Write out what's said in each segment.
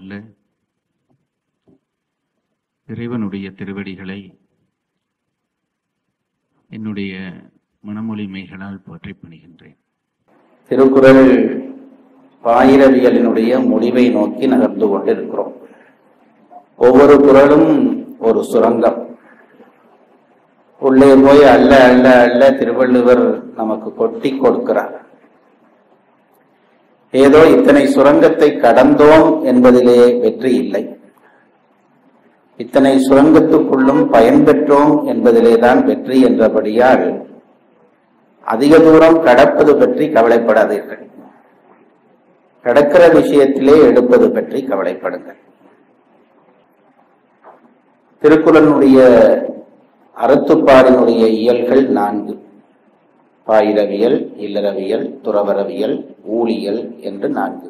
வல்ல இறைவனுடைய திருவடிகளை என்னுடைய மனமொழிமைகளால் போற்றிப் பணிகின்றேன் திருக்குறள் பாயிரவியலினுடைய முடிவை நோக்கி நகர்ந்து கொண்டிருக்கிறோம் ஒவ்வொரு குறளும் ஒரு சுரங்கம் உள்ளே போய் அல்ல அல்ல அல்ல திருவள்ளுவர் நமக்கு கொட்டி கொடுக்கிறார் ஏதோ இத்தனை சுரங்கத்தை கடந்தோம் என்பதிலே வெற்றி இல்லை இத்தனை சுரங்கத்துக்குள்ளும் பயன் பெற்றோம் என்பதிலே தான் வெற்றி என்றபடியால் அதிக தூரம் கடப்பது பற்றி கவலைப்படாதீர்கள் கடக்கிற விஷயத்திலே எடுப்பது பற்றி கவலைப்படுங்கள் திருக்குறளுடைய அறத்துப்பாடினுடைய இயல்கள் நான்கு பாயிரவியல் இல்லறவியல் துறவரவியல் ஊழியல் என்று நான்கு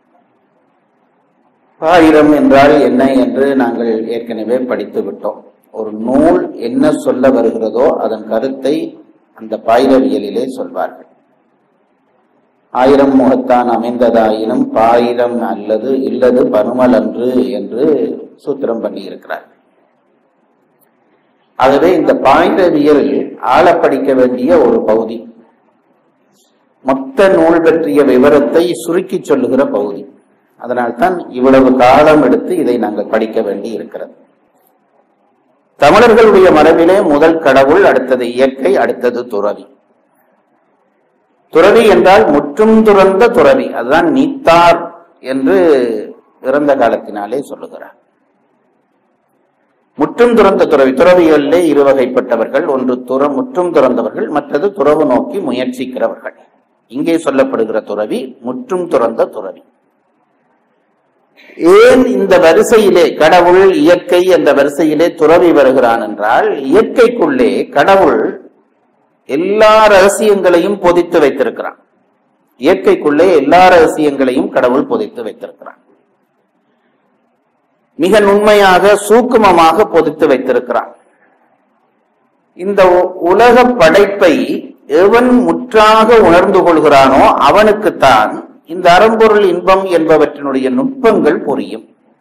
பாயிரம் என்றால் என்ன என்று நாங்கள் ஏற்கனவே படித்து விட்டோம் ஒரு நூல் என்ன சொல்ல வருகிறதோ அதன் கருத்தை அந்த பாயிரவியலிலே சொல்வார்கள் ஆயிரம் முகத்தான் அமைந்ததாயினும் பாயிரம் அல்லது இல்லது பனுமல் அன்று என்று சூத்திரம் பண்ணியிருக்கிறார் ஆகவே இந்த பாயிரவியல் ஆழ படிக்க வேண்டிய ஒரு பகுதி மொத்த நூல் பற்றிய விவரத்தை சுருக்கி சொல்லுகிற பகுதி அதனால்தான் இவ்வளவு காலம் எடுத்து இதை நாங்கள் படிக்க வேண்டி இருக்கிறது தமிழர்களுடைய மரபிலே முதல் கடவுள் அடுத்தது இயற்கை அடுத்தது துறவி துறவி என்றால் முற்றும் துறந்த துறவி அதுதான் நீத்தார் என்று இறந்த காலத்தினாலே சொல்லுகிறார் முற்றும் துறந்த துறவி துறவிகளிலே இருவகைப்பட்டவர்கள் ஒன்று துற முற்றும் துறந்தவர்கள் மற்றது துறவு நோக்கி முயற்சிக்கிறவர்கள் இங்கே சொல்லப்படுகிற துறவி முற்றும் துறந்த துறவி ஏன் இந்த வரிசையிலே கடவுள் இயற்கை என்ற வரிசையிலே துறவி வருகிறான் என்றால் இயற்கைக்குள்ளே கடவுள் எல்லா ரகசியங்களையும் பொதித்து வைத்திருக்கிறான் இயற்கைக்குள்ளே எல்லா ரகசியங்களையும் கடவுள் பொதித்து வைத்திருக்கிறான் மிக நுண்மையாக சூக்குமமாக பொதித்து வைத்திருக்கிறான் இந்த உலக படைப்பை எவன் முற்றாக உணர்ந்து கொள்கிறானோ அவனுக்குத்தான் இந்த அறம்பொருள் இன்பம் என்பவற்றினுடைய நுட்பங்கள் புரியும்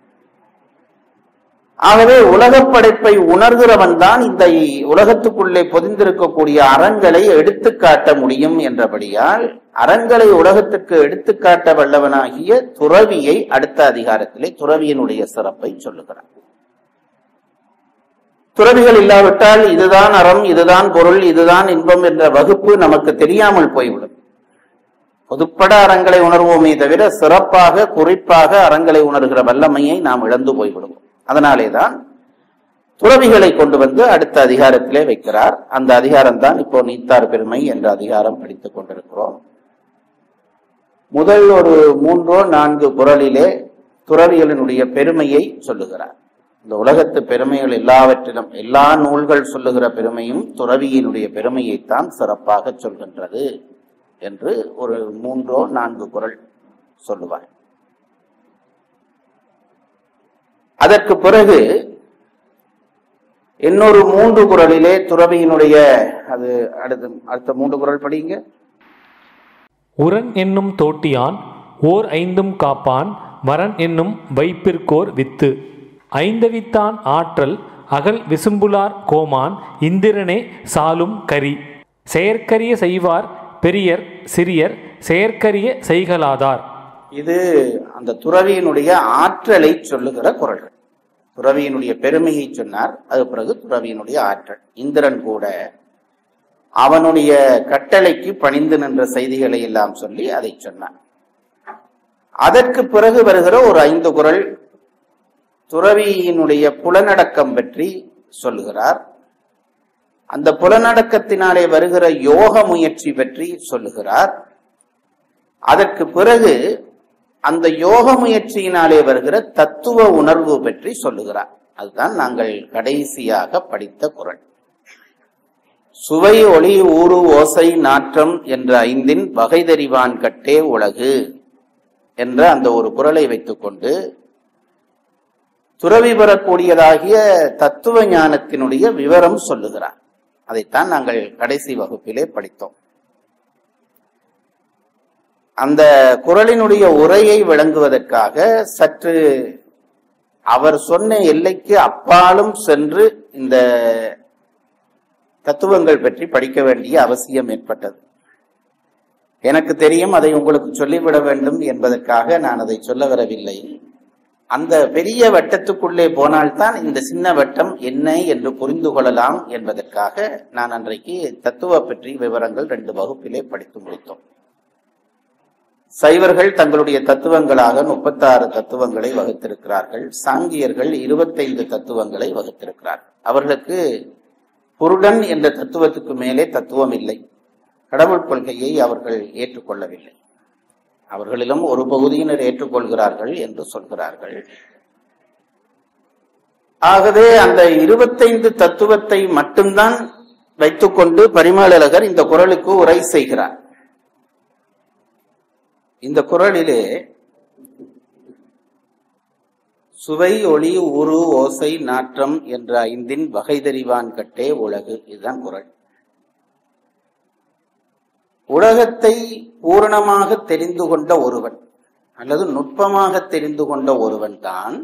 ஆகவே உலக படைப்பை உணர்கிறவன் தான் இந்த உலகத்துக்குள்ளே பொதிந்திருக்கக்கூடிய அறங்களை எடுத்து காட்ட முடியும் என்றபடியால் அறங்களை உலகத்துக்கு எடுத்துக்காட்ட வல்லவனாகிய துறவியை அடுத்த அதிகாரத்திலே துறவியினுடைய சிறப்பை சொல்லுகிறான் துறவிகள் இல்லாவிட்டால் இதுதான் அறம் இதுதான் பொருள் இதுதான் இன்பம் என்ற வகுப்பு நமக்கு தெரியாமல் போய்விடும் பொதுப்பட அறங்களை உணர்வோமே தவிர சிறப்பாக குறிப்பாக அறங்களை உணர்கிற வல்லமையை நாம் இழந்து போய்விடுவோம் அதனாலேதான் துறவிகளை கொண்டு வந்து அடுத்த அதிகாரத்திலே வைக்கிறார் அந்த அதிகாரம் தான் இப்போ நீத்தார் பெருமை என்ற அதிகாரம் படித்துக் கொண்டிருக்கிறோம் முதல் ஒரு மூன்றோ நான்கு குரலிலே துறவிகளினுடைய பெருமையை சொல்லுகிறார் இந்த உலகத்து பெருமைகள் எல்லாவற்றிலும் எல்லா நூல்கள் சொல்லுகிற பெருமையும் துறவியினுடைய பெருமையைத்தான் சிறப்பாக சொல்கின்றது என்று ஒரு மூன்றோ நான்கு குரல் சொல்லுவார் அதற்கு பிறகு இன்னொரு மூன்று குரலிலே துறவியினுடைய அது அடுத்த அடுத்த மூன்று குரல் படிங்க உரன் என்னும் தோட்டியான் ஓர் ஐந்தும் காப்பான் வரன் என்னும் வைப்பிற்கோர் வித்து ஐந்தவித்தான் ஆற்றல் அகல் விசும்புலார் கோமான் இந்திரனே சாலும் கரி செயற்கரிய செய்வார் பெரியர் சிறியர் செயற்கரிய செய்கலாதார் இது அந்த துறவியினுடைய ஆற்றலை சொல்லுகிற குரல்கள் துறவியினுடைய பெருமையை சொன்னார் அது பிறகு துறவியினுடைய ஆற்றல் இந்திரன் கூட அவனுடைய கட்டளைக்கு பணிந்து நின்ற செய்திகளை எல்லாம் சொல்லி அதை சொன்னான் அதற்கு பிறகு வருகிற ஒரு ஐந்து குரல் துறவியினுடைய புலனடக்கம் பற்றி சொல்லுகிறார் அந்த புலனடக்கத்தினாலே வருகிற யோக முயற்சி பற்றி சொல்லுகிறார் அதற்கு பிறகு அந்த யோக முயற்சியினாலே வருகிற தத்துவ உணர்வு பற்றி சொல்லுகிறார் அதுதான் நாங்கள் கடைசியாக படித்த குரல் சுவை ஒளி ஊறு ஓசை நாற்றம் என்ற ஐந்தின் வகை தெரிவான் கட்டே உலகு என்ற அந்த ஒரு குரலை வைத்துக்கொண்டு துறவி பெறக்கூடியதாகிய தத்துவ ஞானத்தினுடைய விவரம் சொல்லுகிறார் அதைத்தான் நாங்கள் கடைசி வகுப்பிலே படித்தோம் அந்த குரலினுடைய உரையை விளங்குவதற்காக சற்று அவர் சொன்ன எல்லைக்கு அப்பாலும் சென்று இந்த தத்துவங்கள் பற்றி படிக்க வேண்டிய அவசியம் ஏற்பட்டது எனக்கு தெரியும் அதை உங்களுக்கு சொல்லிவிட வேண்டும் என்பதற்காக நான் அதை சொல்ல வரவில்லை அந்த பெரிய வட்டத்துக்குள்ளே போனால்தான் இந்த சின்ன வட்டம் என்ன என்று புரிந்து கொள்ளலாம் என்பதற்காக நான் அன்றைக்கு தத்துவ பற்றி விவரங்கள் ரெண்டு வகுப்பிலே படித்து முடித்தோம் சைவர்கள் தங்களுடைய தத்துவங்களாக முப்பத்தாறு தத்துவங்களை வகுத்திருக்கிறார்கள் சாங்கியர்கள் இருபத்தைந்து தத்துவங்களை வகுத்திருக்கிறார்கள் அவர்களுக்கு புருடன் என்ற தத்துவத்துக்கு மேலே தத்துவம் இல்லை கடவுள் கொள்கையை அவர்கள் ஏற்றுக்கொள்ளவில்லை அவர்களிலும் ஒரு பகுதியினர் ஏற்றுக்கொள்கிறார்கள் என்று சொல்கிறார்கள் ஆகவே அந்த இருபத்தைந்து தத்துவத்தை மட்டும்தான் வைத்துக்கொண்டு பரிமளகர் இந்த குரலுக்கு உரை செய்கிறார் இந்த குரலிலே சுவை ஒளி உரு ஓசை நாற்றம் என்ற ஐந்தின் வகை தெரிவான் கட்டே உலகு இதுதான் குரல் உலகத்தை பூரணமாக தெரிந்து கொண்ட ஒருவன் அல்லது நுட்பமாக தெரிந்து கொண்ட ஒருவன் தான்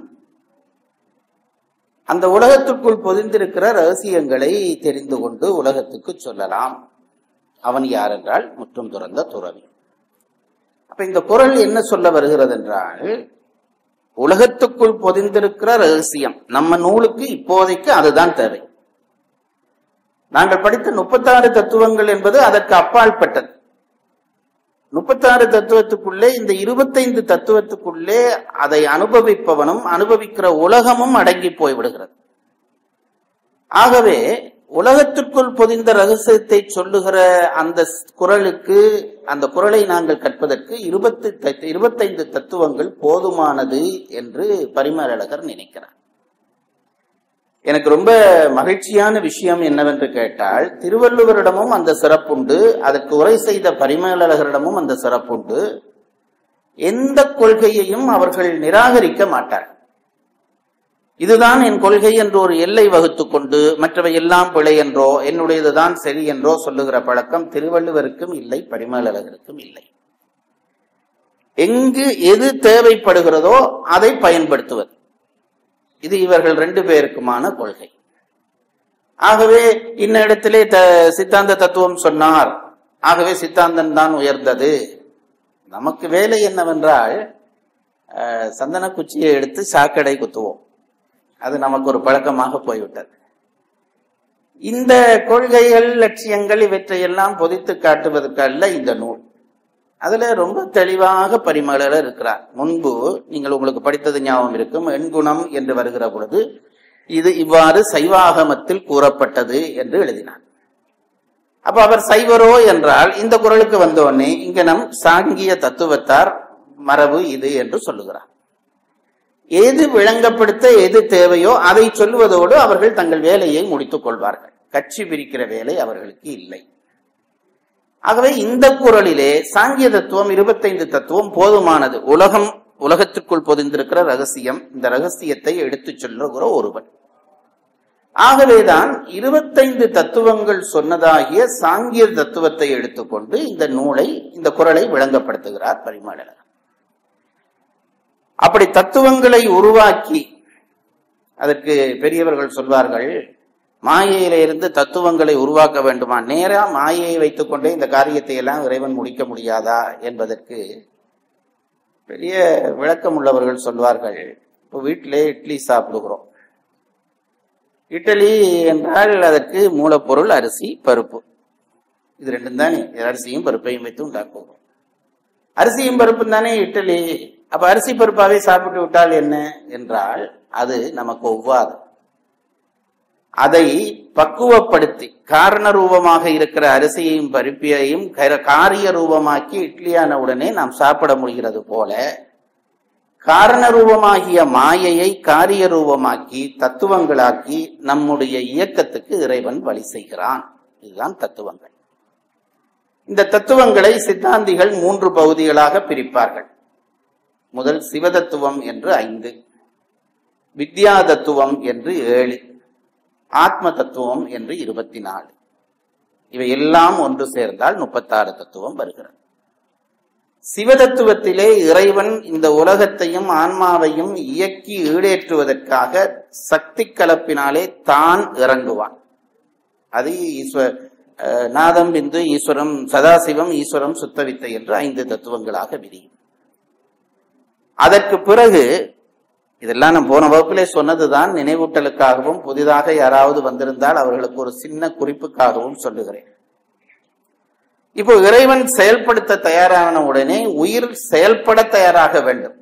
அந்த உலகத்துக்குள் பொதிந்திருக்கிற ரகசியங்களை தெரிந்து கொண்டு உலகத்துக்கு சொல்லலாம் அவன் யார் என்றால் முற்றும் துறந்த துறவி அப்ப இந்த குரல் என்ன சொல்ல வருகிறது என்றால் உலகத்துக்குள் பொதிந்திருக்கிற ரகசியம் நம்ம நூலுக்கு இப்போதைக்கு அதுதான் தேவை நாங்கள் படித்த முப்பத்தாறு தத்துவங்கள் என்பது அதற்கு அப்பாற்பட்டது முப்பத்தாறு தத்துவத்துக்குள்ளே இந்த இருபத்தைந்து தத்துவத்துக்குள்ளே அதை அனுபவிப்பவனும் அனுபவிக்கிற உலகமும் அடங்கி போய்விடுகிறது ஆகவே உலகத்திற்குள் பொதிந்த ரகசியத்தை சொல்லுகிற அந்த குரலுக்கு அந்த குரலை நாங்கள் கற்பதற்கு இருபத்தி இருபத்தைந்து தத்துவங்கள் போதுமானது என்று பரிமளகர் நினைக்கிறார் எனக்கு ரொம்ப மகிழ்ச்சியான விஷயம் என்னவென்று கேட்டால் திருவள்ளுவரிடமும் அந்த சிறப்புண்டு அதற்கு உரை செய்த பரிமேலழகரிடமும் அந்த சிறப்புண்டு எந்த கொள்கையையும் அவர்கள் நிராகரிக்க மாட்டார் இதுதான் என் கொள்கை என்று ஒரு எல்லை வகுத்து கொண்டு மற்றவை எல்லாம் பிழை என்றோ என்னுடையதுதான் சரி என்றோ சொல்லுகிற பழக்கம் திருவள்ளுவருக்கும் இல்லை பரிமேலழகருக்கும் இல்லை எங்கு எது தேவைப்படுகிறதோ அதை பயன்படுத்துவது இது இவர்கள் ரெண்டு பேருக்குமான கொள்கை ஆகவே இன்ன இடத்திலே த சித்தாந்த தத்துவம் சொன்னார் ஆகவே சித்தாந்தம் தான் உயர்ந்தது நமக்கு வேலை என்னவென்றால் சந்தன குச்சியை எடுத்து சாக்கடை குத்துவோம் அது நமக்கு ஒரு பழக்கமாக போய்விட்டது இந்த கொள்கைகள் லட்சியங்கள் இவற்றையெல்லாம் பொதித்து காட்டுவதற்கல்ல இந்த நூல் அதுல ரொம்ப தெளிவாக பரிமளர் இருக்கிறார் முன்பு நீங்கள் உங்களுக்கு படித்தது ஞாபகம் இருக்கும் எண்குணம் என்று வருகிற பொழுது இது இவ்வாறு சைவாகமத்தில் கூறப்பட்டது என்று எழுதினார் அப்ப அவர் சைவரோ என்றால் இந்த குரலுக்கு வந்தோடனே இங்க நம் சாங்கிய தத்துவத்தார் மரபு இது என்று சொல்லுகிறார் எது விளங்கப்படுத்த எது தேவையோ அதை சொல்லுவதோடு அவர்கள் தங்கள் வேலையை முடித்துக் கொள்வார்கள் கட்சி பிரிக்கிற வேலை அவர்களுக்கு இல்லை ஆகவே இந்த குரலிலே சாங்கிய தத்துவம் இருபத்தைந்து தத்துவம் போதுமானது உலகம் உலகத்திற்குள் பொதிந்திருக்கிற ரகசியம் இந்த ரகசியத்தை எடுத்துச் சொல்லுகிற ஒருவன் ஆகவேதான் இருபத்தைந்து தத்துவங்கள் சொன்னதாகிய சாங்கிய தத்துவத்தை எடுத்துக்கொண்டு இந்த நூலை இந்த குரலை விளங்கப்படுத்துகிறார் பரிமாளர் அப்படி தத்துவங்களை உருவாக்கி அதற்கு பெரியவர்கள் சொல்வார்கள் மாயையில இருந்து தத்துவங்களை உருவாக்க வேண்டுமா நேரா மாயையை வைத்துக்கொண்டே இந்த காரியத்தை எல்லாம் இறைவன் முடிக்க முடியாதா என்பதற்கு பெரிய விளக்கம் உள்ளவர்கள் சொல்வார்கள் இப்போ வீட்டிலே இட்லி சாப்பிடுகிறோம் இட்லி என்றால் அதற்கு மூலப்பொருள் அரிசி பருப்பு இது ரெண்டும் தானே அரிசியும் பருப்பையும் வைத்து உண்டாக்குவோம் அரிசியும் பருப்பும் தானே இட்லி அப்ப அரிசி பருப்பாவே சாப்பிட்டு விட்டால் என்ன என்றால் அது நமக்கு ஒவ்வாது அதை பக்குவப்படுத்தி காரண ரூபமாக இருக்கிற அரிசியையும் பருப்பியையும் காரிய ரூபமாக்கி இட்லியான உடனே நாம் சாப்பிட முடிகிறது போல காரண ரூபமாகிய மாயையை காரிய ரூபமாக்கி தத்துவங்களாக்கி நம்முடைய இயக்கத்துக்கு இறைவன் வழி செய்கிறான் இதுதான் தத்துவங்கள் இந்த தத்துவங்களை சித்தாந்திகள் மூன்று பகுதிகளாக பிரிப்பார்கள் முதல் சிவதத்துவம் என்று ஐந்து வித்யா தத்துவம் என்று ஏழு ஆத்ம தத்துவம் என்று இருபத்தி நாலு இவை எல்லாம் ஒன்று சேர்ந்தால் முப்பத்தாறு தத்துவம் வருகிறது சிவதத்துவத்திலே இறைவன் இந்த உலகத்தையும் ஆன்மாவையும் இயக்கி ஈடேற்றுவதற்காக சக்தி கலப்பினாலே தான் இறங்குவான் அது ஈஸ்வ அஹ், நாதம் பிந்து ஈஸ்வரம் சதாசிவம் ஈஸ்வரம் சுத்தவித்தை என்று ஐந்து தத்துவங்களாக விரியும் அதற்கு பிறகு இதெல்லாம் நான் போன வகுப்பிலே சொன்னதுதான் நினைவூட்டலுக்காகவும் புதிதாக யாராவது வந்திருந்தால் அவர்களுக்கு ஒரு சின்ன குறிப்புக்காகவும் சொல்லுகிறேன் இப்போ இறைவன் செயல்படுத்த தயாரான உடனே உயிர் செயல்பட தயாராக வேண்டும்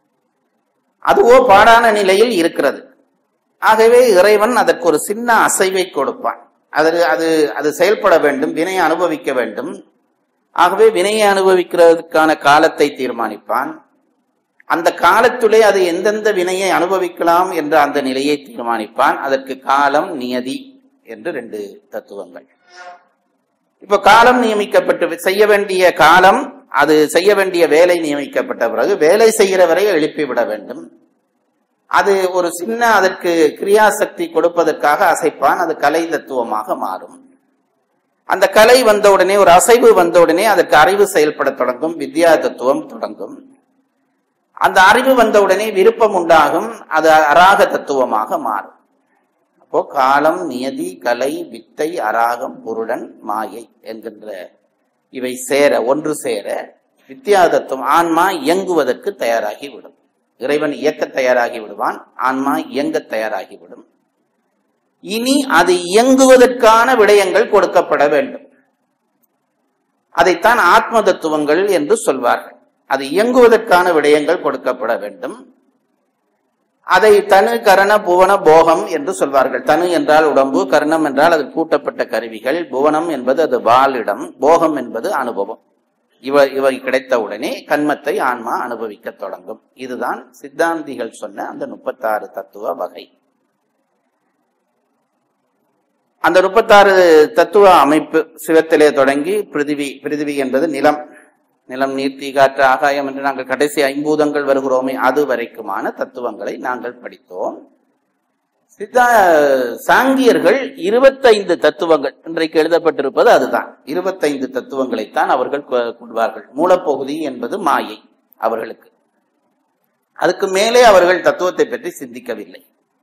அதுவோ பாடான நிலையில் இருக்கிறது ஆகவே இறைவன் அதற்கு ஒரு சின்ன அசைவை கொடுப்பான் அது அது அது செயல்பட வேண்டும் வினையை அனுபவிக்க வேண்டும் ஆகவே வினையை அனுபவிக்கிறதுக்கான காலத்தை தீர்மானிப்பான் அந்த காலத்துலே அது எந்தெந்த வினையை அனுபவிக்கலாம் என்ற அந்த நிலையை தீர்மானிப்பான் அதற்கு காலம் நியதி என்று ரெண்டு தத்துவங்கள் இப்ப காலம் நியமிக்கப்பட்டு செய்ய வேண்டிய காலம் அது செய்ய வேண்டிய வேலை நியமிக்கப்பட்ட பிறகு வேலை செய்கிறவரை எழுப்பிவிட வேண்டும் அது ஒரு சின்ன அதற்கு கிரியாசக்தி கொடுப்பதற்காக அசைப்பான் அது கலை தத்துவமாக மாறும் அந்த கலை வந்தவுடனே ஒரு அசைவு வந்தவுடனே அதற்கு அறிவு செயல்பட தொடங்கும் வித்யா தத்துவம் தொடங்கும் அந்த அறிவு வந்தவுடனே விருப்பம் உண்டாகும் அது அராக தத்துவமாக மாறும் அப்போ காலம் நியதி கலை வித்தை அராகம் புருடன் மாயை என்கின்ற இவை சேர ஒன்று சேர வித்யா தத்துவம் ஆன்மா இயங்குவதற்கு தயாராகி விடும் இறைவன் இயக்க தயாராகி விடுவான் ஆன்மா இயங்க தயாராகிவிடும் இனி அது இயங்குவதற்கான விடயங்கள் கொடுக்கப்பட வேண்டும் அதைத்தான் ஆத்ம தத்துவங்கள் என்று சொல்வார்கள் அது இயங்குவதற்கான விடயங்கள் கொடுக்கப்பட வேண்டும் அதை தனு கரண புவன போகம் என்று சொல்வார்கள் தனு என்றால் உடம்பு கரணம் என்றால் அது கூட்டப்பட்ட கருவிகள் புவனம் என்பது அது வாலிடம் போகம் என்பது அனுபவம் இவ இவை கிடைத்தவுடனே கண்மத்தை ஆன்மா அனுபவிக்க தொடங்கும் இதுதான் சித்தாந்திகள் சொன்ன அந்த முப்பத்தாறு தத்துவ வகை அந்த முப்பத்தாறு தத்துவ அமைப்பு சிவத்திலே தொடங்கி பிருதிவி பிருதிவி என்பது நிலம் நிலம் நீர் தீ காற்று ஆகாயம் என்று நாங்கள் கடைசி ஐம்பூதங்கள் வருகிறோமே அது வரைக்குமான தத்துவங்களை நாங்கள் படித்தோம் சித்தா சாங்கியர்கள் இருபத்தைந்து தத்துவங்கள் இன்றைக்கு எழுதப்பட்டிருப்பது அதுதான் இருபத்தைந்து தத்துவங்களைத்தான் அவர்கள் கொ- கொள்வார்கள் மூலப்பகுதி என்பது மாயை அவர்களுக்கு அதுக்கு மேலே அவர்கள் தத்துவத்தை பற்றி சிந்திக்கவில்லை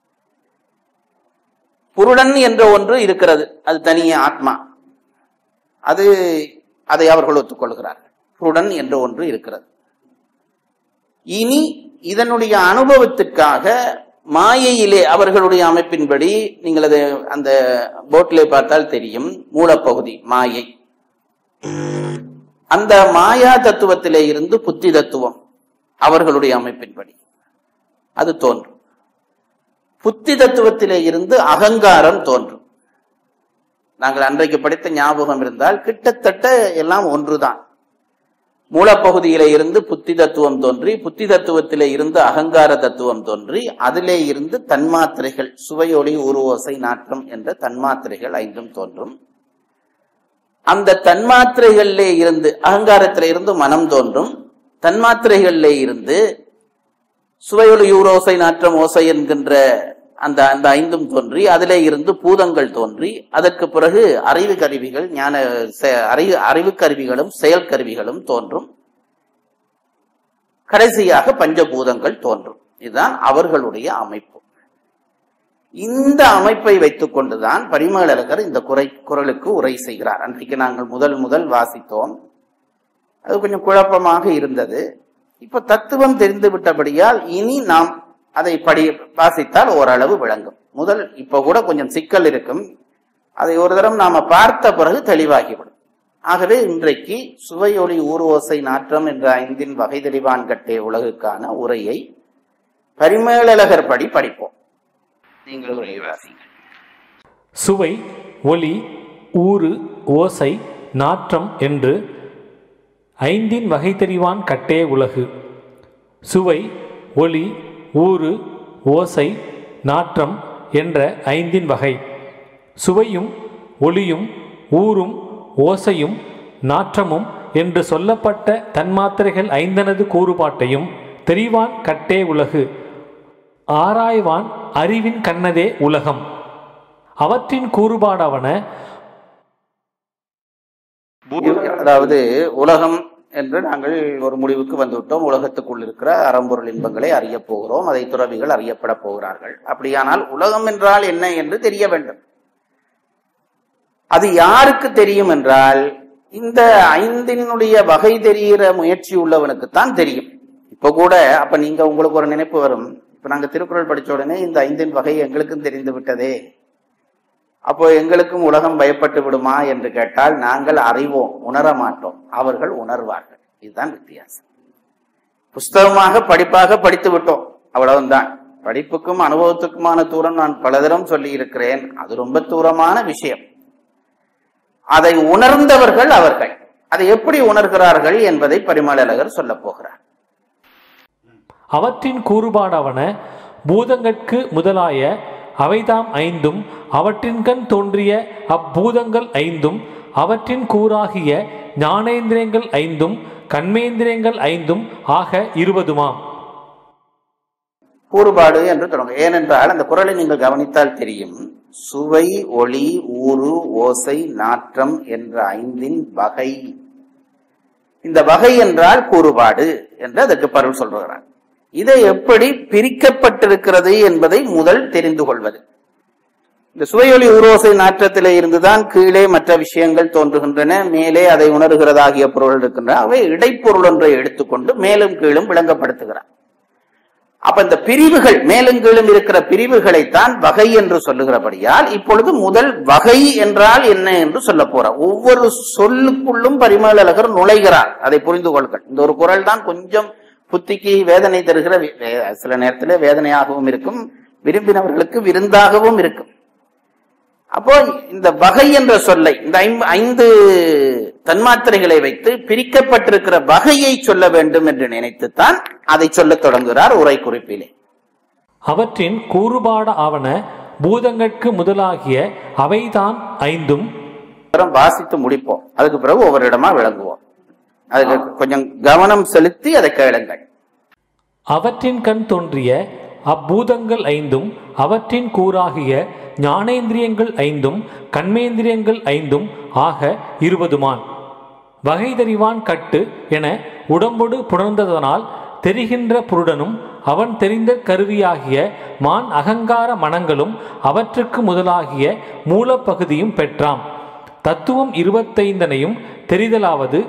புருடன் என்ற ஒன்று இருக்கிறது அது தனியே ஆத்மா அது அதை அவர்கள் ஒத்துக்கொள்கிறார்கள் புருடன் என்ற ஒன்று இருக்கிறது இனி இதனுடைய அனுபவத்துக்காக மாயையிலே அவர்களுடைய அமைப்பின்படி நீங்கள் அதை அந்த போட்டிலே பார்த்தால் தெரியும் மூலப்பகுதி மாயை அந்த மாயா தத்துவத்திலே இருந்து புத்தி தத்துவம் அவர்களுடைய அமைப்பின்படி அது தோன்றும் புத்தி தத்துவத்திலே இருந்து அகங்காரம் தோன்றும் நாங்கள் அன்றைக்கு படித்த ஞாபகம் இருந்தால் கிட்டத்தட்ட எல்லாம் ஒன்றுதான் மூலப்பகுதியில இருந்து புத்தி தத்துவம் தோன்றி புத்தி தத்துவத்திலே இருந்து அகங்கார தத்துவம் தோன்றி அதிலே இருந்து தன்மாத்திரைகள் சுவையொளி உருவோசை நாற்றம் என்ற தன்மாத்திரைகள் ஐந்தும் தோன்றும் அந்த தன்மாத்திரைகளிலே இருந்து அகங்காரத்திலே இருந்து மனம் தோன்றும் தன்மாத்திரைகளிலே இருந்து சுவையொளி யூரோசை நாற்றம் ஓசை என்கின்ற அந்த அந்த ஐந்தும் தோன்றி அதிலே இருந்து பூதங்கள் தோன்றி அதற்கு பிறகு அறிவு கருவிகள் ஞான செ- அறிவு அறிவு கருவிகளும் செயல் கருவிகளும் தோன்றும் கடைசியாக பஞ்சபூதங்கள் தோன்றும் இதுதான் அவர்களுடைய அமைப்பு இந்த அமைப்பை வைத்துக் கொண்டுதான் பரிமேலழகர் இந்த குறை குரலுக்கு உரை செய்கிறார் அன்றைக்கு நாங்கள் முதல் முதல் வாசித்தோம் அது கொஞ்சம் குழப்பமாக இருந்தது இப்ப தத்துவம் தெரிந்து விட்டபடியால் இனி நாம் அதை படி வாசித்தால் ஓரளவு விளங்கும் முதல் இப்ப கூட கொஞ்சம் சிக்கல் இருக்கும் அதை ஒரு தரம் நாம பார்த்த பிறகு தெளிவாகிவிடும் ஆகவே இன்றைக்கு சுவையொளி ஊர்வோசை நாற்றம் என்ற ஐந்தின் வகை தெளிவான் கட்டே உலகுக்கான உரையை பரிமேலழகர் படி படிப்போம் நீங்கள் உரை வாசிங்க சுவை ஒளி ஊறு ஓசை நாற்றம் என்று ஐந்தின் வகை தெரிவான் கட்டே உலகு சுவை ஒளி ஊறு ஓசை நாற்றம் என்ற ஐந்தின் வகை சுவையும் ஒளியும் ஊரும் ஓசையும் நாற்றமும் என்று சொல்லப்பட்ட தன்மாத்திரைகள் ஐந்தனது கூறுபாட்டையும் தெரிவான் கட்டே உலகு ஆராய்வான் அறிவின் கண்ணதே உலகம் அவற்றின் கூறுபாடாவன அதாவது உலகம் என்று நாங்கள் ஒரு முடிவுக்கு வந்துவிட்டோம் உலகத்துக்குள் இருக்கிற அறம்பொருள் இன்பங்களை அறியப் போகிறோம் அதை துறவிகள் அறியப்பட போகிறார்கள் அப்படியானால் உலகம் என்றால் என்ன என்று தெரிய வேண்டும் அது யாருக்கு தெரியும் என்றால் இந்த ஐந்தினுடைய வகை தெரிகிற முயற்சி உள்ளவனுக்குத்தான் தெரியும் இப்ப கூட அப்ப நீங்க உங்களுக்கு ஒரு நினைப்பு வரும் இப்ப நாங்க திருக்குறள் படிச்ச உடனே இந்த ஐந்தின் வகை எங்களுக்கும் தெரிந்து விட்டதே அப்போ எங்களுக்கும் உலகம் பயப்பட்டு விடுமா என்று கேட்டால் நாங்கள் அறிவோம் உணர மாட்டோம் அவர்கள் உணர்வார்கள் இதுதான் வித்தியாசம் புஸ்தகமாக படிப்பாக படித்து விட்டோம் அவ்வளவுதான் படிப்புக்கும் அனுபவத்துக்குமான தூரம் நான் பலதரம் சொல்லி இருக்கிறேன் அது ரொம்ப தூரமான விஷயம் அதை உணர்ந்தவர்கள் அவர்கள் அதை எப்படி உணர்கிறார்கள் என்பதை பரிமளகர் சொல்ல போகிறார் அவற்றின் கூறுபாடாவன பூதங்கட்கு முதலாய அவைதாம் ஐந்தும் அவற்றின்கண் தோன்றிய அப்பூதங்கள் ஐந்தும் அவற்றின் கூறாகிய ஞானேந்திரியங்கள் ஐந்தும் கண்மேந்திரியங்கள் ஐந்தும் ஆக இருபதுமாம் கூறுபாடு என்று தொடங்கும் ஏனென்றால் அந்த குரலை நீங்கள் கவனித்தால் தெரியும் சுவை ஒளி ஊறு ஓசை நாற்றம் என்ற ஐந்தின் வகை இந்த வகை என்றால் கூறுபாடு என்று அதற்கு பருள் சொல்லுகிறார் இதை எப்படி பிரிக்கப்பட்டிருக்கிறது என்பதை முதல் தெரிந்து கொள்வது இந்த சுவையொலி ஊரோசை நாற்றத்திலே இருந்துதான் கீழே மற்ற விஷயங்கள் தோன்றுகின்றன மேலே அதை உணர்கிறதாகிய பொருள் இருக்கின்றன அவை இடைப்பொருள் ஒன்றை எடுத்துக்கொண்டு மேலும் கீழும் விளங்கப்படுத்துகிறார் அப்ப இந்த பிரிவுகள் மேலும் கீழும் இருக்கிற பிரிவுகளைத்தான் வகை என்று சொல்லுகிறபடியால் இப்பொழுது முதல் வகை என்றால் என்ன என்று சொல்ல போறார் ஒவ்வொரு சொல்லுக்குள்ளும் பரிமளகர் நுழைகிறார் அதை புரிந்து கொள்கள் இந்த ஒரு குரல் தான் கொஞ்சம் புத்திக்கு வேதனை தருகிற வே- வே- சில நேரத்திலே வேதனையாகவும் இருக்கும் விரும்பினவர்களுக்கு விருந்தாகவும் இருக்கும் அப்போ இந்த வகை என்ற சொல்லை இந்த ஐம்- ஐந்து தன்மாத்திரைகளை வைத்து பிரிக்கப்பட்டிருக்கிற வகையை சொல்ல வேண்டும் என்று நினைத்துத்தான் அதை சொல்லத் தொடங்குகிறார் உரை குறிப்பிலே அவற்றின் கூறுபாட ஆவன பூதங்கட்கு முதலாகிய அவைதான் ஐந்தும் அப்புறம் வாசித்து முடிப்போம் அதுக்கு பிறகு ஒவ்வொரு இடமா விளங்குவோம் அதுக்கு கொஞ்சம் கவனம் செலுத்தி அதை கேளுங்கள் அவற்றின் கண் தோன்றிய அப்பூதங்கள் ஐந்தும் அவற்றின் கூறாகிய ஞானேந்திரியங்கள் ஐந்தும் கண்மேந்திரியங்கள் ஐந்தும் ஆக இருபதுமான் வகை தெரிவான் கட்டு என உடம்பொடு புணர்ந்ததனால் தெரிகின்ற புருடனும் அவன் தெரிந்த கருவியாகிய மான் அகங்கார மனங்களும் அவற்றுக்கு முதலாகிய மூலப்பகுதியும் பெற்றாம் தத்துவம் இருபத்தைந்தனையும் தெரிதலாவது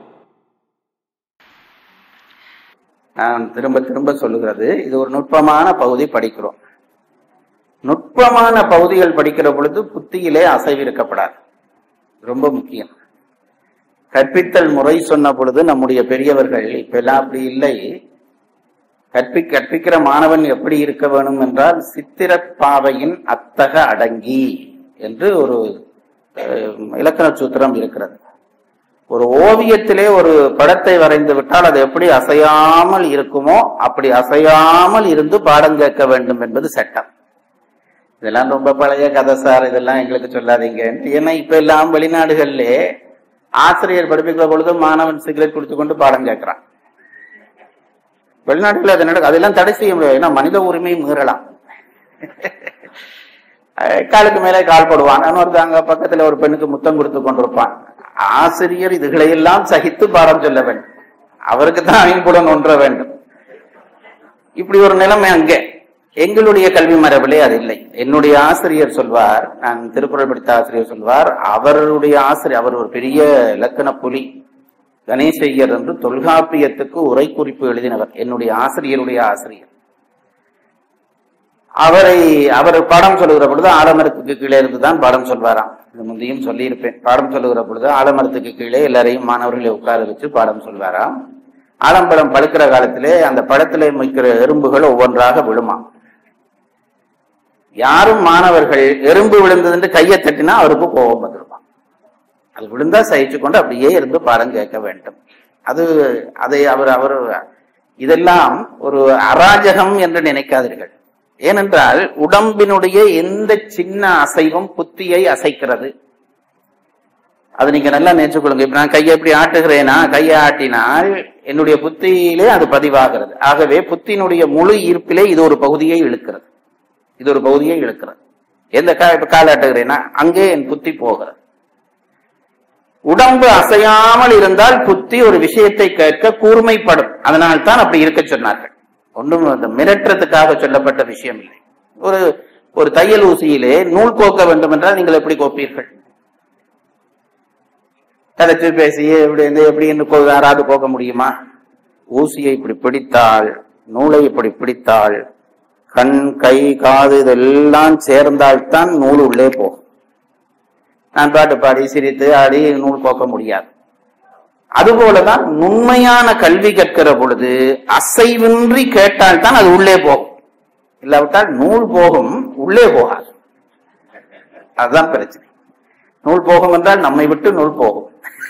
நான் திரும்ப திரும்ப சொல்லுகிறது இது ஒரு நுட்பமான பகுதி படிக்கிறோம் நுட்பமான பகுதிகள் படிக்கிற பொழுது புத்தியிலே அசைவு இருக்கப்படாது ரொம்ப முக்கியம் கற்பித்தல் முறை சொன்ன பொழுது நம்முடைய பெரியவர்கள் இப்ப எல்லாம் அப்படி இல்லை கற்பி கற்பிக்கிற மாணவன் எப்படி இருக்க வேணும் என்றால் சித்திரப்பாவையின் அத்தக அடங்கி என்று ஒரு அஹ், இலக்கண சூத்திரம் இருக்கிறது ஒரு ஓவியத்திலே ஒரு படத்தை வரைந்து விட்டால் அது எப்படி அசையாமல் இருக்குமோ அப்படி அசையாமல் இருந்து பாடம் கேட்க வேண்டும் என்பது சட்டம் இதெல்லாம் ரொம்ப பழைய கதை சார் இதெல்லாம் எங்களுக்கு சொல்லாதீங்க ஏன்னா இப்ப எல்லாம் வெளிநாடுகள்ல ஆசிரியர் படிப்பிக்கிற பொழுது மாணவன் சிகரெட் குடித்து கொண்டு பாடம் கேட்கிறான் வெளிநாடுகள் அது நடக்கும் அதெல்லாம் தடை செய்ய முடியாது ஏன்னா மனித உரிமை மீறலாம் அஹ் காலுக்கு மேலே கால் போடுவான் இன்னொருத்தங்க பக்கத்துல ஒரு பெண்ணுக்கு முத்தம் கொடுத்து கொண்டிருப்பான் ஆசிரியர் இதுகளையெல்லாம் சகித்து பாடம் சொல்ல வேண்டும் அவருக்கு தான் ஐம்புடன் ஒன்ற வேண்டும் இப்படி ஒரு நிலைமை அங்கே எங்களுடைய கல்வி மரபிலே அது இல்லை என்னுடைய ஆசிரியர் சொல்வார் நான் திருக்குறள் படித்த ஆசிரியர் சொல்வார் அவருடைய ஆசிரியர் அவர் ஒரு பெரிய இலக்கண புலி கணேசையர் என்று தொல்காப்பியத்துக்கு உரை குறிப்பு எழுதினவர் என்னுடைய ஆசிரியருடைய ஆசிரியர் அவரை அவர் பாடம் சொல்லுகிற பொழுது ஆலமரத்துக்கு கீழே இருந்து தான் பாடம் சொல்வாராம் இது முந்தையும் சொல்லியிருப்பேன் பாடம் சொல்லுகிற பொழுது ஆலமரத்துக்கு கீழே எல்லாரையும் மாணவர்களை உட்கார வச்சு பாடம் சொல்வாராம் ஆலம்பழம் பழுக்கிற காலத்திலே அந்த பழத்திலே மிக்கிற எறும்புகள் ஒவ்வொன்றாக விழுமா யாரும் மாணவர்கள் எறும்பு விழுந்ததுன்னு கையை தட்டினா அவருக்கு கோபம் வந்துருமா அது விழுந்தா சகிச்சு கொண்டு அப்படியே இருந்து பாடம் கேட்க வேண்டும் அது அதை அவர் அவர் இதெல்லாம் ஒரு அராஜகம் என்று நினைக்காதீர்கள் ஏனென்றால் உடம்பினுடைய எந்த சின்ன அசைவும் புத்தியை அசைக்கிறது அது நீங்க நல்லா நினைச்சுக்கொள்ளுங்க இப்ப நான் கையை எப்படி ஆட்டுகிறேனா கையை ஆட்டினால் என்னுடைய புத்தியிலே அது பதிவாகிறது ஆகவே புத்தியினுடைய முழு ஈர்ப்பிலே இது ஒரு பகுதியை இழுக்கிறது இது ஒரு பகுதியை இழுக்கிறது எந்த கா இப்ப கால் ஆட்டுகிறேனா அங்கே என் புத்தி போகிறது உடம்பு அசையாமல் இருந்தால் புத்தி ஒரு விஷயத்தை கேட்க கூர்மைப்படும் அதனால் தான் அப்படி இருக்க சொன்னார்கள் ஒன்றும் அந்த மிரட்டுறதுக்காக சொல்லப்பட்ட விஷயம் இல்லை ஒரு ஒரு தையல் ஊசியிலே நூல் கோக்க வேண்டும் என்றால் நீங்கள் எப்படி கோப்பீர்கள் கதைச்சு பேசி எப்படி இருந்து எப்படி என்று கோ- யாராவது கோக்க முடியுமா ஊசியை இப்படி பிடித்தால் நூலை இப்படி பிடித்தால் கண் கை காது இதெல்லாம் சேர்ந்தால்தான் நூல் உள்ளே போகும் நான் பாட்டு பாடி சிரித்து ஆடி நூல் கோக்க முடியாது அதுபோலதான் உண்மையான கல்வி கற்கிற பொழுது அசைவின்றி கேட்டால் தான் அது உள்ளே போகும் இல்லாவிட்டால் நூல் போகும் உள்ளே போகாது அதுதான் பிரச்சனை நூல் போகும் என்றால் நம்மை விட்டு நூல் போகும்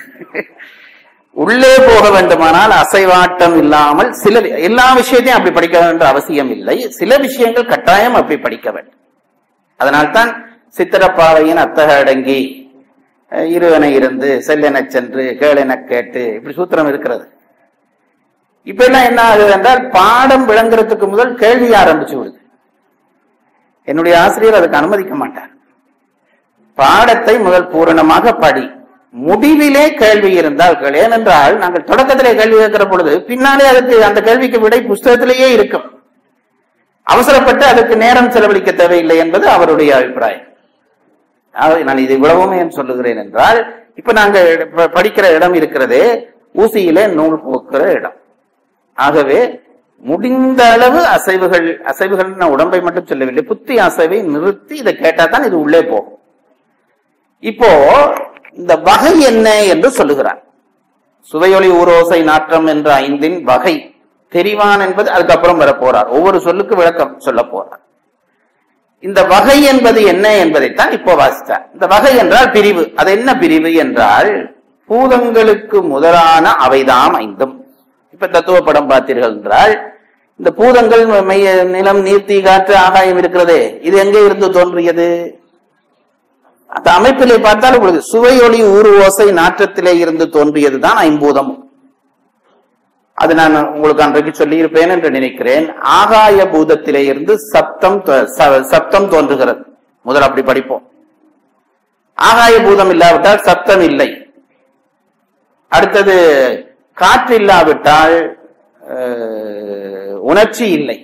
உள்ளே போக வேண்டுமானால் அசைவாட்டம் இல்லாமல் சில எல்லா விஷயத்தையும் அப்படி படிக்க வேண்டிய அவசியம் இல்லை சில விஷயங்கள் கட்டாயம் அப்படி படிக்க வேண்டும் அதனால்தான் சித்திரப்பாவையின் அத்தக அடங்கி அஹ், இருவனை இருந்து செல்லெனச் சென்று கேளெனக் கேட்டு இப்படி சூத்திரம் இருக்கிறது இப்ப எல்லாம் என்ன ஆகுது என்றால் பாடம் விளங்குறதுக்கு முதல் கேள்வி ஆரம்பிச்சு விடுது என்னுடைய ஆசிரியர் அதுக்கு அனுமதிக்க மாட்டார் பாடத்தை முதல் பூரணமாக படி முடிவிலே கேள்வி இருந்தால் கேள் ஏனென்றால் நாங்கள் தொடக்கத்திலே கேள்வி கேட்கிற பொழுது பின்னாலே அதுக்கு அந்த கேள்விக்கு விடை புஸ்தகத்திலேயே இருக்கும் அவசரப்பட்டு அதுக்கு நேரம் செலவழிக்க தேவையில்லை என்பது அவருடைய அபிப்பிராயம் ஆகவே நான் இது இவ்வளவுமே ஏன் சொல்லுகிறேன் என்றால் இப்ப நாங்க ப- படிக்கிற இடம் இருக்கிறதே ஊசியிலே நூல் போக்குற இடம் ஆகவே முடிந்த அளவு அசைவுகள் அசைவுகள் நான் உடம்பை மட்டும் சொல்லவில்லை புத்தி அசைவை நிறுத்தி இதை கேட்டா தான் இது உள்ளே போகும் இப்போ இந்த வகை என்ன என்று சொல்லுகிறார் சுவையொலி ஊரோசை நாற்றம் என்ற ஐந்தின் வகை தெரிவான் என்பது அதுக்கப்புறம் வர போறார் ஒவ்வொரு சொல்லுக்கு விளக்கம் சொல்ல போறார் இந்த வகை என்பது என்ன என்பதைத்தான் இப்போ வாசித்தார் இந்த வகை என்றால் பிரிவு அது என்ன பிரிவு என்றால் பூதங்களுக்கு முதலான அவைதாம் ஐந்தும் இப்ப தத்துவ படம் பார்த்தீர்கள் என்றால் இந்த பூதங்கள் மெய்ய நிலம் நீர்த்தி காற்று ஆகாயம் இருக்கிறதே இது எங்கே இருந்து தோன்றியது அந்த அமைப்பிலே பார்த்தால் உங்களுக்கு சுவையொளி ஊறு ஓசை நாற்றத்திலே இருந்து தோன்றியதுதான் ஐம்பூதம் அது நான் உங்களுக்கு அன்றைக்கு சொல்லியிருப்பேன் என்று நினைக்கிறேன் ஆகாய பூதத்திலே இருந்து சப்தம் தோ- ச- சப்தம் தோன்றுகிறது முதல் அப்படி படிப்போம் ஆகாய பூதம் இல்லாவிட்டால் சப்தம் இல்லை அடுத்தது காற்று இல்லாவிட்டால் அஹ், உணர்ச்சி இல்லை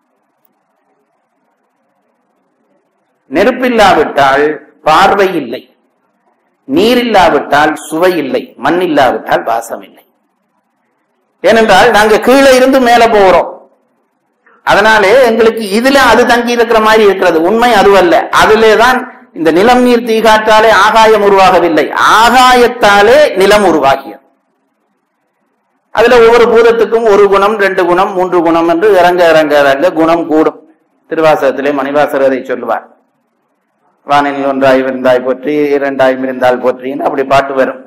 நெருப்பில்லாவிட்டால் பார்வை இல்லை நீர் இல்லாவிட்டால் சுவை இல்லை மண் இல்லாவிட்டால் வாசம் இல்லை ஏனென்றால் நாங்க கீழே இருந்து மேல போகிறோம் அதனாலே எங்களுக்கு இதுல அது தங்கி இருக்கிற மாதிரி இருக்கிறது உண்மை அதுவல்ல அதிலே தான் இந்த நிலம் நீர் தீகாற்றாலே ஆகாயம் உருவாகவில்லை ஆகாயத்தாலே நிலம் உருவாகியது அதுல ஒவ்வொரு பூதத்துக்கும் ஒரு குணம் ரெண்டு குணம் மூன்று குணம் என்று இறங்க இறங்க இறங்க குணம் கூடும் திருவாசகத்திலே மணிவாசகர் அதை சொல்லுவார் வானில் ஒன்றாய் இருந்தாய் போற்றி இரண்டாய் இருந்தால் போற்றின்னு அப்படி பாட்டு வரும்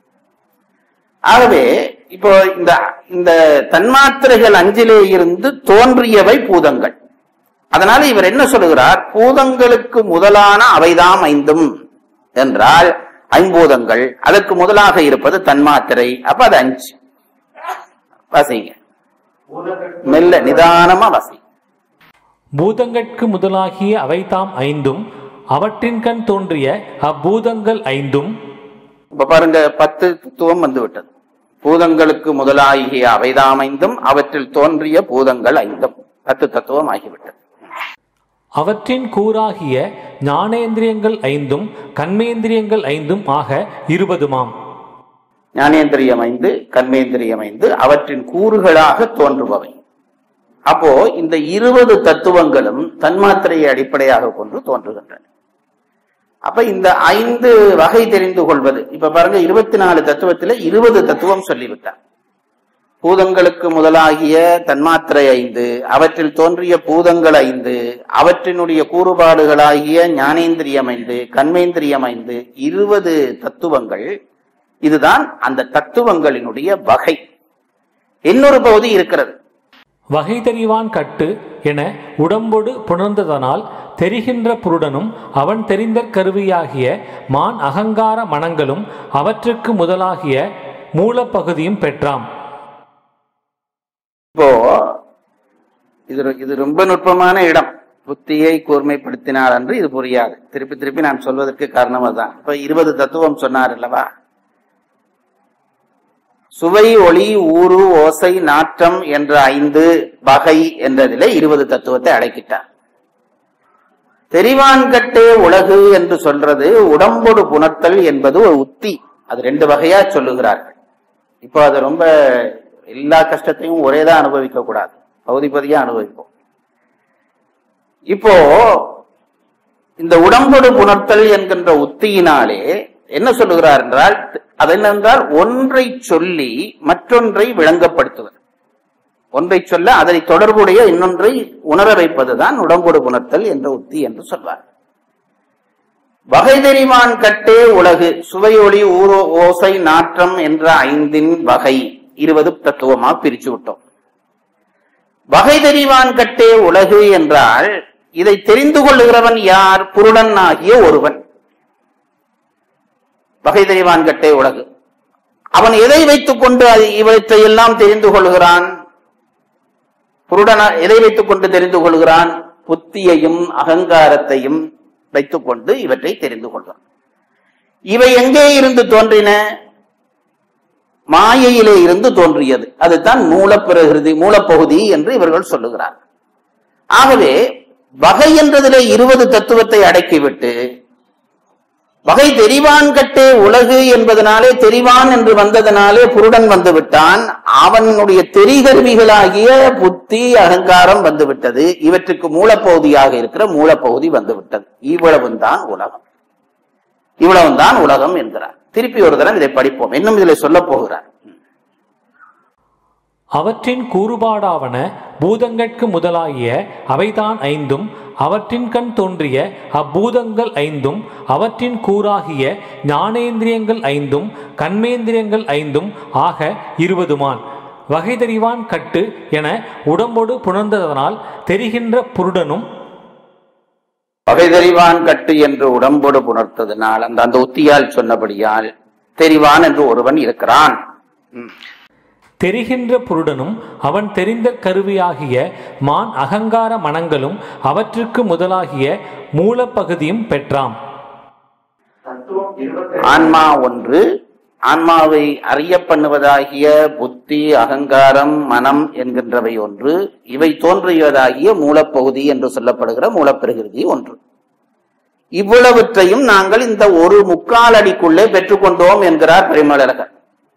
ஆகவே இப்போ இந்த இந்த தன்மாத்திரைகள் அஞ்சிலே இருந்து தோன்றியவை பூதங்கள் அதனால இவர் என்ன சொல்லுகிறார் பூதங்களுக்கு முதலான அவைதாம் ஐந்தும் என்றால் ஐம்பூதங்கள் அதற்கு முதலாக இருப்பது தன்மாத்திரை அப்ப அது அஞ்சு வாசிங்க மெல்ல நிதானமா வாசி பூதங்கட்கு முதலாகிய அவைதாம் ஐந்தும் அவற்றின் கண் தோன்றிய அப்பூதங்கள் ஐந்தும் இப்ப பாருங்க பத்து தத்துவம் வந்து விட்டது பூதங்களுக்கு முதலாகிய அவைதாம் ஐந்தும் அவற்றில் தோன்றிய பூதங்கள் ஐந்தும் பத்து தத்துவம் ஆகிவிட்டது அவற்றின் கூறாகிய ஞானேந்திரியங்கள் ஐந்தும் கண்மேந்திரியங்கள் ஐந்தும் ஆக இருபதுமாம் ஞானேந்திரியம் ஐந்து கர்மேந்திரியம் ஐந்து அவற்றின் கூறுகளாக தோன்றுபவை அப்போ இந்த இருபது தத்துவங்களும் தன்மாத்திரையை அடிப்படையாக கொண்டு தோன்றுகின்றன அப்ப இந்த ஐந்து வகை தெரிந்து கொள்வது இப்ப பாருங்க இருபத்தி நாலு தத்துவத்தில இருபது தத்துவம் சொல்லிவிட்டார் பூதங்களுக்கு முதலாகிய தன்மாத்திரை ஐந்து அவற்றில் தோன்றிய பூதங்கள் ஐந்து அவற்றினுடைய கூறுபாடுகளாகிய ஞானேந்திரியம் ஐந்து கண்மேந்திரியம் ஐந்து இருபது தத்துவங்கள் இதுதான் அந்த தத்துவங்களினுடைய வகை இன்னொரு பகுதி இருக்கிறது வகை தெரிவான் கட்டு என உடம்பொடு புணர்ந்ததனால் தெரிகின்ற புருடனும் அவன் தெரிந்த கருவியாகிய மான் அகங்கார மனங்களும் அவற்றுக்கு முதலாகிய மூலப்பகுதியும் பெற்றாம் இப்போ இது ரொ- இது ரொம்ப நுட்பமான இடம் புத்தியை கூர்மைப்படுத்தினார் என்று இது புரியாது திருப்பி திருப்பி நான் சொல்வதற்கு காரணம் அதுதான் இப்ப இருபது தத்துவம் சொன்னார் அல்லவா சுவை ஒளி ஊறு ஓசை நாற்றம் என்ற ஐந்து வகை என்றதிலே இருபது தத்துவத்தை அடக்கிட்டார் தெரிவான்கட்டே உலகு என்று சொல்றது உடம்பொடு புணர்த்தல் என்பது ஒரு உத்தி அது ரெண்டு வகையா சொல்லுகிறார்கள் இப்போ அது ரொம்ப எல்லா கஷ்டத்தையும் ஒரே தான் அனுபவிக்க கூடாது பகுதி பகுதியா அனுபவிப்போம் இப்போ இந்த உடம்பொடு புணர்த்தல் என்கின்ற உத்தியினாலே என்ன சொல்லுகிறார் என்றால் அது என்னென்றால் ஒன்றை சொல்லி மற்றொன்றை விளங்கப்படுத்துவது ஒன்றை சொல்ல அதனை தொடர்புடைய இன்னொன்றை உணர வைப்பதுதான் உடம்பொடு புணர்த்தல் என்ற உத்தி என்று சொல்வார் வகை தெரிவான் கட்டே உலகு சுவையொளி ஊரோ ஓசை நாற்றம் என்ற ஐந்தின் வகை இருபது தத்துவமா பிரிச்சு விட்டோம் வகை தெரிவான் கட்டே உலகு என்றால் இதை தெரிந்து கொள்ளுகிறவன் யார் புருடன் ஆகிய ஒருவன் வகை தெரிவான் கட்டே உலகு அவன் எதை வைத்துக் கொண்டு அது- இவற்றை எல்லாம் தெரிந்து கொள்கிறான் புருடனா எதை வைத்துக் கொண்டு தெரிந்து கொள்கிறான் புத்தியையும் அகங்காரத்தையும் வைத்துக் கொண்டு இவற்றை தெரிந்து கொள்கிறான் இவை எங்கே இருந்து தோன்றின மாயையிலே இருந்து தோன்றியது அதுதான் மூலப்பிரகிருதி மூலப்பகுதி என்று இவர்கள் சொல்லுகிறார் ஆகவே வகை என்றதிலே இருபது தத்துவத்தை அடக்கிவிட்டு வகை தெரிவான் கட்டே உலகு என்பதனாலே தெரிவான் என்று வந்ததனாலே புருடன் வந்து விட்டான் அவனுடைய தெரிகருவிகளாகிய புத்தி அகங்காரம் வந்து விட்டது இவற்றுக்கு மூலப்பகுதியாக இருக்கிற மூலப்பகுதி வந்து விட்டது இவ்வளவும் தான் உலகம் இவ்வளவும் தான் உலகம் என்கிறார் திருப்பி ஒரு தரம் இதை படிப்போம் இன்னும் இதில் சொல்ல போகிறார் அவற்றின் கூறுபாடாவன பூதங்கட்கு முதலாகிய அவைதான் ஐந்தும் அவற்றின் கண் தோன்றிய அப்பூதங்கள் ஐந்தும் அவற்றின் கூறாகிய ஞானேந்திரியங்கள் ஐந்தும் கண்மேந்திரியங்கள் ஐந்தும் ஆக இருபதுமான் வகைதறிவான் கட்டு என உடம்பொடு புணர்ந்ததனால் தெரிகின்ற புருடனும் வகை தெரிவான் கட்டு என்று உடம்போடு புணர்த்ததினால் அந்த அந்த உத்தியால் சொன்னபடியால் தெரிவான் என்று ஒருவன் இருக்கிறான் ம். தெரிகின்ற புருடனும் அவன் தெரிந்த கருவியாகிய மான் அகங்கார மனங்களும் அவற்றுக்கு முதலாகிய மூலப்பகுதியும் பெற்றாம் ஆன்மா ஒன்று ஆன்மாவை அறிய பண்ணுவதாகிய புத்தி அகங்காரம் மனம் என்கின்றவை ஒன்று இவை தோன்றியதாகிய மூலப்பகுதி என்று சொல்லப்படுகிற மூலப்பிரகிருதி ஒன்று இவ்வளவற்றையும் நாங்கள் இந்த ஒரு முக்கால் அடிக்குள்ளே பெற்றுக்கொண்டோம் என்கிறார் பரிமளகர்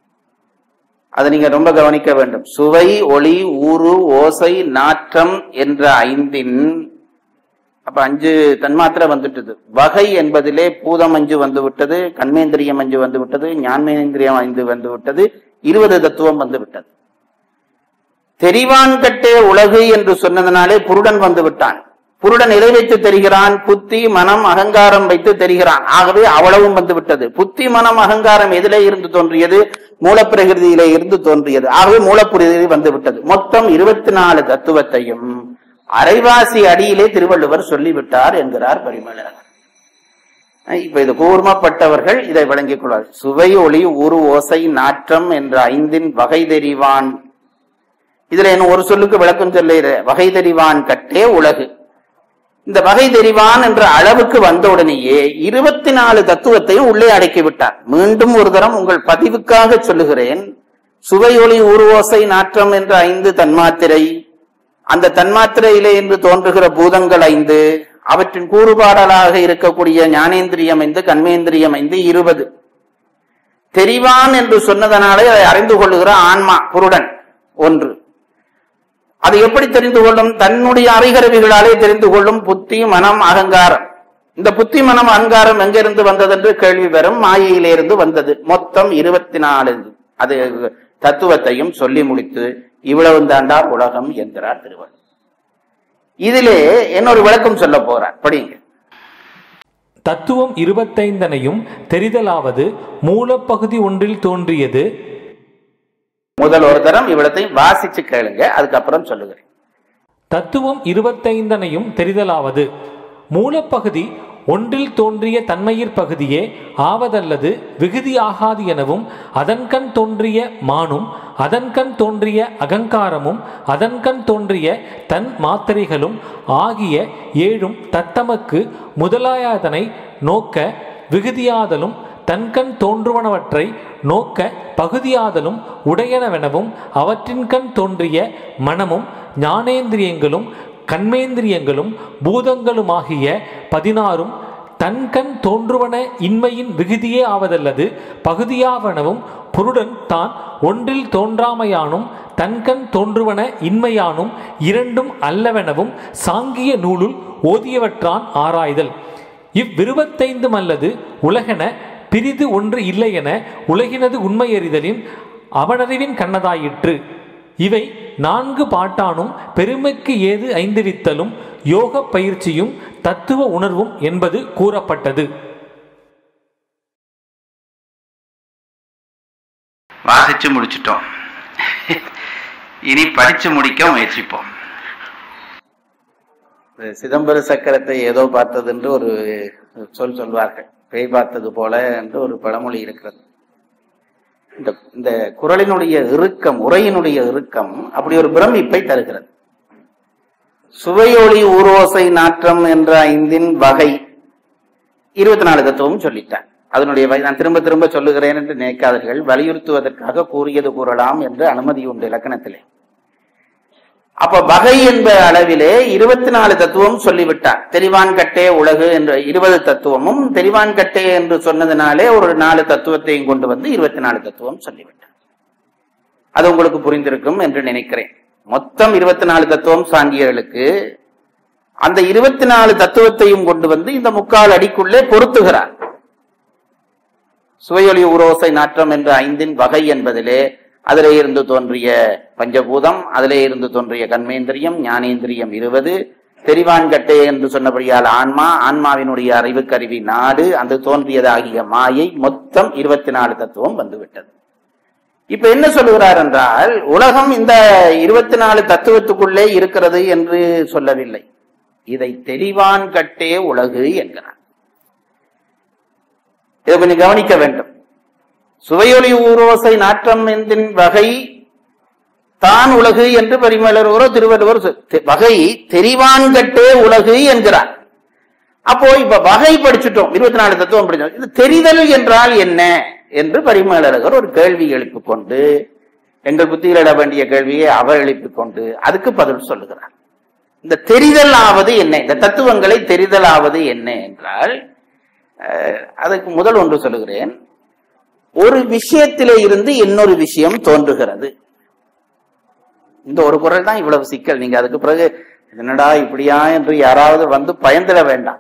அதை நீங்க ரொம்ப கவனிக்க வேண்டும் சுவை ஒளி ஊறு ஓசை நாற்றம் என்ற ஐந்தின் அப்ப அஞ்சு தன்மாத்திரை வந்துட்டது வகை என்பதிலே பூதம் அஞ்சு வந்து விட்டது கண்மேந்திரியம் அஞ்சு வந்து விட்டது ஞானமேந்திரியம் ஐந்து வந்து விட்டது இருபது தத்துவம் வந்து விட்டது தெரிவான் கட்டே உலகு என்று சொன்னதனாலே புருடன் வந்து விட்டான் புருடன் எதை வைத்து தெரிகிறான் புத்தி மனம் அகங்காரம் வைத்து தெரிகிறான் ஆகவே அவ்வளவும் வந்து விட்டது புத்தி மனம் அகங்காரம் எதிலே இருந்து தோன்றியது மூலப்பிரகிருதியிலே இருந்து தோன்றியது ஆகவே மூலப்பிரகிருதி வந்து விட்டது மொத்தம் இருபத்தி நாலு தத்துவத்தையும் அரைவாசி அடியிலே திருவள்ளுவர் சொல்லிவிட்டார் என்கிறார் பரிமளர் இப்ப இது கூர்மப்பட்டவர்கள் இதை விளங்கிக் கொள்வார் சுவை ஒளி உரு ஓசை நாற்றம் என்ற ஐந்தின் வகை தெரிவான் இதுல என்ன ஒரு சொல்லுக்கு விளக்கம் சொல்லுகிற வகை தெரிவான் கட்டே உலகு இந்த வகை தெரிவான் என்ற அளவுக்கு வந்த உடனேயே இருபத்தி நாலு தத்துவத்தையும் உள்ளே அடக்கி விட்டார் மீண்டும் ஒரு தரம் உங்கள் பதிவுக்காக சொல்லுகிறேன் சுவையொளி உருவோசை நாற்றம் என்ற ஐந்து தன்மாத்திரை அந்த தன்மாத்திரையிலே இன்று தோன்றுகிற பூதங்கள் ஐந்து அவற்றின் கூறுபாடலாக இருக்கக்கூடிய ஞானேந்திரியம் ஐந்து கண்மேந்திரியம் ஐந்து இருபது தெரிவான் என்று சொன்னதனாலே அதை அறிந்து கொள்ளுகிற ஆன்மா புருடன் ஒன்று அது எப்படி தெரிந்து கொள்ளும் தன்னுடைய அறிகருவிகளாலே தெரிந்து கொள்ளும் புத்தி மனம் அகங்காரம் இந்த புத்தி மனம் அகங்காரம் எங்கிருந்து வந்தது என்று கேள்வி வரும் மாயையிலிருந்து வந்தது மொத்தம் இருபத்தி நாலு அது தத்துவத்தையும் சொல்லி முடித்து இவ்வளவு தாண்டா உலகம் என்கிறார் திருவள்ளுவர் இதிலே இன்னொரு விளக்கம் சொல்ல போறார் படிங்க தத்துவம் இருபத்தைந்தனையும் தெரிதலாவது மூலப்பகுதி ஒன்றில் தோன்றியது முதல் ஒரு தரம் இவ்வளத்தையும் வாசிச்சு கேளுங்க அதுக்கப்புறம் சொல்லுகிறேன் தத்துவம் இருபத்தைந்தனையும் தெரிதலாவது மூலப்பகுதி ஒன்றில் தோன்றிய தன்மையிற் பகுதியே ஆவதல்லது விகுதி ஆகாது எனவும் அதன்கண் தோன்றிய மானும் அதன்கண் தோன்றிய அகங்காரமும் அதன்கண் தோன்றிய தன் மாத்திரைகளும் ஆகிய ஏழும் தத்தமக்கு முதலாயதனை நோக்க விகுதியாதலும் தன்கண் தோன்றுவனவற்றை நோக்க பகுதியாதலும் உடையனவெனவும் அவற்றின்கண் தோன்றிய மனமும் ஞானேந்திரியங்களும் கண்மேந்திரியங்களும் பூதங்களுமாகிய பதினாறும் தன்கண் தோன்றுவன இன்மையின் விகுதியே ஆவதல்லது பகுதியாவனவும் புருடன் தான் ஒன்றில் தோன்றாமையானும் தன்கண் தோன்றுவன இன்மையானும் இரண்டும் அல்லவெனவும் சாங்கிய நூலுள் ஓதியவற்றான் ஆராய்தல் இவ்விருபத்தைந்தும் அல்லது உலகென பிரிது ஒன்று இல்லையென உலகினது உண்மையறிதலின் அவனறிவின் கண்ணதாயிற்று இவை நான்கு பாட்டானும் பெருமைக்கு ஏது ஐந்துவித்தலும் யோக பயிற்சியும் தத்துவ உணர்வும் என்பது கூறப்பட்டது வாசிச்சு முடிச்சிட்டோம் இனி படிச்சு முடிக்க முயற்சிப்போம் சிதம்பர சக்கரத்தை ஏதோ பார்த்தது என்று ஒரு சொல் சொல்வார்கள் பேய் பார்த்தது போல என்று ஒரு பழமொழி இருக்கிறது இந்த இந்த குரலினுடைய இறுக்கம் உரையினுடைய இறுக்கம் அப்படி ஒரு பிரமிப்பை தருகிறது சுவையொளி ஊரோசை நாற்றம் என்ற ஐந்தின் வகை இருபத்தி நாலு தத்துவம் சொல்லிட்டார் அதனுடைய வகை நான் திரும்ப திரும்ப சொல்லுகிறேன் என்று நினைக்காதீர்கள் வலியுறுத்துவதற்காக கூறியது கூறலாம் என்று அனுமதி உண்டு இலக்கணத்திலே அப்ப வகை என்ற அளவிலே இருபத்தி நாலு தத்துவம் சொல்லிவிட்டார் தெரிவான் கட்டே உலகு என்ற இருபது தத்துவமும் தெரிவான் கட்டே என்று சொன்னதினாலே ஒரு நாலு தத்துவத்தையும் கொண்டு வந்து இருபத்தி நாலு தத்துவம் சொல்லிவிட்டார் அது உங்களுக்கு புரிந்திருக்கும் என்று நினைக்கிறேன் மொத்தம் இருபத்தி நாலு தத்துவம் சாங்கியர்களுக்கு அந்த இருபத்தி நாலு தத்துவத்தையும் கொண்டு வந்து இந்த முக்கால் அடிக்குள்ளே பொருத்துகிறார் சுவையொலி உரோசை நாற்றம் என்ற ஐந்தின் வகை என்பதிலே அதிலே இருந்து தோன்றிய பஞ்சபூதம் அதிலே இருந்து தோன்றிய கண்மேந்திரியம் ஞானேந்திரியம் இருபது தெரிவான்கட்டே என்று சொன்னபடியால் ஆன்மா ஆன்மாவினுடைய அறிவு கருவி நாடு அந்த தோன்றியதாகிய மாயை மொத்தம் இருபத்தி நாலு தத்துவம் வந்துவிட்டது இப்ப என்ன சொல்லுகிறார் என்றால் உலகம் இந்த இருபத்தி நாலு தத்துவத்துக்குள்ளே இருக்கிறது என்று சொல்லவில்லை இதை தெளிவான் கட்டே உலகு என்கிறார் இதை கொஞ்சம் கவனிக்க வேண்டும் சுவையொலி ஊரோசை நாற்றம் என்கின் வகை தான் உலகு என்று பரிமலரோரோ திருவள்ளுவர் சொ- தெ- வகை தெரிவான்கட்டே உலகு என்கிறார் அப்போ இப்ப வகை படிச்சுட்டோம் இருபத்தி நாலு தத்துவம் படிச்சோம் இது தெரிதல் என்றால் என்ன என்று பரிமலரகர் ஒரு கேள்வி எழுப்பிக் கொண்டு எங்கள் புத்தியில் இட வேண்டிய கேள்வியை அவர் எழுப்பிக் கொண்டு அதுக்கு பதில் சொல்லுகிறார் இந்த தெரிதல் ஆவது என்ன இந்த தத்துவங்களை தெரிதல் ஆவது என்ன என்றால் அஹ், அதுக்கு முதல் ஒன்று சொல்லுகிறேன் ஒரு விஷயத்திலே இருந்து இன்னொரு விஷயம் தோன்றுகிறது இந்த ஒரு குரல் தான் இவ்வளவு சிக்கல் நீங்க அதுக்கு பிறகு என்னடா இப்படியா என்று யாராவது வந்து பயந்திட வேண்டாம்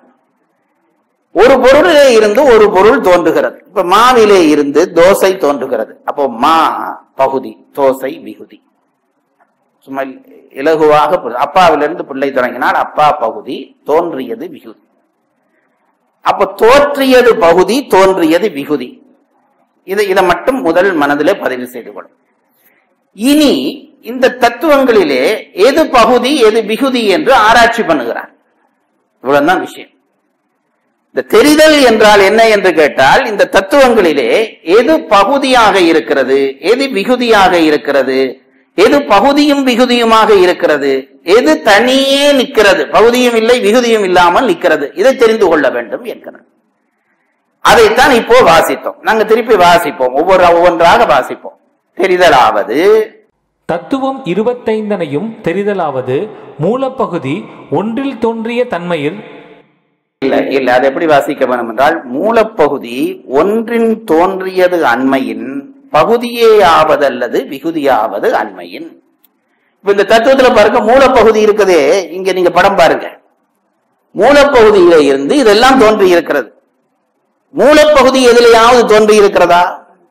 ஒரு பொருளிலே இருந்து ஒரு பொருள் தோன்றுகிறது இப்ப மாவிலே இருந்து தோசை தோன்றுகிறது அப்போ மா பகுதி தோசை விகுதி சும்மா இலகுவாக புரி- அப்பாவிலிருந்து பிள்ளை தொடங்கினால் அப்பா பகுதி தோன்றியது விகுதி அப்ப தோற்றியது பகுதி தோன்றியது விகுதி இதை இதை மட்டும் முதல் மனதிலே பதிவு செய்து கொள்ளும் இனி இந்த தத்துவங்களிலே எது பகுதி எது விகுதி என்று ஆராய்ச்சி பண்ணுகிறார் இவ்வளவுதான் விஷயம் இந்த தெரிதல் என்றால் என்ன என்று கேட்டால் இந்த தத்துவங்களிலே எது பகுதியாக இருக்கிறது எது விகுதியாக இருக்கிறது எது பகுதியும் விகுதியுமாக இருக்கிறது எது தனியே நிற்கிறது பகுதியும் இல்லை விகுதியும் இல்லாமல் நிற்கிறது இதை தெரிந்து கொள்ள வேண்டும் என்கிறார் அதைத்தான் இப்போ வாசித்தோம் நாங்க திருப்பி வாசிப்போம் ஒவ்வொரு ஒவ்வொன்றாக வாசிப்போம் தெரிதலாவது தத்துவம் இருபத்தைந்தனையும் தெரிதலாவது மூலப்பகுதி ஒன்றில் தோன்றிய தன்மையில் இல்ல இல்ல அதை எப்படி வாசிக்க வேண்டும் என்றால் மூலப்பகுதி ஒன்றின் தோன்றியது அண்மையின் பகுதியே ஆவதல்லது விகுதியாவது அண்மையின் இப்ப இந்த தத்துவத்துல பாருங்க மூலப்பகுதி இருக்குதே இங்க நீங்க படம் பாருங்க மூலப்பகுதியில இருந்து இதெல்லாம் தோன்றி இருக்கிறது மூலப்பகுதி எதிலையாவது தோன்றி இருக்கிறதா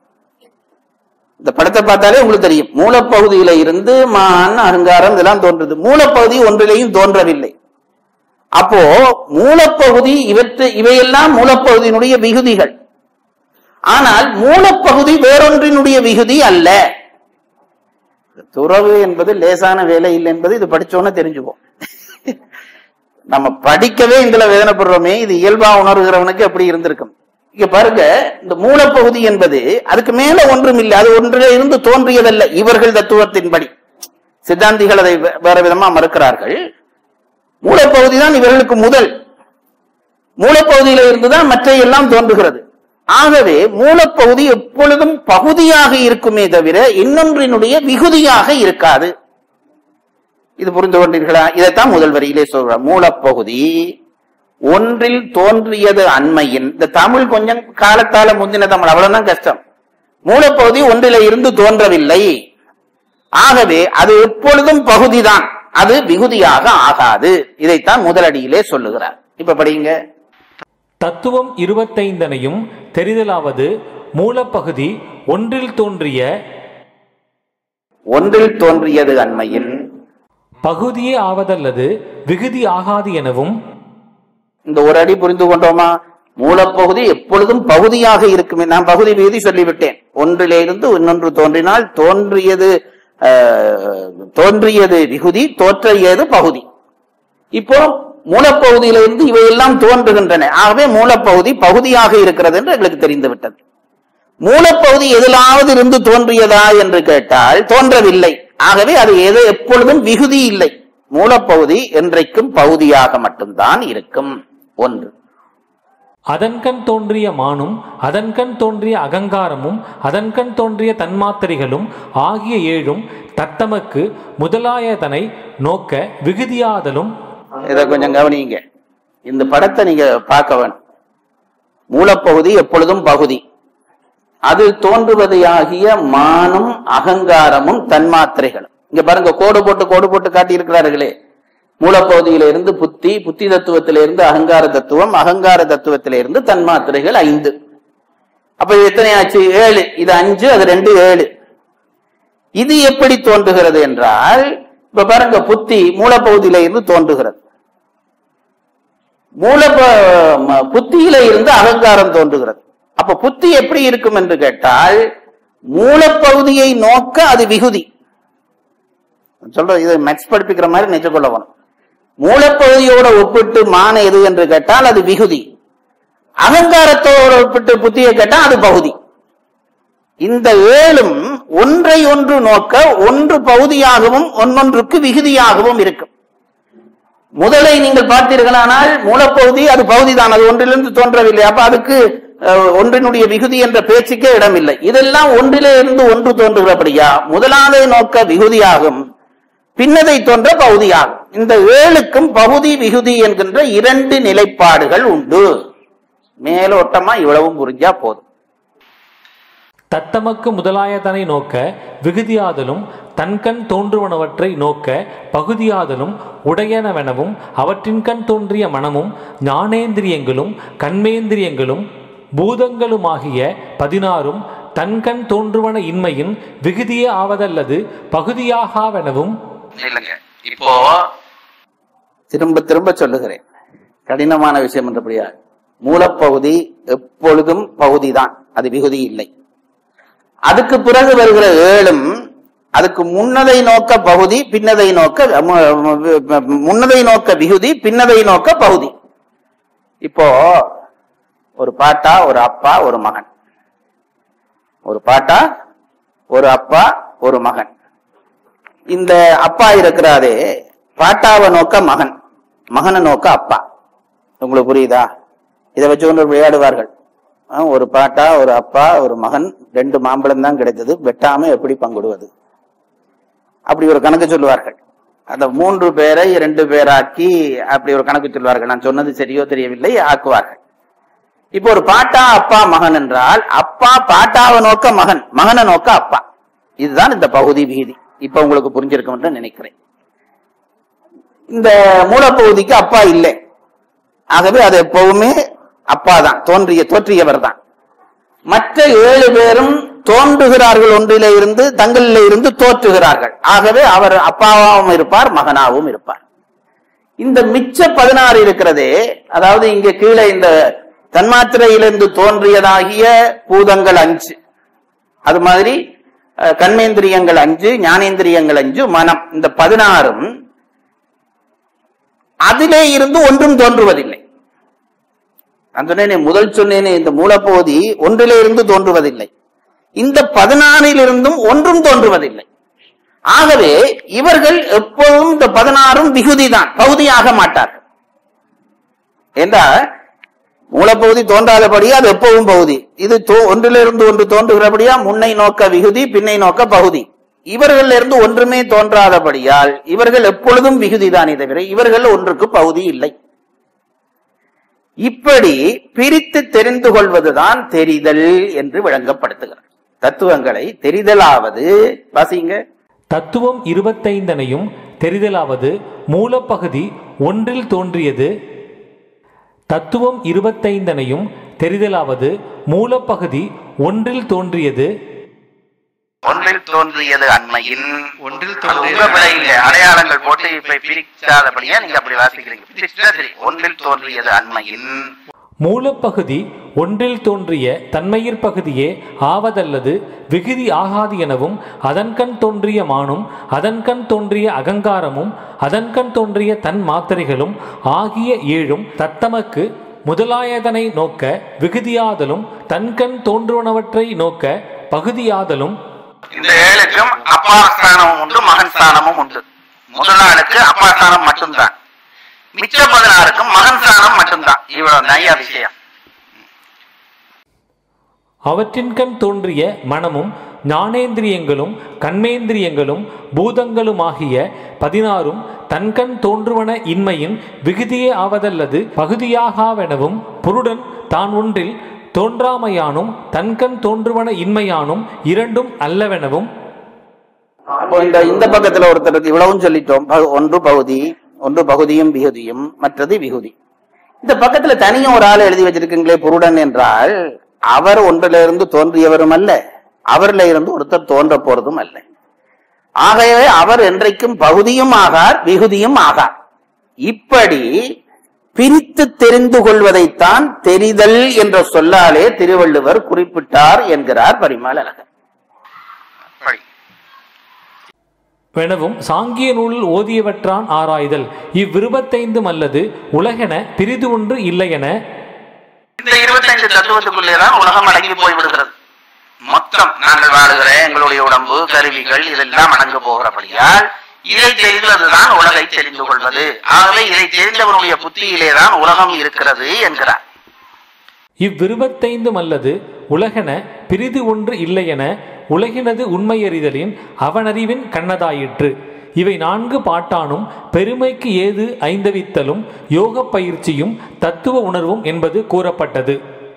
இந்த படத்தை பார்த்தாலே உங்களுக்கு தெரியும் மூலப்பகுதியில இருந்து மான் அகங்காரம் இதெல்லாம் தோன்றுது மூலப்பகுதி ஒன்றிலையும் தோன்றவில்லை அப்போ மூலப்பகுதி இவற்றை இவையெல்லாம் மூலப்பகுதியினுடைய விகுதிகள் ஆனால் மூலப்பகுதி வேறொன்றினுடைய விகுதி அல்ல துறவு என்பது லேசான வேலை இல்லை என்பது இது படிச்சோன்னு தெரிஞ்சுப்போம் நம்ம படிக்கவே இதுல வேதனைப்படுறோமே இது இயல்பா உணர்கிறவனுக்கு எப்படி இருந்திருக்கும் இங்க பாருங்க இந்த மூலப்பகுதி என்பது அதுக்கு மேல ஒன்றும் இல்லை அது ஒன்றிலே இருந்து தோன்றியதல்ல இவர்கள் தத்துவத்தின்படி சித்தாந்திகள் அதை வே- வேற விதமா மறுக்கிறார்கள் மூலப்பகுதி தான் இவர்களுக்கு முதல் மூலப்பகுதியில இருந்துதான் மற்ற எல்லாம் தோன்றுகிறது ஆகவே மூலப்பகுதி எப்பொழுதும் பகுதியாக இருக்குமே தவிர இன்னொன்றினுடைய விகுதியாக இருக்காது இது புரிந்து கொண்டீர்களா இதைத்தான் முதல் வரியிலே சொல்ற மூலப்பகுதி ஒன்றில் தோன்றியது அண்மையின் இந்த தமிழ் கொஞ்சம் காலத்தால முந்தின தமிழ் அவ்வளவுதான் கஷ்டம் மூலப்பகுதி ஒன்றில இருந்து தோன்றவில்லை ஆகவே அது எப்பொழுதும் பகுதிதான் அது விகுதியாக ஆகாது இதைத்தான் முதலடியிலே சொல்லுகிறார் இப்ப படிங்க தத்துவம் இருபத்தைந்தனையும் தெரிதலாவது மூலப்பகுதி ஒன்றில் தோன்றிய ஒன்றில் தோன்றியது அண்மையில் பகுதியே ஆவதல்லது விகுதி ஆகாது எனவும் இந்த ஒரு அடி புரிந்து கொண்டோமா மூலப்பகுதி எப்பொழுதும் பகுதியாக இருக்குமே நான் பகுதி விகுதி சொல்லிவிட்டேன் ஒன்றிலே இருந்து இன்னொன்று தோன்றினால் தோன்றியது ஆஹ், தோன்றியது விகுதி தோற்றியது பகுதி இப்போ மூலப்பகுதியிலிருந்து இவையெல்லாம் தோன்றுகின்றன ஆகவே மூலப்பகுதி பகுதியாக இருக்கிறது என்று எங்களுக்கு தெரிந்து விட்டது மூலப்பகுதி எதிலாவது இருந்து தோன்றியதா என்று கேட்டால் தோன்றவில்லை ஆகவே அது எது எப்பொழுதும் விகுதி இல்லை மூலப்பகுதி என்றைக்கும் பகுதியாக மட்டும்தான் இருக்கும் ஒன்று அதன்கண் தோன்றிய மானும் அதன்கண் தோன்றிய அகங்காரமும் அதன்கண் தோன்றிய தன்மாத்திரைகளும் ஆகிய ஏழும் தத்தமக்கு முதலாயதனை நோக்க விகுதியாதலும் இதை கொஞ்சம் கவனிங்க இந்த படத்தை நீங்க பார்க்க வேணும் மூலப்பகுதி எப்பொழுதும் பகுதி அது தோன்றுவது ஆகிய மானும் அகங்காரமும் தன்மாத்திரைகளும் இங்க பாருங்க கோடு போட்டு கோடு போட்டு காட்டி இருக்கிறார்களே மூலப்பகுதியில இருந்து புத்தி புத்தி தத்துவத்தில இருந்து அகங்கார தத்துவம் அகங்கார தத்துவத்தில இருந்து தன்மாத்திரைகள் ஐந்து அப்ப இது எத்தனை ஆச்சு ஏழு இது அஞ்சு அது ரெண்டு ஏழு இது எப்படி தோன்றுகிறது என்றால் இப்ப பாருங்க புத்தி மூலப்பகுதியில இருந்து தோன்றுகிறது மூல புத்தியில இருந்து அகங்காரம் தோன்றுகிறது அப்ப புத்தி எப்படி இருக்கும் என்று கேட்டால் மூலப்பகுதியை நோக்க அது விகுதி சொல்ற இது மேக்ஸ் படிப்பிக்கிற மாதிரி நிஜ கொள்ளவன் மூலப்பகுதியோட ஒப்பிட்டு மான எது என்று கேட்டால் அது விகுதி அகங்காரத்தோட ஒப்பிட்டு புத்தியை கேட்டால் அது பகுதி இந்த ஏழும் ஒன்றை ஒன்று நோக்க ஒன்று பகுதியாகவும் ஒன்னொன்றுக்கு விகுதியாகவும் இருக்கும் முதலை நீங்கள் பார்த்தீர்களானால் மூலப்பகுதி அது பகுதி தான் அது ஒன்றிலிருந்து தோன்றவில்லை அப்ப அதுக்கு அஹ், ஒன்றினுடைய விகுதி என்ற பேச்சுக்கே இடமில்லை இதெல்லாம் ஒன்றிலே இருந்து ஒன்று தோன்றுகிறபடியா முதலாவதை நோக்க விகுதியாகும் பின்னதை தோன்ற பகுதியாகும் இந்த ஏழுக்கும் பகுதி விகுதி என்கின்ற இரண்டு நிலைப்பாடுகள் உண்டு மேலோட்டமா இவ்வளவும் புரிஞ்சா போதும் தத்தமக்கு முதலாயதனை நோக்க விகுதியாதலும் தன்கண் தோன்றுவனவற்றை நோக்க பகுதியாதலும் உடையனவெனவும் அவற்றின்கண் தோன்றிய மனமும் ஞானேந்திரியங்களும் கண்மேந்திரியங்களும் பூதங்களுமாகிய பதினாறும் தன்கண் தோன்றுவன இன்மையின் விகுதியே ஆவதல்லது பகுதியாகாவெனவும் இல்லைங்க இப்போ திரும்ப திரும்ப சொல்லுகிறேன் கடினமான விஷயம் என்றபடியா மூலப்பகுதி எப்பொழுதும் பகுதிதான் அது விகுதி இல்லை அதுக்கு பிறகு வருகிற ஏழும் அதுக்கு முன்னதை நோக்க பகுதி பின்னதை நோக்க மு- மு- முன்னதை நோக்க விகுதி பின்னதை நோக்க பகுதி இப்போ ஒரு பாட்டா ஒரு அப்பா ஒரு மகன் ஒரு பாட்டா ஒரு அப்பா ஒரு மகன் இந்த அப்பா இருக்கிறாரே பாட்டாவை நோக்க மகன் மகனை நோக்க அப்பா உங்களுக்கு புரியுதா இதை வச்சு கொண்டு விளையாடுவார்கள் ஆ, ஒரு பாட்டா ஒரு அப்பா ஒரு மகன் ரெண்டு மாம்பழம் தான் கிடைத்தது வெட்டாம எப்படி பங்கிடுவது அப்படி ஒரு கணக்கு சொல்லுவார்கள் அந்த மூன்று பேரை ரெண்டு பேராக்கி அப்படி ஒரு கணக்கு சொல்வார்கள் நான் சொன்னது சரியோ தெரியவில்லை ஆக்குவார்கள் இப்போ ஒரு பாட்டா அப்பா மகன் என்றால் அப்பா பாட்டாவை நோக்க மகன் மகனை நோக்க அப்பா இதுதான் இந்த பகுதி விகிதி இப்ப உங்களுக்கு புரிஞ்சிருக்கும் என்று நினைக்கிறேன் இந்த மூலப்பகுதிக்கு அப்பா இல்லை ஆகவே அது எப்பவுமே அப்பா தான் தோன்றிய தோற்றியவர் தான் மற்ற ஏழு பேரும் தோன்றுகிறார்கள் ஒன்றிலே இருந்து தங்களிலே இருந்து தோற்றுகிறார்கள் ஆகவே அவர் அப்பாவாகவும் இருப்பார் மகனாகவும் இருப்பார் இந்த மிச்ச பதினாறு இருக்கிறதே அதாவது இங்க கீழே இந்த தன்மாத்திரையிலிருந்து தோன்றியதாகிய பூதங்கள் அஞ்சு அது மாதிரி அஹ், கண்மேந்திரியங்கள் அஞ்சு ஞானேந்திரியங்கள் அஞ்சு மனம் இந்த பதினாறும் அதிலே இருந்து ஒன்றும் தோன்றுவதில்லை நான் சொன்னேனே முதல் சொன்னேனே இந்த மூலப்பகுதி ஒன்றிலே இருந்து தோன்றுவதில்லை இந்த பதினாறிலிருந்தும் ஒன்றும் தோன்றுவதில்லை ஆகவே இவர்கள் எப்போதும் இந்த பதினாறும் விகுதிதான் பகுதியாக மாட்டார்கள் என்றால் மூலப்பகுதி தோன்றாதபடியா அது எப்பவும் பகுதி இது தோ- ஒன்றிலிருந்து ஒன்று தோன்றுகிறபடியா முன்னை நோக்க விகுதி பின்னை நோக்க பகுதி இவர்கள் இருந்து ஒன்றுமே தோன்றாதபடியால் இவர்கள் எப்பொழுதும் விகுதிதானே தவிர இவர்கள் ஒன்றுக்கு பகுதி இல்லை இப்படி பிரித்து தெரிந்து கொள்வதுதான் தெரிதல் என்று விளங்கப்படுத்துகிறார் தத்துவங்களை தெரிதலாவது வாசிங்க தத்துவம் இருபத்தைந்தனையும் தெரிதலாவது மூலப்பகுதி ஒன்றில் தோன்றியது தத்துவம் இருபத்தைந்தனையும் தெரிதலாவது மூலப்பகுதி ஒன்றில் தோன்றியது ஒன்றில் தோன்றியது அண்மையின் ஒன்றில் அது உங்க பிழை இல்லை. அடையாளங்கள் போட்டு இப்ப பிரிக்காதபடியா நீங்க அப்படி வாசிக்கிறீங்க பிரிச்சா சரி ஒன்றில் தோன்றியது அண்மையின் மூலப்பகுதி ஒன்றில் தோன்றிய தன்மையிற் பகுதியே ஆவதல்லது விகுதி ஆகாது எனவும் அதன்கண் தோன்றிய மானும் அதன்கண் தோன்றிய அகங்காரமும் அதன்கண் தோன்றிய தன் மாத்திரைகளும் ஆகிய ஏழும் தத்தமக்கு முதலாயதனை நோக்க விகுதியாதலும் தன்கண் தோன்றுவனவற்றை நோக்க பகுதியாதலும் இந்த ஏழுக்கும் அப்பா ஸ்தானமும் உண்டு மகன் ஸ்தானமும் உண்டு முதலாளுக்கு அப்பா ஸ்தானம் மட்டும்தான் மிச்ச பதினாறுக்கும் மகன் ஸ்தானம் மட்டும்தான் இவ்வளவு நையா விஷயம் அவற்றின்கண் தோன்றிய மனமும் ஞானேந்திரியங்களும் கண்மேந்திரியங்களும் பூதங்களுமாகிய பதினாறும் தன்கண் தோன்றுவன இன்மையின் விகுதியே ஆவதல்லது பகுதியாகாவெனவும் புருடன் தான் ஒன்றில் தோன்றாமையானும் தன்கண் தோன்றுவன இன்மையானும் இரண்டும் அல்லவெனவும் அப்போ இந்த இந்த பக்கத்துல ஒருத்தருக்கு இவ்வளவும் சொல்லிட்டோம் பகு- ஒன்று பகுதி ஒன்று பகுதியும் விகுதியும் மற்றது விகுதி இந்த பக்கத்துல தனியும் ஒரு ஆள் எழுதி வச்சிருக்கீங்களே புருடன் என்றால் அவர் ஒன்றிலிருந்து தோன்றியவரும் அல்ல அவரில் இருந்து ஒருத்தர் தோன்ற போறதும் அல்ல ஆகவே அவர் என்றைக்கும் பகுதியும் ஆகார் விகுதியும் ஆகார் இப்படி பிரித்து தெரிந்து கொள்வதைத்தான் தெரிதல் என்ற சொல்லாலே திருவள்ளுவர் குறிப்பிட்டார் என்கிறார் பரிமாள் அழகர் வெனவும் சாங்கிய நூலில் ஓதியவற்றான் ஆராய்தல் இவ்விருபத்தைந்தும் அல்லது உலகென பிரிது ஒன்று இல்லையென இந்த இருபத்தைந்து தத்துவத்துக்குள்ளேதான் உலகம் அடங்கி போய் விடுகிறது மொத்தம் நாங்கள் வாழுகிற எங்களுடைய உடம்பு கருவிகள் இதெல்லாம் அடங்க போகிறபடியால் இதை தெரிந்ததுதான் உலகை தெரிந்து கொள்வது ஆகவே இதை தெரிந்தவனுடைய புத்தியிலேதான் உலகம் இருக்கிறது என்கிறார் இவ்விருபத்தைந்தும் அல்லது உலகென பிரிது ஒன்று இல்லையென உலகினது உண்மையறிதலின் அவனறிவின் கண்ணதாயிற்று இவை நான்கு பாட்டானும் பெருமைக்கு ஏது ஐந்தவித்தலும் யோகப் பயிற்சியும் தத்துவ உணர்வும் என்பது கூறப்பட்டது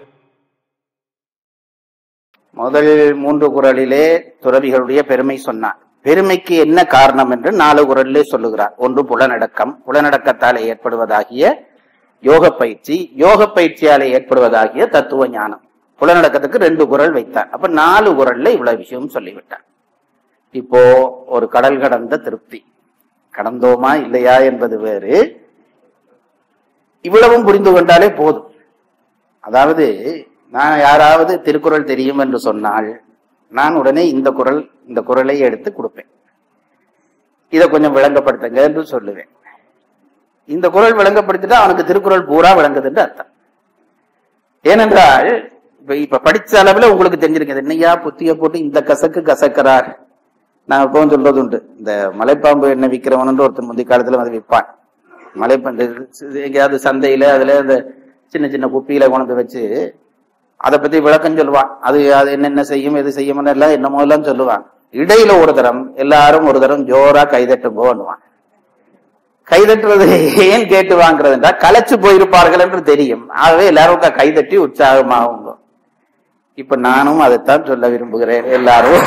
முதல் மூன்று குரலிலே துறவிகளுடைய பெருமை சொன்னார் பெருமைக்கு என்ன காரணம் என்று நாலு குரலிலே சொல்லுகிறார் ஒன்று புலனடக்கம் புலனடக்கத்தாலே ஏற்படுவதாகிய யோக பயிற்சி யோக பயிற்சியாலே ஏற்படுவதாகிய தத்துவ ஞானம் புலனடக்கத்துக்கு ரெண்டு குரல் வைத்தார் அப்ப நாலு குரல்ல இவ்வளவு விஷயம் சொல்லிவிட்டார் இப்போ ஒரு கடல் கடந்த திருப்தி கடந்தோமா இல்லையா என்பது வேறு இவ்வளவும் புரிந்து கொண்டாலே போதும் அதாவது நான் யாராவது திருக்குறள் தெரியும் என்று சொன்னால் நான் உடனே இந்த குரல் இந்த குரலை எடுத்து கொடுப்பேன் இதை கொஞ்சம் விளங்கப்படுத்துங்க என்று சொல்லுவேன் இந்த குரல் விளங்கப்படுத்திட்டா அவனுக்கு திருக்குறள் பூரா விளங்குதுன்னு அர்த்தம் ஏனென்றால் இப்ப இப்ப படிச்ச அளவுல உங்களுக்கு தெரிஞ்சிருக்கு என்னையா புத்திய போட்டு இந்த கசக்கு கசக்கிறார் நான் எப்பவும் சொல்றது உண்டு இந்த மலைப்பாம்பு எண்ணெய் விற்கிறவன் ஒருத்தன் முந்தைய காலத்துல வந்து விற்பான் மலைப்பாம்பு எங்கேயாவது சந்தையில அதுல இந்த சின்ன சின்ன குப்பியில கொண்டு வச்சு அதை பத்தி விளக்கம் சொல்லுவான் அது அது என்னென்ன செய்யும் எது செய்யும் எல்லாம் என்னமோ எல்லாம் சொல்லுவான் இடையில ஒரு தரம் எல்லாரும் ஒரு தரம் ஜோரா கைதட்டுங்கோன்னுவான் கைதட்டுறது ஏன் கேட்டு வாங்குறதுன்றா களைச்சு போயிருப்பார்கள் என்று தெரியும் ஆகவே எல்லாரும் க- கைதட்டி உற்சாகமாகுங்க இப்ப நானும் அதைத்தான் சொல்ல விரும்புகிறேன் எல்லாரும்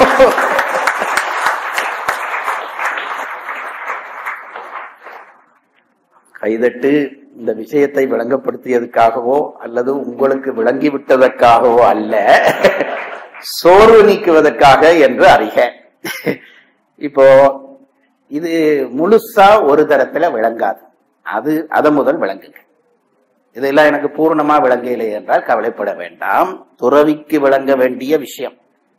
கைதட்டு இந்த விஷயத்தை விளங்கப்படுத்தியதுக்காகவோ அல்லது உங்களுக்கு விளங்கி விட்டதற்காகவோ அல்ல சோர்வு நீக்குவதற்காக என்று அறிக இப்போ இது முழுசா ஒரு தரத்துல விளங்காது அது அத முதல் விளங்குங்க இதெல்லாம் எனக்கு பூர்ணமா விளங்கவில்லை என்றால் கவலைப்பட வேண்டாம் துறவிக்கு விளங்க வேண்டிய விஷயம்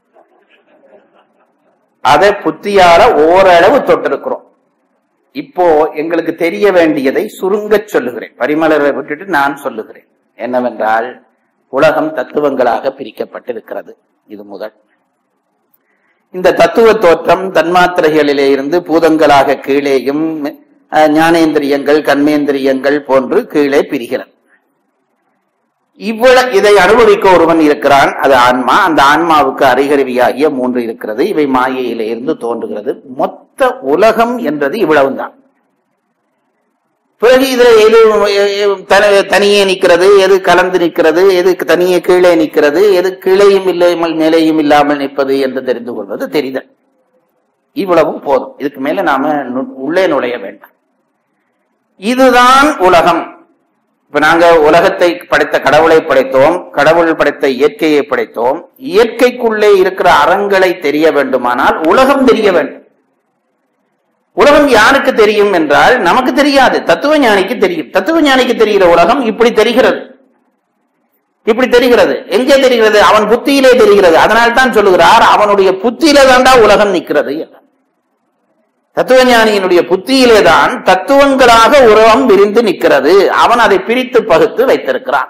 அதை புத்தியால ஓரளவு தொட்டிருக்கிறோம் இப்போ எங்களுக்கு தெரிய வேண்டியதை சுருங்கச் சொல்லுகிறேன் பரிமலரை விட்டுட்டு நான் சொல்லுகிறேன் என்னவென்றால் உலகம் தத்துவங்களாக பிரிக்கப்பட்டிருக்கிறது இது முதல் இந்த தத்துவ தோற்றம் தன்மாத்திரைகளிலே இருந்து பூதங்களாக கீழேயும் அஹ், ஞானேந்திரியங்கள் கண்மேந்திரியங்கள் போன்று கீழே பிரிகிறது இவ்வளவு இதை அனுபவிக்க ஒருவன் இருக்கிறான் அது ஆன்மா அந்த ஆன்மாவுக்கு அறிகருவியாகிய மூன்று இருக்கிறது இவை மாயையில இருந்து தோன்றுகிறது மொத்த உலகம் என்றது இவ்வளவுதான் பிறகு இதுல எது எ- தனி- தனியே நிற்கிறது எது கலந்து நிற்கிறது எது தனியே கீழே நிற்கிறது எது கீழேயும் இல்லாமல் மேலேயும் இல்லாமல் நிற்பது என்று தெரிந்து கொள்வது தெரிதல் இவ்வளவும் போதும் இதுக்கு மேல நாம நு- உள்ளே நுழைய வேண்டாம் இதுதான் உலகம் இப்ப நாங்க உலகத்தை படைத்த கடவுளை படைத்தோம் கடவுள் படைத்த இயற்கையை படைத்தோம் இயற்கைக்குள்ளே இருக்கிற அறங்களை தெரிய வேண்டுமானால் உலகம் தெரிய வேண்டும் உலகம் யாருக்கு தெரியும் என்றால் நமக்கு தெரியாது தத்துவ ஞானிக்கு தெரியும் தத்துவ ஞானிக்கு தெரிகிற உலகம் இப்படி தெரிகிறது இப்படி தெரிகிறது எங்கே தெரிகிறது அவன் புத்தியிலே தெரிகிறது அதனால் தான் சொல்லுகிறார் அவனுடைய புத்தியிலே தாண்டா உலகம் நிற்கிறது என்றார். தத்துவஞானியினுடைய புத்தியிலே தான் தத்துவங்களாக உருவம் விரிந்து நிற்கிறது அவன் அதை பிரித்து பகுத்து வைத்திருக்கிறான்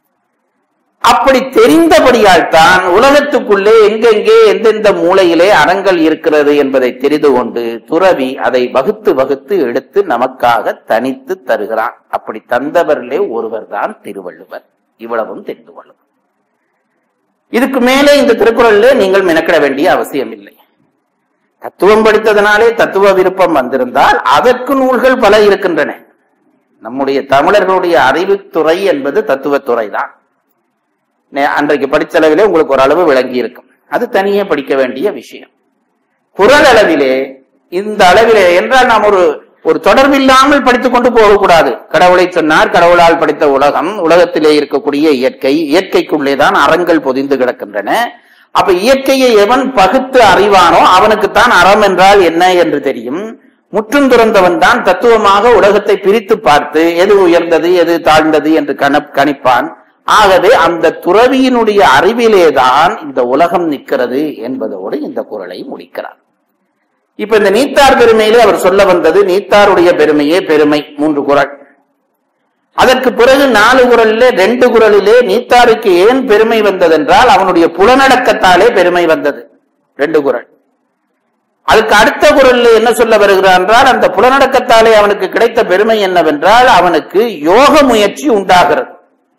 அப்படி தெரிந்தபடியால் தான் உலகத்துக்குள்ளே எங்கெங்கே எந்தெந்த மூலையிலே அறங்கள் இருக்கிறது என்பதை தெரிந்து கொண்டு துறவி அதை வகுத்து வகுத்து எடுத்து நமக்காக தனித்து தருகிறான் அப்படி தந்தவரிலே ஒருவர் தான் திருவள்ளுவர் இவ்வளவும் தெரிந்து கொள்ளும் இதுக்கு மேலே இந்த திருக்குறளிலே நீங்கள் மெனக்கிட வேண்டிய அவசியம் இல்லை தத்துவம் படித்ததனாலே தத்துவ விருப்பம் வந்திருந்தால் அதற்கு நூல்கள் பல இருக்கின்றன நம்முடைய தமிழர்களுடைய அறிவுத்துறை என்பது தத்துவத்துறை தான் நே- அன்றைக்கு படிச்ச அளவிலே உங்களுக்கு ஒரு அளவு விளங்கி இருக்கும் அது தனியே படிக்க வேண்டிய விஷயம் குரல் அளவிலே இந்த அளவிலே என்றால் நாம் ஒரு ஒரு தொடர்பில்லாமல் படித்துக் கொண்டு போகக்கூடாது கடவுளை சொன்னார் கடவுளால் படைத்த உலகம் உலகத்திலே இருக்கக்கூடிய இயற்கை இயற்கைக்குள்ளே தான் அறங்கள் பொதிந்து கிடக்கின்றன அப்ப இயற்கையை எவன் பகுத்து அறிவானோ அவனுக்குத்தான் அறம் என்றால் என்ன என்று தெரியும் முற்றும் துறந்தவன் தான் தத்துவமாக உலகத்தை பிரித்து பார்த்து எது உயர்ந்தது எது தாழ்ந்தது என்று கண கணிப்பான் ஆகவே அந்த துறவியினுடைய அறிவிலேதான் இந்த உலகம் நிற்கிறது என்பதோடு இந்த குரலை முடிக்கிறார் இப்ப இந்த நீத்தார் பெருமையிலே அவர் சொல்ல வந்தது நீத்தாருடைய பெருமையே பெருமை மூன்று குரல் அதற்கு பிறகு நாலு குரலிலே ரெண்டு குரலிலே நீத்தாருக்கு ஏன் பெருமை வந்ததென்றால் அவனுடைய புலனடக்கத்தாலே பெருமை வந்தது ரெண்டு குரல் அதுக்கு அடுத்த குரல்ல என்ன சொல்ல வருகிறார் என்றால் அந்த புலனடக்கத்தாலே அவனுக்கு கிடைத்த பெருமை என்னவென்றால் அவனுக்கு யோக முயற்சி உண்டாகிறது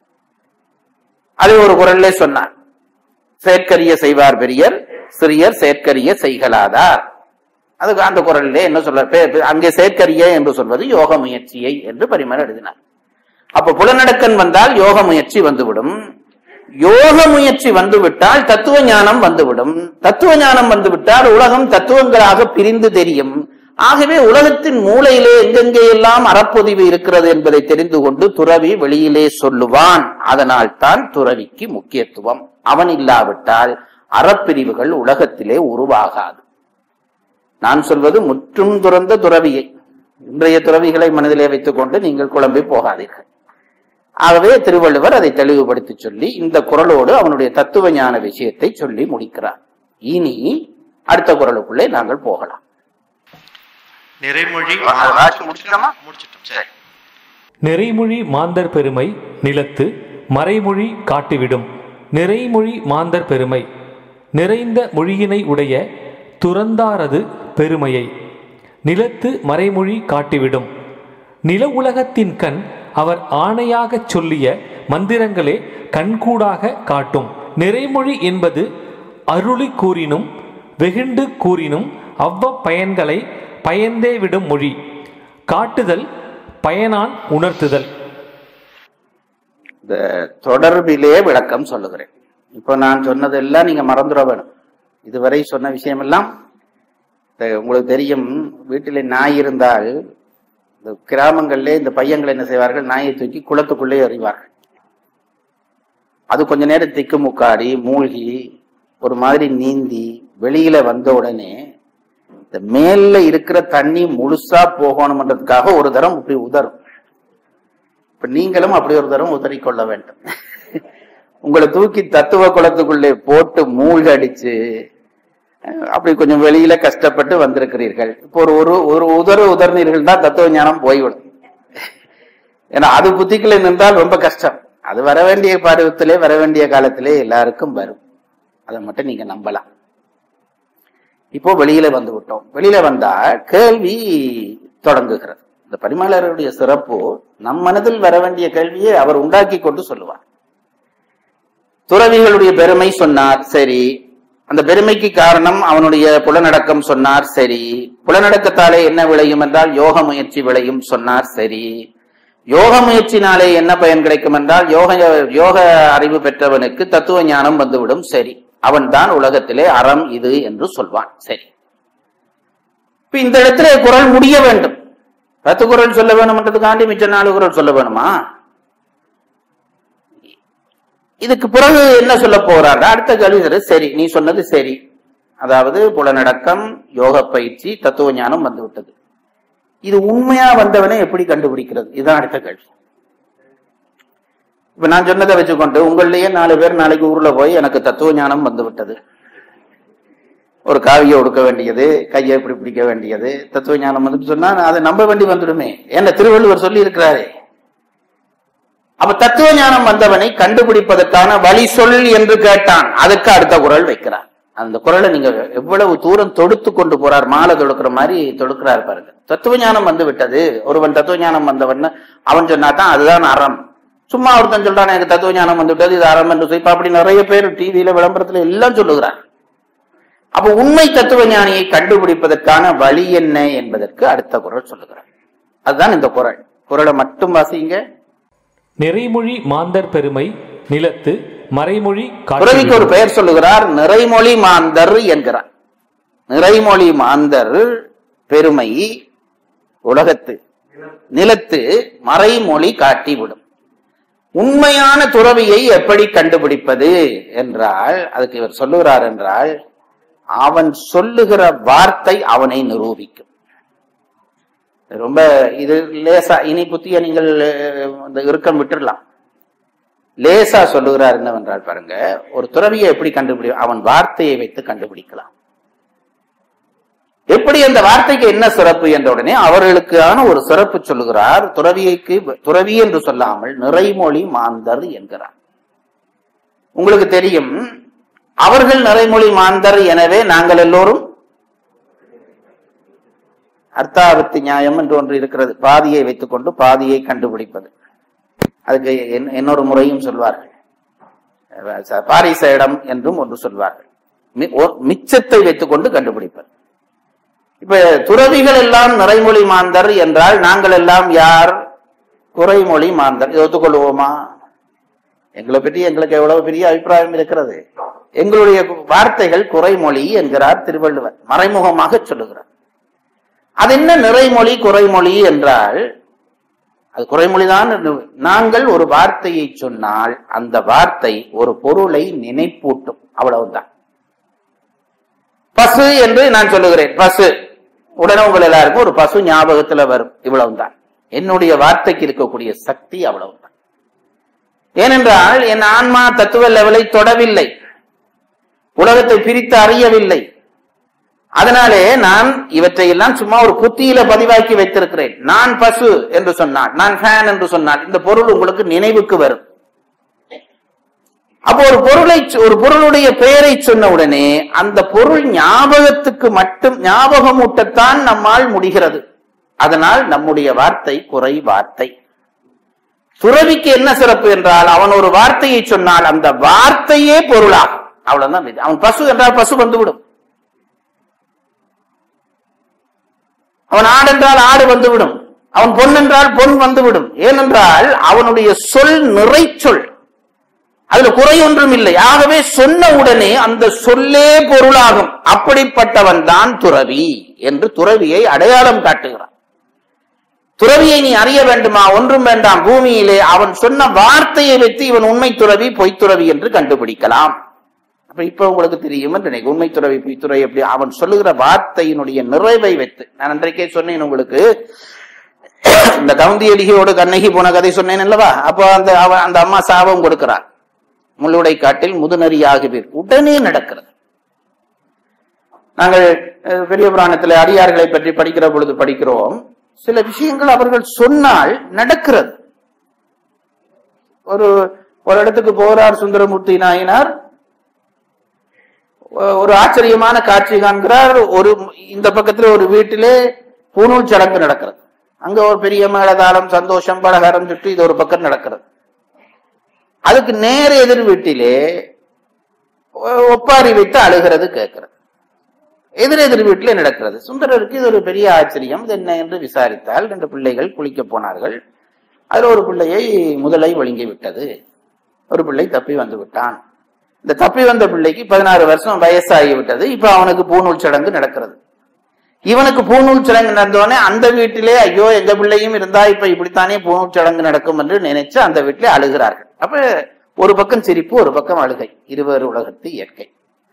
அது ஒரு குரல்ல சொன்னார் செயற்கரிய செய்வார் பெரியர் சிறியர் செயற்கரிய செய்கலாதார் அதுக்கு அந்த குரலிலே என்ன சொல்ற பே- பே- அங்கே செயற்கரிய என்று சொல்வது யோக முயற்சியை என்று பரிமள எழுதினார் அப்ப புலனடக்கன் வந்தால் யோக முயற்சி வந்துவிடும் யோக முயற்சி வந்துவிட்டால் தத்துவ ஞானம் வந்துவிடும் தத்துவ ஞானம் வந்துவிட்டால் உலகம் தத்துவங்களாக பிரிந்து தெரியும் ஆகவே உலகத்தின் மூலையிலே எங்கெங்கே எல்லாம் அறப்பொதிவு இருக்கிறது என்பதை தெரிந்து கொண்டு துறவி வெளியிலே சொல்லுவான் அதனால் தான் துறவிக்கு முக்கியத்துவம் அவன் இல்லாவிட்டால் அறப்பிரிவுகள் உலகத்திலே உருவாகாது நான் சொல்வது முற்றும் துறந்த துறவியை இன்றைய துறவிகளை மனதிலே வைத்துக் கொண்டு நீங்கள் குழம்பி போகாதீர்கள் ஆகவே திருவள்ளுவர் அதை தெளிவுபடுத்தி சொல்லி இந்த குரலோடு அவனுடைய தத்துவ ஞான விஷயத்தை சொல்லி முடிக்கிறார் இனி அடுத்த குரலுக்குள்ளே நாங்கள் போகலாம் நிறைமொழி முடிச்சிட்டோமா முடிச்சிட்டோம் சரி நிறைமொழி மாந்தர் பெருமை நிலத்து மறைமொழி காட்டிவிடும் நிறைமொழி மாந்தர் பெருமை நிறைந்த மொழியினை உடைய துறந்தாரது பெருமையை நிலத்து மறைமொழி காட்டிவிடும் நில உலகத்தின் கண் அவர் ஆணையாகச் சொல்லிய மந்திரங்களே கண்கூடாக காட்டும் நிறைமொழி என்பது அருளி கூறினும் வெகுண்டு கூறினும் அவ்வ பயன்களை பயந்தே விடும் மொழி காட்டுதல் பயனான் உணர்த்துதல் இந்த தொடர்பிலே விளக்கம் சொல்லுகிறேன் இப்போ நான் சொன்னதெல்லாம் நீங்க மறந்துட வேணும் இதுவரை சொன்ன விஷயமெல்லாம் இந்த உங்களுக்கு தெரியும் வீட்டிலே நாய் இருந்தால் இந்த கிராமங்களிலே இந்த பையங்கள் என்ன செய்வார்கள் நாயை தூக்கி குளத்துக்குள்ளே எறிவார்கள் அது கொஞ்ச நேரம் திக்கு முக்காடி மூழ்கி ஒரு மாதிரி நீந்தி வெளியில வந்த உடனே இந்த மேல்ல இருக்கிற தண்ணி முழுசா போகணும்ன்றதுக்காக ஒரு தரம் இப்படி உதறும் இப்ப நீங்களும் அப்படி ஒரு தரம் உதறிக்கொள்ள வேண்டும் உங்களை தூக்கி தத்துவ குளத்துக்குள்ளே போட்டு மூழ்கடிச்சு அஹ், அப்படி கொஞ்சம் வெளியில கஷ்டப்பட்டு வந்திருக்கிறீர்கள் இப்போ ஒரு ஒரு ஒரு உதறு உதர்னீர்கள் தான் தத்துவ ஞானம் போய்விடும் ஏன்னா அது புத்திக்குள்ள நின்றால் ரொம்ப கஷ்டம் அது வர வேண்டிய பருவத்திலே வர வேண்டிய காலத்திலே எல்லாருக்கும் வரும் அதை மட்டும் நீங்க நம்பலாம் இப்போ வெளியில வந்து விட்டோம் வெளியில வந்தா கேள்வி தொடங்குகிறது இந்த பரிமளருடைய சிறப்பு நம் மனதில் வர வேண்டிய கேள்வியை அவர் உண்டாக்கி கொண்டு சொல்லுவார் துறவிகளுடைய பெருமை சொன்னார் சரி அந்த பெருமைக்கு காரணம் அவனுடைய புலனடக்கம் சொன்னார் சரி புலனடக்கத்தாலே என்ன விளையும் என்றால் யோக முயற்சி விளையும் சொன்னார் சரி யோக முயற்சினாலே என்ன பயன் கிடைக்கும் என்றால் யோக யோக அறிவு பெற்றவனுக்கு தத்துவ ஞானம் வந்துவிடும் சரி அவன் தான் உலகத்திலே அறம் இது என்று சொல்வான் சரி இப்ப இந்த இடத்துல குரல் முடிய வேண்டும் பத்து குரல் சொல்ல வேணும்ன்றதுக்காண்டி மிச்ச நாலு குரல் சொல்ல வேணுமா இதுக்கு பிறகு என்ன சொல்ல போறாரு அடுத்த கேள்வி சரி, சரி நீ சொன்னது சரி அதாவது புலனடக்கம் யோக பயிற்சி தத்துவ ஞானம் வந்து விட்டது இது உண்மையா வந்தவனை எப்படி கண்டுபிடிக்கிறது இதுதான் அடுத்த கேள்வி இப்ப நான் சொன்னதை வச்சுக்கொண்டு உங்களிலேயே நாலு பேர் நாளைக்கு ஊர்ல போய் எனக்கு தத்துவ ஞானம் வந்து விட்டது ஒரு காவியை ஒடுக்க வேண்டியது கையை இப்படி பிடிக்க வேண்டியது தத்துவ ஞானம் வந்து சொன்னா அதை நம்ப வேண்டி வந்துடுமே ஏன்னா திருவள்ளுவர் சொல்லி இருக்கிறாரே அப்ப தத்துவ ஞானம் வந்தவனை கண்டுபிடிப்பதற்கான வழி சொல் என்று கேட்டான் அதுக்கு அடுத்த குரல் வைக்கிறார் அந்த குரலை நீங்க எவ்வளவு தூரம் தொடுத்து கொண்டு போறார் மாலை தொடுக்கிற மாதிரி தொடுக்கிறார் பாருங்க தத்துவ ஞானம் வந்து விட்டது ஒருவன் தத்துவ ஞானம் வந்தவன் அவன் சொன்னா தான் அதுதான் அறம் சும்மா ஒருத்தன் சொல்றான் எனக்கு தத்துவ ஞானம் வந்து விட்டது இது அறம் என்று சொல்லி இப்ப அப்படி நிறைய பேர் டிவியில விளம்பரத்துல எல்லாம் சொல்லுகிறார் அப்ப உண்மை தத்துவ ஞானியை கண்டுபிடிப்பதற்கான வழி என்ன என்பதற்கு அடுத்த குரல் சொல்லுகிறார் அதுதான் இந்த குரல் குரலை மட்டும் வாசிங்க நிறைமொழி மாந்தர் பெருமை நிலத்து மறைமொழி துறவிக்கு ஒரு காட்சி பெயர் சொல்லுகிறார் நிறைமொழி மாந்தர் என்கிறார் நிறைமொழி மாந்தர் பெருமை உலகத்து நிலத்து மறைமொழி காட்டிவிடும் உண்மையான துறவியை எப்படி கண்டுபிடிப்பது என்றால் அதுக்கு இவர் சொல்லுகிறார் என்றால் அவன் சொல்லுகிற வார்த்தை அவனை நிரூபிக்கும் ரொம்ப இது லேசா இனி புத்திய நீங்கள் அஹ், இந்த இறுக்கம் விட்டுறலாம் லேசா சொல்லுகிறார் என்னவென்றால் பாருங்க ஒரு துறவியை எப்படி கண்டுபிடி அவன் வார்த்தையை வைத்து கண்டுபிடிக்கலாம் எப்படி அந்த வார்த்தைக்கு என்ன சிறப்பு என்ற உடனே அவர்களுக்கான ஒரு சிறப்பு சொல்லுகிறார் துறவியைக்கு துறவி என்று சொல்லாமல் நிறைமொழி மாந்தர் என்கிறார் உங்களுக்கு தெரியும் அவர்கள் நிறைமொழி மாந்தர் எனவே நாங்கள் எல்லோரும் அர்த்தாபத்தி நியாயம் என்று ஒன்று இருக்கிறது பாதியை வைத்துக்கொண்டு பாதியை கண்டுபிடிப்பது அதுக்கு என்- இன்னொரு முறையும் சொல்வார்கள் அஹ் பாரிச இடம் என்றும் ஒன்று சொல்வார்கள் மி- ஓ- மிச்சத்தை வைத்துக்கொண்டு கண்டுபிடிப்பது இப்ப துறவிகள் எல்லாம் நிறைமொழி மாந்தர் என்றால் நாங்கள் எல்லாம் யார் குறைமொழி மாந்தர் இதை ஒத்துக்கொள்வோமா எங்களை பற்றி எங்களுக்கு எவ்வளவு பெரிய அபிப்பிராயம் இருக்கிறது எங்களுடைய வார்த்தைகள் குறைமொழி என்கிறார் திருவள்ளுவர் மறைமுகமாக சொல்லுகிறார் அது என்ன நிறைமொழி குறைமொழி என்றால் அது குறைமொழிதான் என்று- நாங்கள் ஒரு வார்த்தையை சொன்னால் அந்த வார்த்தை ஒரு பொருளை நினைப்பூட்டும் அவ்வளவுதான் பசு என்று நான் சொல்லுகிறேன் பசு உடனே உங்கள் எல்லாருக்கும் ஒரு பசு ஞாபகத்துல வரும் இவ்வளவுதான் என்னுடைய வார்த்தைக்கு இருக்கக்கூடிய சக்தி அவ்வளவுதான் ஏனென்றால் என் ஆன்மா தத்துவ லெவலை தொடவில்லை உலகத்தை பிரித்து அறியவில்லை அதனாலே நான் இவற்றையெல்லாம் சும்மா ஒரு புத்தியில பதிவாக்கி வைத்திருக்கிறேன் நான் பசு என்று சொன்னால் நான் ஃபேன் என்று சொன்னால் இந்த பொருள் உங்களுக்கு நினைவுக்கு வரும் அப்போ ஒரு பொருளை ஒரு பொருளுடைய பெயரை சொன்ன உடனே அந்த பொருள் ஞாபகத்துக்கு மட்டும் ஞாபகமூட்டத்தான் நம்மால் முடிகிறது அதனால் நம்முடைய வார்த்தை குறை வார்த்தை துறவிக்கு என்ன சிறப்பு என்றால் அவன் ஒரு வார்த்தையை சொன்னால் அந்த வார்த்தையே பொருளாகும் அவ்வளவுதான் இது. அவன் பசு என்றால் பசு வந்துவிடும் அவன் ஆடு என்றால் ஆடு வந்துவிடும் அவன் பொன் என்றால் பொன் வந்துவிடும் ஏனென்றால் அவனுடைய சொல் நிறை சொல் அதுல குறை ஒன்றும் இல்லை ஆகவே சொன்ன உடனே அந்த சொல்லே பொருளாகும் அப்படிப்பட்டவன் தான் துறவி என்று துறவியை அடையாளம் காட்டுகிறான் துறவியை நீ அறிய வேண்டுமா ஒன்றும் வேண்டாம் பூமியிலே அவன் சொன்ன வார்த்தையை வைத்து இவன் உண்மை துறவி பொய்த்துறவி என்று கண்டுபிடிக்கலாம் அப்ப இப்ப உங்களுக்கு தெரியும் என்று நினைக்கிறேன். உண்மை துறவி பொய்த்துறவி எப்படி அவன் சொல்லுகிற வார்த்தையினுடைய நிறைவை வைத்து நான் அன்றைக்கே சொன்னேன் உங்களுக்கு இந்த கவுந்தியடிகையோடு கண்ணகி போன கதை சொன்னேன் அல்லவா அப்போ அந்த அவ அந்த அம்மா சாபம் கொடுக்கிறார் முள்ளுடை காட்டில் முதுநரியாகுவீர் உடனே நடக்கிறது நாங்கள் அஹ், பெரிய புராணத்தில் அடியார்களை பற்றி படிக்கிற பொழுது படிக்கிறோம் சில விஷயங்கள் அவர்கள் சொன்னால் நடக்கிறது ஒரு ஒரு இடத்துக்கு போறார் சுந்தரமூர்த்தி நாயனார் ஒ- ஒரு ஆச்சரியமான காட்சி காண்கிறார் ஒரு இந்த பக்கத்துல ஒரு வீட்டிலே பூணூல் சடங்கு நடக்கிறது அங்க ஒரு பெரிய மேளதாளம் சந்தோஷம் பலகாரம் சுற்றி இது ஒரு பக்கம் நடக்கிறது அதுக்கு நேர் எதிர் வீட்டிலே ஒ- ஒப்பாரி வைத்து அழுகிறது கேட்கிறது எதிர் எதிர் வீட்டிலே நடக்கிறது சுந்தரருக்கு இது ஒரு பெரிய ஆச்சரியம் இது என்ன என்று விசாரித்தால் ரெண்டு பிள்ளைகள் குளிக்க போனார்கள் அதுல ஒரு பிள்ளையை முதலை ஒழுங்கி விட்டது ஒரு பிள்ளை தப்பி வந்து விட்டான் இந்த தப்பி வந்த பிள்ளைக்கு பதினாறு வருஷம் வயசாகி விட்டது இப்ப அவனுக்கு பூநூல் சடங்கு நடக்கிறது இவனுக்கு பூநூல் சடங்கு நடந்தோடனே அந்த வீட்டிலே ஐயோ எங்க பிள்ளையும் இருந்தா இப்ப இப்படித்தானே பூநூல் சடங்கு நடக்கும் என்று நினைச்சு அந்த வீட்டிலே அழுகிறார்கள் அப்ப ஒரு பக்கம் சிரிப்பு ஒரு பக்கம் அழுகை இருவர் உலகத்து இயற்கை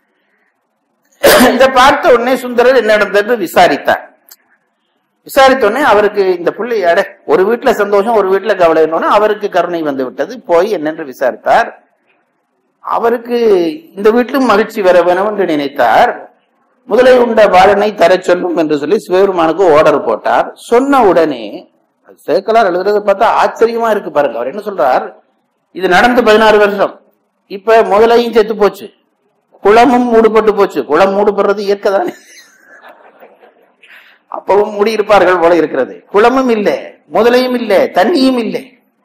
இதை பார்த்த உடனே சுந்தரர் என்ன நடந்தது விசாரித்தார் விசாரித்த உடனே அவருக்கு இந்த பிள்ளை அட ஒரு வீட்டுல சந்தோஷம் ஒரு வீட்டுல கவலை என்னன்னா அவருக்கு கருணை வந்து விட்டது போய் என்னென்று விசாரித்தார் அவருக்கு இந்த வீட்டிலும் மகிழ்ச்சி வர வேணும் என்று நினைத்தார் முதலை உண்ட பாலனை தரச் சொல்லும் என்று சொல்லி சிவபெருமானுக்கு ஓர்டர் போட்டார் சொன்ன உடனே அது சேக்கலார் எழுதுறதை பார்த்தா ஆச்சரியமா இருக்கு பாருங்க அவர் என்ன சொல்றார் இது நடந்து பதினாறு வருஷம் இப்ப முதலையும் செத்து போச்சு குளமும் மூடுபட்டு போச்சு குளம் மூடுபடுறது இயற்கை தானே அப்பவும் மூடி இருப்பார்கள் போல இருக்கிறது குளமும் இல்லை முதலையும் இல்லை தண்ணியும் இல்லை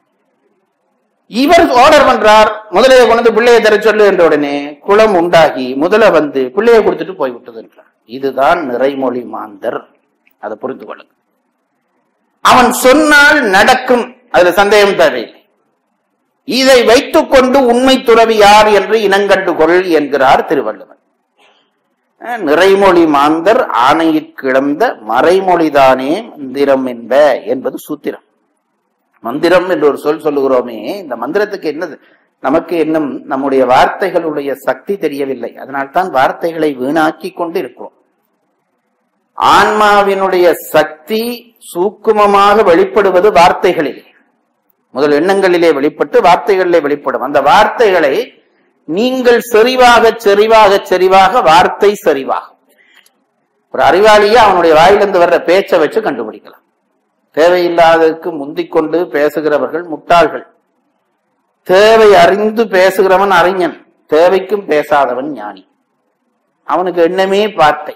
இவர் ஆர்டர் பண்றார் முதலையை கொண்டு வந்து பிள்ளையை தர சொல்லு என்ற உடனே குளம் உண்டாகி முதல வந்து பிள்ளையை கொடுத்துட்டு போய் விட்டது என்றார் இதுதான் நிறைமொழி மாந்தர் அதை புரிந்து கொள்ளுங்க அவன் சொன்னால் நடக்கும் அதுல சந்தேகம் தேவையில்லை இதை வைத்துக்கொண்டு உண்மை துறவி யார் என்று இனங்கண்டு கொள் என்கிறார் திருவள்ளுவர் அஹ், நிறைமொழி மாந்தர் ஆணையிற் கிளந்த மறைமொழிதானே மந்திரம் என்ப என்பது சூத்திரம் மந்திரம் என்று ஒரு சொல் சொல்லுகிறோமே இந்த மந்திரத்துக்கு என்னது நமக்கு இன்னும் நம்முடைய வார்த்தைகளுடைய சக்தி தெரியவில்லை அதனால்தான் வார்த்தைகளை வீணாக்கி கொண்டு இருக்கிறோம் ஆன்மாவினுடைய சக்தி சூக்குமமாக வெளிப்படுவது வார்த்தைகளிலே முதல் எண்ணங்களிலே வெளிப்பட்டு வார்த்தைகளிலே வெளிப்படும் அந்த வார்த்தைகளை நீங்கள் செறிவாக செறிவாக செறிவாக வார்த்தை செறிவாகும் ஒரு அறிவாளியே அவனுடைய வாயிலிருந்து வர்ற பேச்சை வச்சு கண்டுபிடிக்கலாம் தேவையில்லாததுக்கு முந்திக் கொண்டு பேசுகிறவர்கள் முட்டாள்கள் தேவை அறிந்து பேசுகிறவன் அறிஞன் தேவைக்கும் பேசாதவன் ஞானி அவனுக்கு எண்ணமே வார்த்தை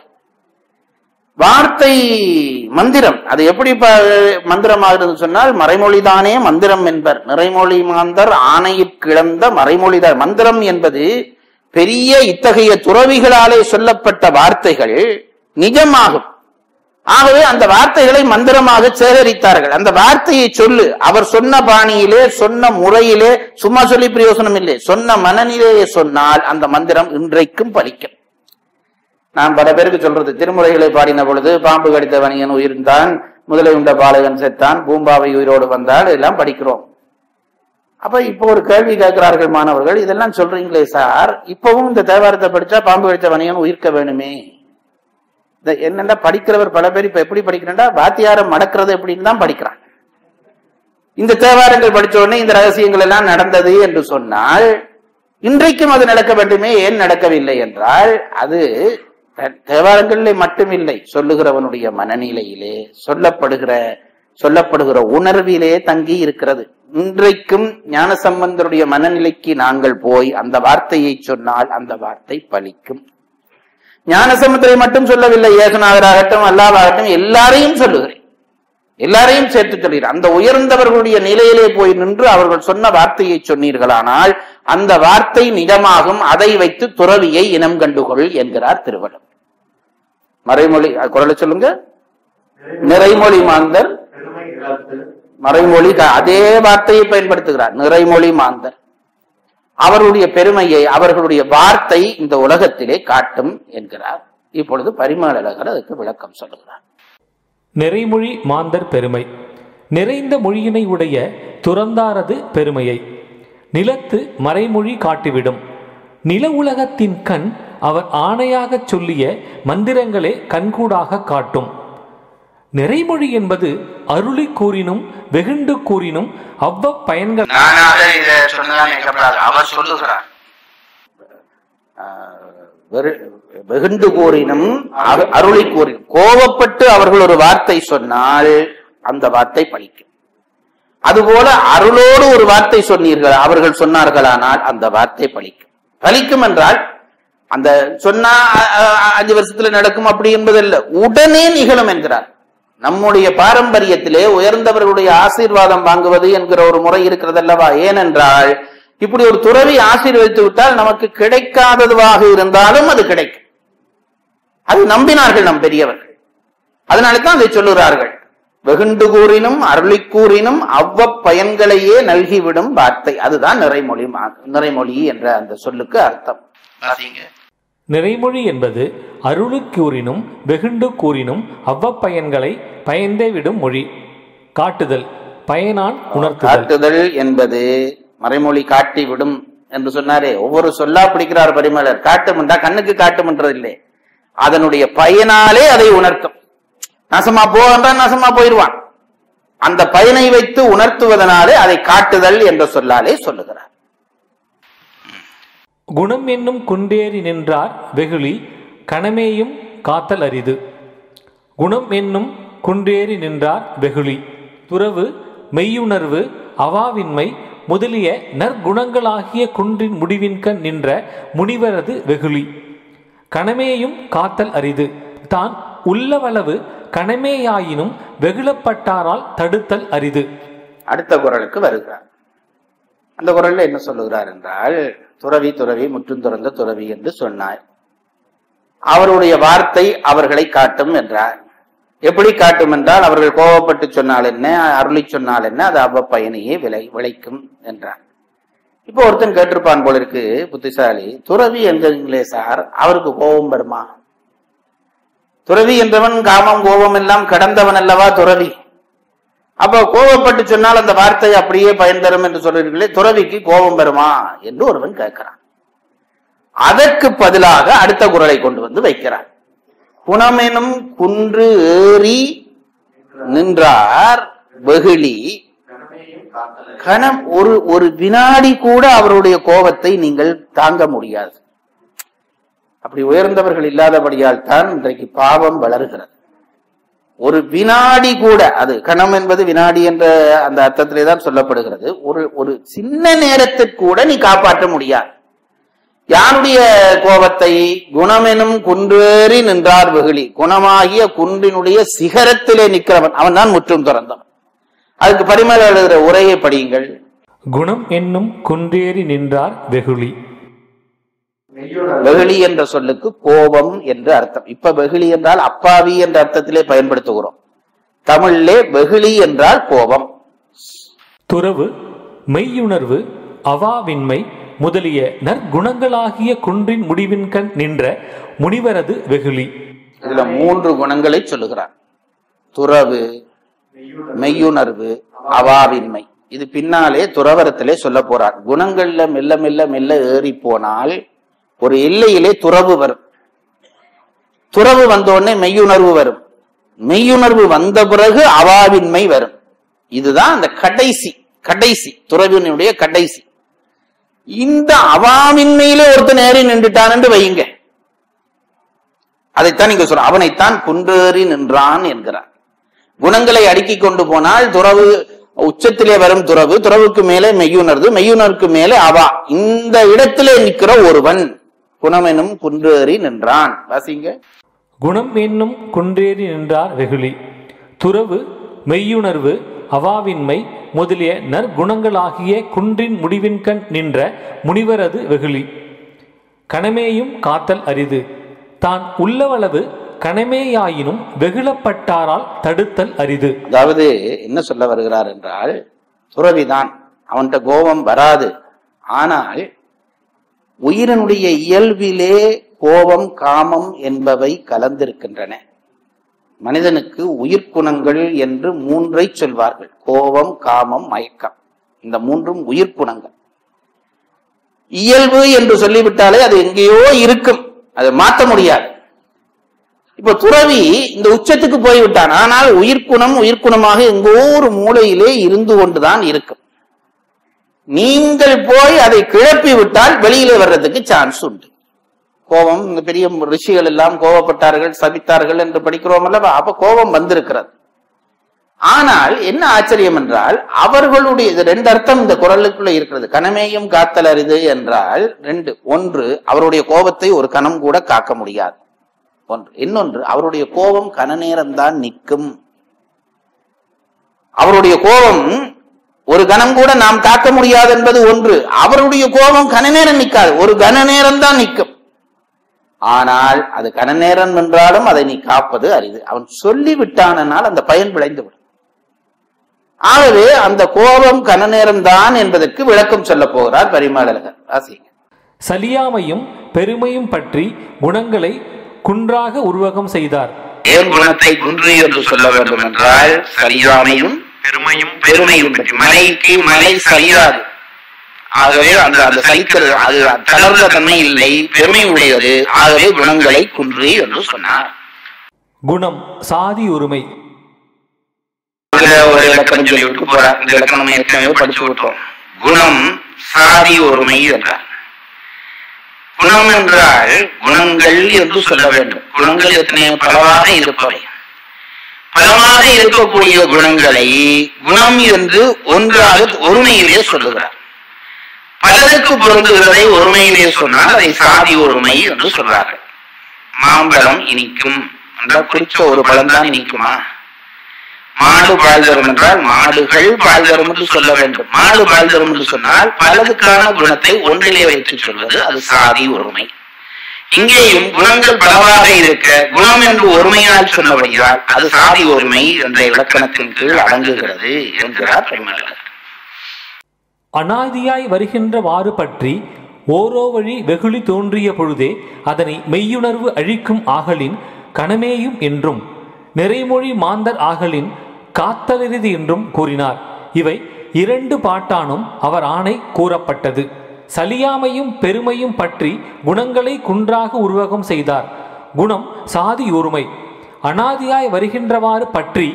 வார்த்தை மந்திரம் அது எப்படி ப- மந்திரமாகிறது சொன்னால் மறைமொழிதானே மந்திரம் என்பர் நிறைமொழி மாந்தர் ஆணையிற் கிளந்த மறைமொழிதார் மந்திரம் என்பது பெரிய இத்தகைய துறவிகளாலே சொல்லப்பட்ட வார்த்தைகள் நிஜமாகும் ஆகவே அந்த வார்த்தைகளை மந்திரமாக சேகரித்தார்கள் அந்த வார்த்தையை சொல்லு அவர் சொன்ன பாணியிலே சொன்ன முறையிலே சும்மா சொல்லி பிரயோசனம் இல்லை சொன்ன மனநிலையை சொன்னால் அந்த மந்திரம் இன்றைக்கும் பலிக்கும் நான் பல பேருக்கு சொல்றது திருமுறைகளை பாடின பொழுது பாம்பு கடித்த வணிகன் உயிர்ந்தான் முதலை உண்ட பாலகன் செத்தான் பூம்பாவை உயிரோடு வந்தால் இதெல்லாம் படிக்கிறோம் அப்ப இப்போ ஒரு கேள்வி கேட்கிறார்கள் மாணவர்கள் இதெல்லாம் சொல்றீங்களே சார் இப்பவும் இந்த தேவாரத்தை படிச்சா பாம்பு கடித்த வணிகன் உயிர்க்க வேணுமே இந்த என்னன்னா படிக்கிறவர் பல பேர் இப்ப எப்படி படிக்கிறா வாத்தியாரம் மடக்கிறது எப்படின்னு தான் படிக்கிறான் இந்த தேவாரங்கள் படிச்ச உடனே இந்த ரகசியங்கள் எல்லாம் நடந்தது என்று சொன்னால் இன்றைக்கும் அது நடக்க வேண்டுமே ஏன் நடக்கவில்லை என்றால் அது தே- தேவாரங்களிலே மட்டுமில்லை சொல்லுகிறவனுடைய மனநிலையிலே சொல்லப்படுகிற சொல்லப்படுகிற உணர்விலே தங்கி இருக்கிறது இன்றைக்கும் ஞானசம்பந்தருடைய மனநிலைக்கு நாங்கள் போய் அந்த வார்த்தையை சொன்னால் அந்த வார்த்தை பலிக்கும் ஞானசமுத்திரை மட்டும் சொல்லவில்லை ஏகநாதராகட்டும் அல்லாவாகட்டும் எல்லாரையும் சொல்லுகிறேன் எல்லாரையும் சேர்த்து சொல்கிறேன் அந்த உயர்ந்தவர்களுடைய நிலையிலே போய் நின்று அவர்கள் சொன்ன வார்த்தையை சொன்னீர்களானால் அந்த வார்த்தை நிஜமாகும் அதை வைத்து துறவியை இனம் கண்டுகொள் என்கிறார் திருவள்ளுவர் மறைமொழி அஹ், குரலை சொல்லுங்க நிறைமொழி மாந்தர் மறைமொழி க- அதே வார்த்தையை பயன்படுத்துகிறார் நிறைமொழி மாந்தர் அவர்களுடைய பெருமையை அவர்களுடைய வார்த்தை இந்த உலகத்திலே காட்டும் என்கிறார் இப்பொழுது பரிமளகர் அதுக்கு விளக்கம் சொல்லுகிறார் நிறைமொழி மாந்தர் பெருமை நிறைந்த மொழியினை உடைய துறந்தாரது பெருமையை நிலத்து மறைமொழி காட்டிவிடும் நில உலகத்தின் கண் அவர் ஆணையாகச் சொல்லிய மந்திரங்களே கண்கூடாக காட்டும் நிறைமொழி என்பது அருளி கூறினும் வெகுண்டு கூறினும் அவ்வ பயன்கள் நானாக இதை சொன்னதான் நினைக்கப்படாது அவர் சொல்லுகிறார் ஆஹ், வெறு- வெகுண்டு கூறினும் அரு- அருளி கூறினும் கோபப்பட்டு அவர்கள் ஒரு வார்த்தை சொன்னால் அந்த வார்த்தை பலிக்கும் அதுபோல அருளோடு ஒரு வார்த்தை சொன்னீர்கள் அவர்கள் சொன்னார்களானால் அந்த வார்த்தை பலிக்கும் பலிக்கும் என்றால் அந்த சொன்னா அ- அ- அஞ்சு வருஷத்துல நடக்கும் அப்படி என்பதல்ல உடனே நிகழும் என்கிறார் நம்முடைய பாரம்பரியத்திலே உயர்ந்தவர்களுடைய ஆசீர்வாதம் வாங்குவது என்கிற ஒரு முறை இருக்கிறது அல்லவா ஏனென்றால் இப்படி ஒரு துறவி ஆசீர்வதித்து விட்டால் நமக்கு கிடைக்காததுவாக இருந்தாலும் அது கிடைக்கும் அது நம்பினார்கள் நம் பெரியவர்கள் அதனால தான் அதை சொல்லுகிறார்கள் வெகுண்டு கூறினும் அருளி கூறினும் அவ்வ பயன்களையே நல்கிவிடும் வார்த்தை அதுதான் நிறைமொழி மா- நிறைமொழி என்ற அந்த சொல்லுக்கு அர்த்தம் நிறைமொழி என்பது அருளு கூறினும் வெகுண்டு கூறினும் அவ்வப்பயன்களை பயந்தே விடும் மொழி காட்டுதல் பயனான் உணர்த்துதல் காட்டுதல் என்பது மறைமொழி காட்டி விடும் என்று சொன்னாரே ஒவ்வொரு சொல்லா பிடிக்கிறார் பரிமலர் காட்டுமென்றா கண்ணுக்கு காட்டுமென்றது இல்லை அதனுடைய பயனாலே அதை உணர்த்தும் நாசமா போகின்றான் நாசமா போயிடுவான் அந்த பயனை வைத்து உணர்த்துவதனாலே அதை காட்டுதல் என்ற சொல்லாலே சொல்லுகிறார் குணம் என்னும் குன்றேறி நின்றார் வெகுளி கணமேயும் காத்தல் அரிது குணம் என்னும் குன்றேறி நின்றார் வெகுளி துறவு மெய்யுணர்வு அவாவின்மை முதலிய நற்குணங்களாகிய குன்றின் முடிவின்கண் நின்ற முனிவரது வெகுளி கணமேயும் காத்தல் அரிது தான் உள்ளவளவு கணமேயாயினும் வெகுளப்பட்டாரால் தடுத்தல் அரிது அடுத்த குரலுக்கு வருகிறார் அந்த குரல்ல என்ன சொல்லுகிறார் என்றால் துறவி துறவி முற்றும் துறந்த துறவி என்று சொன்னார் அவருடைய வார்த்தை அவர்களை காட்டும் என்றார் எப்படி காட்டும் என்றால் அவர்கள் கோபப்பட்டு சொன்னால் என்ன அருளி சொன்னால் என்ன அது அவ்வ பயனையே விளை விளைக்கும் என்றார் இப்போ ஒருத்தன் கேட்டிருப்பான் போல இருக்கு புத்திசாலி துறவி என்கிறீங்களே சார் அவருக்கு கோபம் வருமா துறவி என்றவன் காமம் கோபம் எல்லாம் கடந்தவன் அல்லவா துறவி அப்ப கோபப்பட்டு சொன்னால் அந்த வார்த்தை அப்படியே பயன் தரும் என்று சொல்றீர்களே துறவிக்கு கோபம் வருமா என்று ஒருவன் கேட்கிறான் அதற்கு பதிலாக அடுத்த குரலை கொண்டு வந்து வைக்கிறார் குணமெனும் குன்று ஏறி நின்றார் வெகுளி கணம் ஒரு ஒரு வினாடி கூட அவருடைய கோபத்தை நீங்கள் தாங்க முடியாது அப்படி உயர்ந்தவர்கள் இல்லாதபடியால் தான் இன்றைக்கு பாவம் வளர்கிறது ஒரு வினாடி கூட அது கணம் என்பது வினாடி என்ற அந்த அர்த்தத்திலே தான் சொல்லப்படுகிறது ஒரு ஒரு சின்ன நேரத்திற்கு கூட நீ காப்பாற்ற முடியாது யாருடைய கோபத்தை குணமெனும் குன்றேறி நின்றார் வெகுளி குணமாகிய குன்றினுடைய சிகரத்திலே நிற்கிறவன் அவன் தான் முற்றும் துறந்தவன் அதுக்கு பரிமள எழுதுகிற உரையை படியுங்கள் குணம் என்னும் குன்றேறி நின்றார் வெகுளி வெகுளி என்ற சொல்லுக்கு கோபம் என்று அர்த்தம் இப்ப வெகுளி என்றால் அப்பாவி என்ற அர்த்தத்திலே பயன்படுத்துகிறோம் தமிழிலே வெகுளி என்றால் கோபம் துறவு மெய்யுணர்வு அவாவின்மை முதலிய நற்குணங்களாகிய குன்றின் முடிவின்கண் நின்ற முனிவரது வெகுளி இதுல மூன்று குணங்களை சொல்லுகிறார் துறவு மெய்யுணர்வு அவாவின்மை இது பின்னாலே துறவரத்திலே சொல்ல போறார் குணங்கள்ல மெல்ல மெல்ல மெல்ல ஏறி போனால் ஒரு எல்லையிலே துறவு வரும் துறவு வந்த உடனே மெய்யுணர்வு வரும் மெய்யுணர்வு வந்த பிறகு அவாவின்மை வரும் இதுதான் அந்த கடைசி கடைசி துறவினுடைய கடைசி இந்த அவாவின்மையிலே ஒருத்தன் ஏறி நின்றுட்டான் என்று வையுங்க அதைத்தான் நீங்க சொல்ற அவனைத்தான் குன்றேறி நின்றான் என்கிறார் குணங்களை அடுக்கிக் கொண்டு போனால் துறவு உச்சத்திலே வரும் துறவு துறவுக்கு மேலே மெய்யுணர்வு மெய்யுணர்வுக்கு மேலே அவா இந்த இடத்திலே நிற்கிற ஒருவன் குணமெனும் குன்றேறி நின்றான் வாசிங்க குணம் என்னும் குன்றேறி நின்றார் வெகுளி துறவு மெய்யுணர்வு அவாவின்மை முதலிய நற்குணங்களாகிய குன்றின் முடிவின்கண் நின்ற முனிவரது வெகுளி கணமேயும் காத்தல் அரிது தான் உள்ளவளவு கணமேயாயினும் வெகுளப்பட்டாரால் தடுத்தல் அரிது அதாவது என்ன சொல்ல வருகிறார் என்றால் துறவிதான் அவன்கிட்ட கோபம் வராது ஆனால் உயிரினுடைய இயல்பிலே கோபம் காமம் என்பவை கலந்திருக்கின்றன மனிதனுக்கு உயிர்க்குணங்கள் என்று மூன்றை சொல்வார்கள் கோபம் காமம் மயக்கம் இந்த மூன்றும் உயிர்க்குணங்கள் இயல்பு என்று சொல்லிவிட்டாலே அது எங்கேயோ இருக்கும் அதை மாற்ற முடியாது இப்ப துறவி இந்த உச்சத்துக்கு போய்விட்டான் ஆனால் உயிர்க்குணம் உயிர்க்குணமாக எங்கோ ஒரு மூலையிலே இருந்து கொண்டுதான் இருக்கும் நீங்கள் போய் அதை கிளப்பி விட்டால் வெளியிலே வர்றதுக்கு சான்ஸ் உண்டு கோபம் இந்த பெரிய ரிஷிகள் எல்லாம் கோபப்பட்டார்கள் சபித்தார்கள் என்று படிக்கிறோம் அல்லவா அப்ப கோபம் வந்திருக்கிறது ஆனால் என்ன ஆச்சரியம் என்றால் அவர்களுடைய இது ரெண்டு அர்த்தம் இந்த குரலுக்குள்ள இருக்கிறது கனமேயும் காத்தல் அரிது என்றால் ரெண்டு ஒன்று அவருடைய கோபத்தை ஒரு கணம் கூட காக்க முடியாது ஒன்று இன்னொன்று அவருடைய கோபம் கன நேரம்தான் நிற்கும் அவருடைய கோபம் ஒரு கணம் கூட நாம் காக்க முடியாது என்பது ஒன்று அவருடைய கோபம் கன நேரம் நிற்காது ஒரு கன நேரம் தான் நிற்கும் ஆனால் அது கன நேரம் என்றாலும் அதை நீ காப்பது அரிது அவன் சொல்லி விட்டானால் அந்த பயன் விளைந்து விடும் ஆகவே அந்த கோபம் கன நேரம் தான் என்பதற்கு விளக்கம் சொல்ல போகிறார் பரிமாளர்கள் வாசிங்க சலியாமையும் பெருமையும் பற்றி குணங்களை குன்றாக உருவகம் செய்தார் ஏன் குணத்தை குன்று என்று சொல்ல வேண்டும் என்றால் சரியாமையும் பெருமையும் பெருமையும் பற்றி மலைக்கு மலை சரியாது ஆகவே அந்த அந்த சலித்தல் அது தளர்ந்த தன்மை இல்லை பெருமை உடையது ஆகவே குணங்களை குன்று என்று சொன்னார் குணம் சாதி உரிமை இதுல ஒரு இலக்கணம் சொல்லி விட்டு போறார் இந்த இலக்கணம் நம்ம ஏற்கனவே படிச்சு விட்டோம் குணம் சாதி ஒருமை என்றார் குணம் என்றால் குணங்கள் என்று சொல்ல வேண்டும் குணங்கள் எத்தனை பலவாக இருப்பவை பலவாக இருக்கக்கூடிய குணங்களை குணம் என்று ஒன்றாக ஒருமையிலே சொல்லுகிறார் பலருக்கு பொருந்துகிறதை ஒருமையிலே சொன்னால் அதை சாதி ஒருமை என்று சொல்றார்கள் மாம்பழம் இனிக்கும் என்றால் குறிச்ச ஒரு பழம் தான் இனிக்குமா மாடு பால் தரும் என்றால் மாடுகள் பால் தரும் என்று சொல்ல வேண்டும் மாடு பால் தரும் என்று சொன்னால் பலதுக்கான குணத்தை ஒன்றிலே வைத்து சொல்வது அது சாதி ஒருமை இங்கேயும் குணங்கள் பலவாக இருக்க குணம் என்று ஒருமையால் சொன்னபடியால் அது சாதி ஒருமை என்ற இலக்கணத்தின் கீழ் அடங்குகிறது என்கிறார் பெருமளர் அனாதியாய் வருகின்ற வாறு பற்றி ஓரோ வழி வெகுளி தோன்றிய பொழுதே அதனை மெய்யுணர்வு அழிக்கும் ஆகலின் கணமேயும் என்றும் நிறைமொழி மாந்தர் ஆகலின் காத்தலரிது என்றும் கூறினார் இவை இரண்டு பாட்டானும் அவர் ஆணை கூறப்பட்டது சலியாமையும் பெருமையும் பற்றி குணங்களை குன்றாக உருவகம் செய்தார் குணம் சாதி ஒருமை அனாதியாய் வருகின்றவாறு பற்றி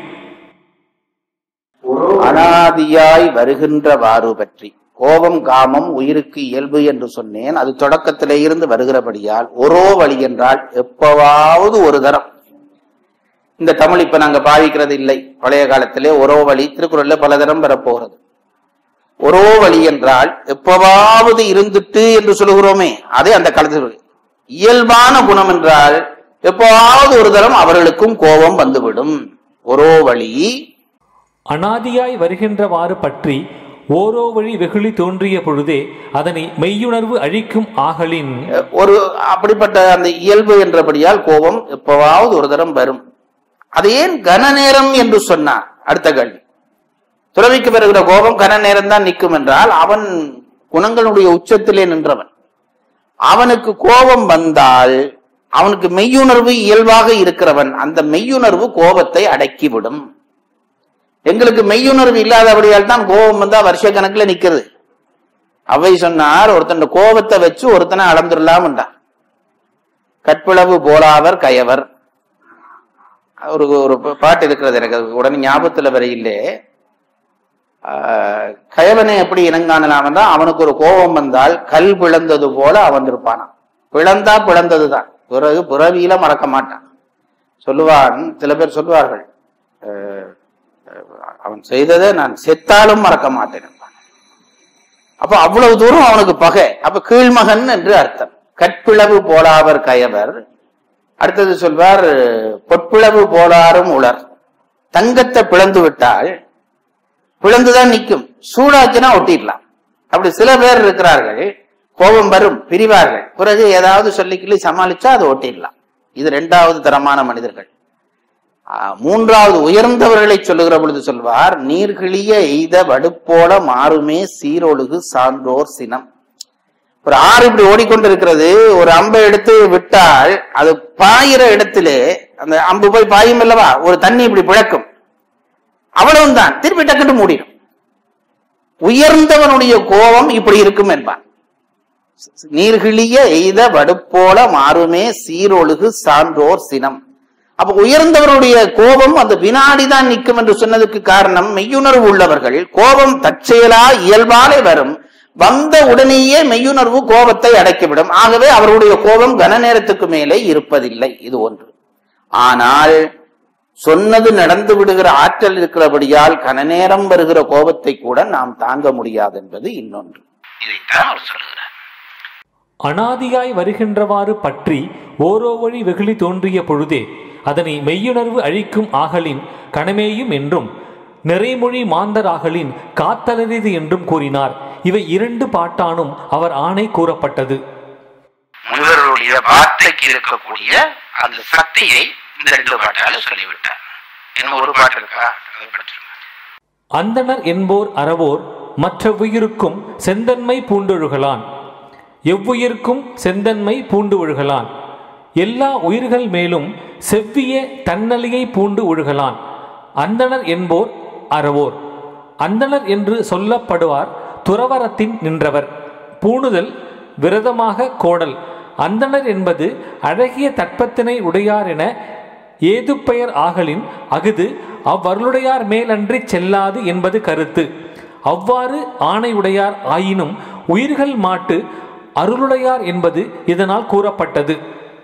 அனாதியாய் வருகின்றவாறு பற்றி கோபம் காமம் உயிருக்கு இயல்பு என்று சொன்னேன் அது தொடக்கத்திலே இருந்து வருகிறபடியால் ஒரோ வழி என்றால் எப்பவாவது ஒரு தரம் இந்த தமிழ் இப்ப நாங்க பாவிக்கிறது இல்லை பழைய காலத்திலே ஒரோ வழி திருக்குறள்ல பல தரம் வரப்போகிறது ஒரோ வழி என்றால் எப்பவாவது இருந்துட்டு என்று சொல்லுகிறோமே அதே அந்த காலத்தில் இயல்பான குணம் என்றால் எப்பவாவது ஒரு தரம் அவர்களுக்கும் கோபம் வந்துவிடும் ஒரோ வழி அனாதியாய் வருகின்றவாறு பற்றி ஓரோ வழி வெகுளி தோன்றிய பொழுதே அதனை மெய்யுணர்வு அழிக்கும் ஆகலின் ஒரு அப்படிப்பட்ட அந்த இயல்பு என்றபடியால் கோபம் எப்பவாவது ஒரு தரம் வரும் அது ஏன் கன நேரம் என்று சொன்னார் அடுத்த கேள்வி துறவிக்கு வருகிற கோபம் கன நேரம் தான் நிற்கும் என்றால் அவன் குணங்களுடைய உச்சத்திலே நின்றவன் அவனுக்கு கோபம் வந்தால் அவனுக்கு மெய்யுணர்வு இயல்பாக இருக்கிறவன் அந்த மெய்யுணர்வு கோபத்தை அடக்கிவிடும் எங்களுக்கு மெய்யுணர்வு இல்லாதபடியால் தான் கோபம் வந்தா வருஷ கணக்குல நிக்கிறது அவை சொன்னார் ஒருத்தன் கோபத்தை வச்சு ஒருத்தனை அளந்துடலாம்ன்றான் கற்பிளவு போலாவர் கயவர் ஒரு ஒரு பாட்டு இருக்கிறது எனக்கு அது உடனே ஞாபகத்துல வரையிலே ஆஹ், கயவனை எப்படி இனங்காணலாம் என்றால் அவனுக்கு ஒரு கோபம் வந்தால் கல் பிளந்தது போல அவன் இருப்பானாம் பிளந்தா பிளந்ததுதான் பிறகு பிறவியில மறக்க மாட்டான் சொல்லுவான் சில பேர் சொல்லுவார்கள் ஆஹ், அவன் செய்ததை நான் செத்தாலும் மறக்க மாட்டேன் என்பான். அப்ப அவ்வளவு தூரம் அவனுக்கு பகை அப்ப கீழ்மகன் என்று அர்த்தம் கற்பிளவு போலாவர் கயவர் அடுத்தது சொல்வார் பொற்பிளவு போலாரும் உலர் தங்கத்தை பிளந்து விட்டால் பிளந்துதான் நிற்கும் சூடாக்கினா ஒட்டிடலாம் அப்படி சில பேர் இருக்கிறார்கள் கோபம் வரும் பிரிவார்கள் பிறகு ஏதாவது சொல்லிக்கிள்ளி சமாளிச்சா அதை ஒட்டிடலாம் இது இரண்டாவது தரமான மனிதர்கள் ஆஹ், மூன்றாவது உயர்ந்தவர்களை சொல்லுகிற பொழுது சொல்வார் நீர்கிளிய எய்த வடுப்போல மாறுமே சீரொழுகு சான்றோர் சினம் ஒரு ஆறு இப்படி ஓடிக்கொண்டிருக்கிறது ஒரு அம்பை எடுத்து விட்டால் அது பாயிற இடத்திலே அந்த அம்பு போய் பாயும் அல்லவா ஒரு தண்ணி இப்படி பிழக்கும் அவ்வளவுதான் திருப்பி டக்குன்னு மூடிடும் உயர்ந்தவனுடைய கோபம் இப்படி இருக்கும் என்பான் நீர்கிளிய எய்த வடுப்போல மாறுமே சீரொழுகு சான்றோர் சினம் அப்ப உயர்ந்தவருடைய கோபம் அந்த வினாடி தான் நிற்கும் என்று சொன்னதுக்கு காரணம் மெய்யுணர்வு உள்ளவர்கள் கோபம் தற்செயலா இயல்பாலே வரும் வந்த உடனேயே மெய்யுணர்வு கோபத்தை அடைக்கிவிடும் ஆகவே அவருடைய கோபம் கன நேரத்துக்கு மேலே இருப்பதில்லை இது ஒன்று ஆனால் சொன்னது நடந்து விடுகிற ஆற்றல் இருக்கிறபடியால் கன நேரம் வருகிற கோபத்தை கூட நாம் தாங்க முடியாது என்பது இன்னொன்று இதைத்தான் அவர் சொல்லுகிறார் அனாதியாய் வருகின்றவாறு பற்றி ஓரோ வழி வெகுளி தோன்றிய பொழுதே அதனை மெய்யுணர்வு அழிக்கும் ஆகலின் கணமேயும் என்றும் நிறைமொழி மாந்தராகலின் காத்தலரிது என்றும் கூறினார் இவை இரண்டு பாட்டானும் அவர் ஆணை கூறப்பட்டது முனிவர்களுடைய வார்த்தைக்கு இருக்கக்கூடிய அந்த சக்தியை இந்த ரெண்டு பாட்டால சொல்லிவிட்டார் இன்னும் ஒரு பாட்டு இருக்கா அதை படிச்சிருங்க அந்தணர் என்போர் அறவோர் மற்ற உயிருக்கும் செந்தன்மை பூண்டொழுகலான் எவ்வுயிர்க்கும் செந்தன்மை பூண்டு ஒழுகலான் எல்லா உயிர்கள் மேலும் செவ்விய தன்னலியை பூண்டு ஒழுகலான் அந்தணர் என்போர் அறவோர் அந்தணர் என்று சொல்லப்படுவார் துறவரத்தின் நின்றவர் பூணுதல் விரதமாக கோடல் அந்தணர் என்பது அழகிய தட்பத்தினை உடையார் என ஏது பெயர் ஆகலின் அகுது அவ்வருளுடையார் மேலன்றி செல்லாது என்பது கருத்து அவ்வாறு ஆணையுடையார் ஆயினும் உயிர்கள் மாட்டு அருளுடையார் என்பது இதனால் கூறப்பட்டது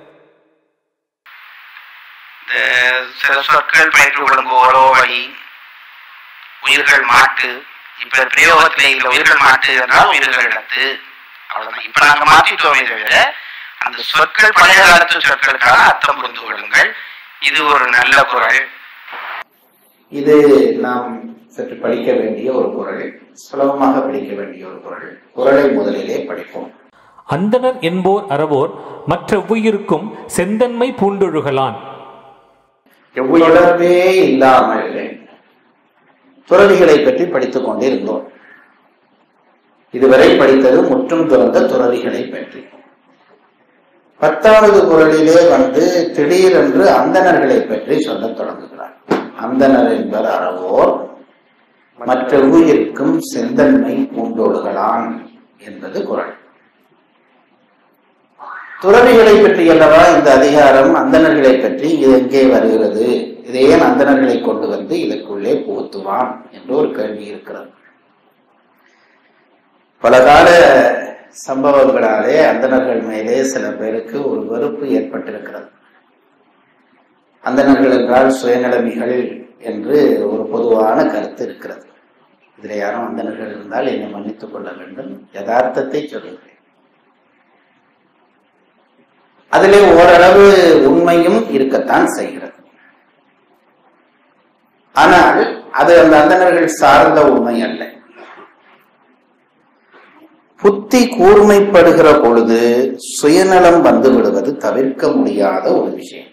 இந்த சில சொற்கள் பயிற்று விளங்குவோரோ வழி உயிர்கள் மாட்டு இப்ப பிரயோகத்திலே இல்ல உயிர்கள் மாட்டு என்றால் உயிர்கள் இடத்து அவ்வளவுதான் இப்ப நாங்க மாத்திட்டோமே தவிர அந்த சொற்கள் பழைய காலத்து சொற்களுக்கான அர்த்தம் புரிந்து கொள்ளுங்கள் இது ஒரு நல்ல குரல் இது நாம் சற்று படிக்க வேண்டிய ஒரு குரல் சுலபமாக படிக்க வேண்டிய ஒரு குரல் குரலை முதலிலே படிப்போம் அந்தணர் என்போர் அறவோர் மற்ற உயிருக்கும் செந்தன்மை பூண்டொழுகலான் எவ்வளவே இல்லாமல் துறவிகளை பற்றி படித்துக் கொண்டிருந்தோம் இதுவரை படித்தது முற்றும் துறந்த துறவிகளை பற்றி பத்தாவது குரலிலே வந்து திடீரென்று அந்தணர்களை பற்றி சொல்லத் தொடங்குகிறார் அந்தணர் என்பர் அறவோர் மற்ற உயிருக்கும் செந்தன்மை பூண்டோடுகளான் என்பது குரல் துறவிகளை பற்றி அல்லவா இந்த அதிகாரம் அந்தணர்களை பற்றி இது எங்கே வருகிறது இதை ஏன் அந்தணர்களை கொண்டு வந்து இதற்குள்ளே புகுத்துவான் என்று ஒரு கேள்வி இருக்கிறது பல கால சம்பவங்களாலே அந்தணர்கள் மேலே சில பேருக்கு ஒரு வெறுப்பு ஏற்பட்டிருக்கிறது அந்தணர்கள் என்றால் சுயநலமிகள் என்று ஒரு பொதுவான கருத்து இருக்கிறது இதில் யாரும் அந்தணர்கள் இருந்தால் என்னை மன்னித்துக் கொள்ள வேண்டும் யதார்த்தத்தை சொல்லுகிறேன் அதிலே ஓரளவு உண்மையும் இருக்கத்தான் செய்கிறது ஆனால் அது அந்த அந்தணர்கள் சார்ந்த உண்மை அல்ல புத்தி கூர்மைப்படுகிற பொழுது சுயநலம் வந்து விடுவது தவிர்க்க முடியாத ஒரு விஷயம்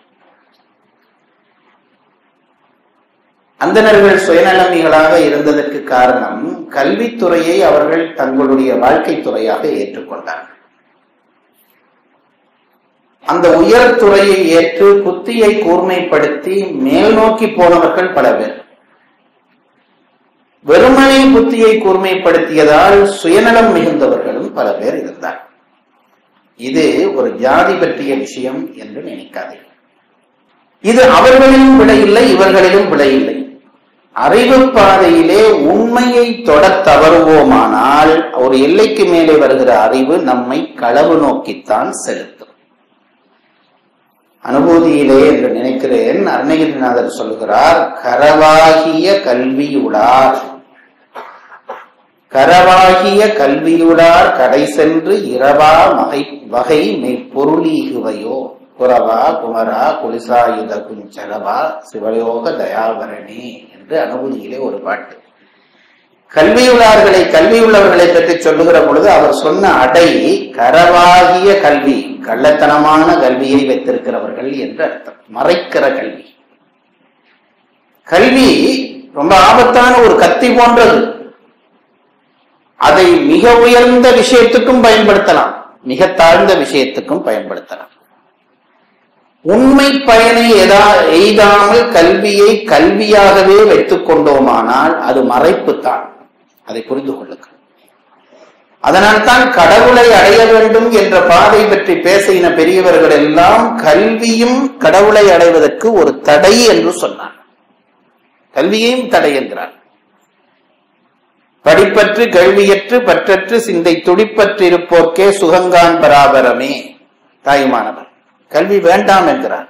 அந்தணர்கள் சுயநலமிகளாக இருந்ததற்கு காரணம் கல்வித்துறையை அவர்கள் தங்களுடைய வாழ்க்கை துறையாக ஏற்றுக்கொண்டார்கள் அந்த உயர் துறையை ஏற்று புத்தியை கூர்மைப்படுத்தி மேல் நோக்கி போனவர்கள் பல பேர் வெறுமனை புத்தியை கூர்மைப்படுத்தியதால் சுயநலம் மிகுந்தவர்களும் பல பேர் இருந்தார் இது ஒரு ஜாதி பற்றிய விஷயம் என்று நினைக்காதீர்கள் இது அவர்களிலும் விடையில்லை இவர்களிலும் விடையில்லை அறிவு பாதையிலே உண்மையை தொடத் தவறுவோமானால் ஒரு எல்லைக்கு மேலே வருகிற அறிவு நம்மை களவு நோக்கித்தான் செலுத்தும் அனுபூதியிலே என்று நினைக்கிறேன் அருணகிரிநாதர் சொல்கிறார் கரவாகிய கல்வியுளார் கரவாகிய கல்வியுளார் கடை சென்று இரவா மகை வகை மெய்ப்பொருளீகுவையோ குரவா குமரா குலிசாயுத குஞ்சரவா சிவயோக தயாவரணி என்று அனுபூதியிலே ஒரு பாட்டு கல்வியுள்ளார்களை கல்வியுள்ளவர்களை பற்றி சொல்லுகிற பொழுது அவர் சொன்ன அடை கரவாகிய கல்வி கள்ளத்தனமான கல்வியை வைத்திருக்கிறவர்கள் என்று அர்த்தம் மறைக்கிற கல்வி கல்வி ரொம்ப ஆபத்தான ஒரு கத்தி போன்றது அதை மிக உயர்ந்த விஷயத்துக்கும் பயன்படுத்தலாம் மிக தாழ்ந்த விஷயத்துக்கும் பயன்படுத்தலாம் உண்மை பயனை எதா எய்தாமல் கல்வியை கல்வியாகவே வைத்துக் கொண்டோமானால் அது மறைப்புத்தான் அதை புரிந்து கொள்ளுங்கள் அதனால்தான் கடவுளை அடைய வேண்டும் என்ற பாதை பற்றி பேசின பெரியவர்கள் எல்லாம் கல்வியும் கடவுளை அடைவதற்கு ஒரு தடை என்று சொன்னார் கல்வியையும் தடை என்கிறார் படிப்பற்று கல்வியற்று பற்றற்று சிந்தை துடிப்பற்றிருப்போர்க்கே சுகங்கான் பராபரமே தாயுமானவர் கல்வி வேண்டாம் என்கிறார்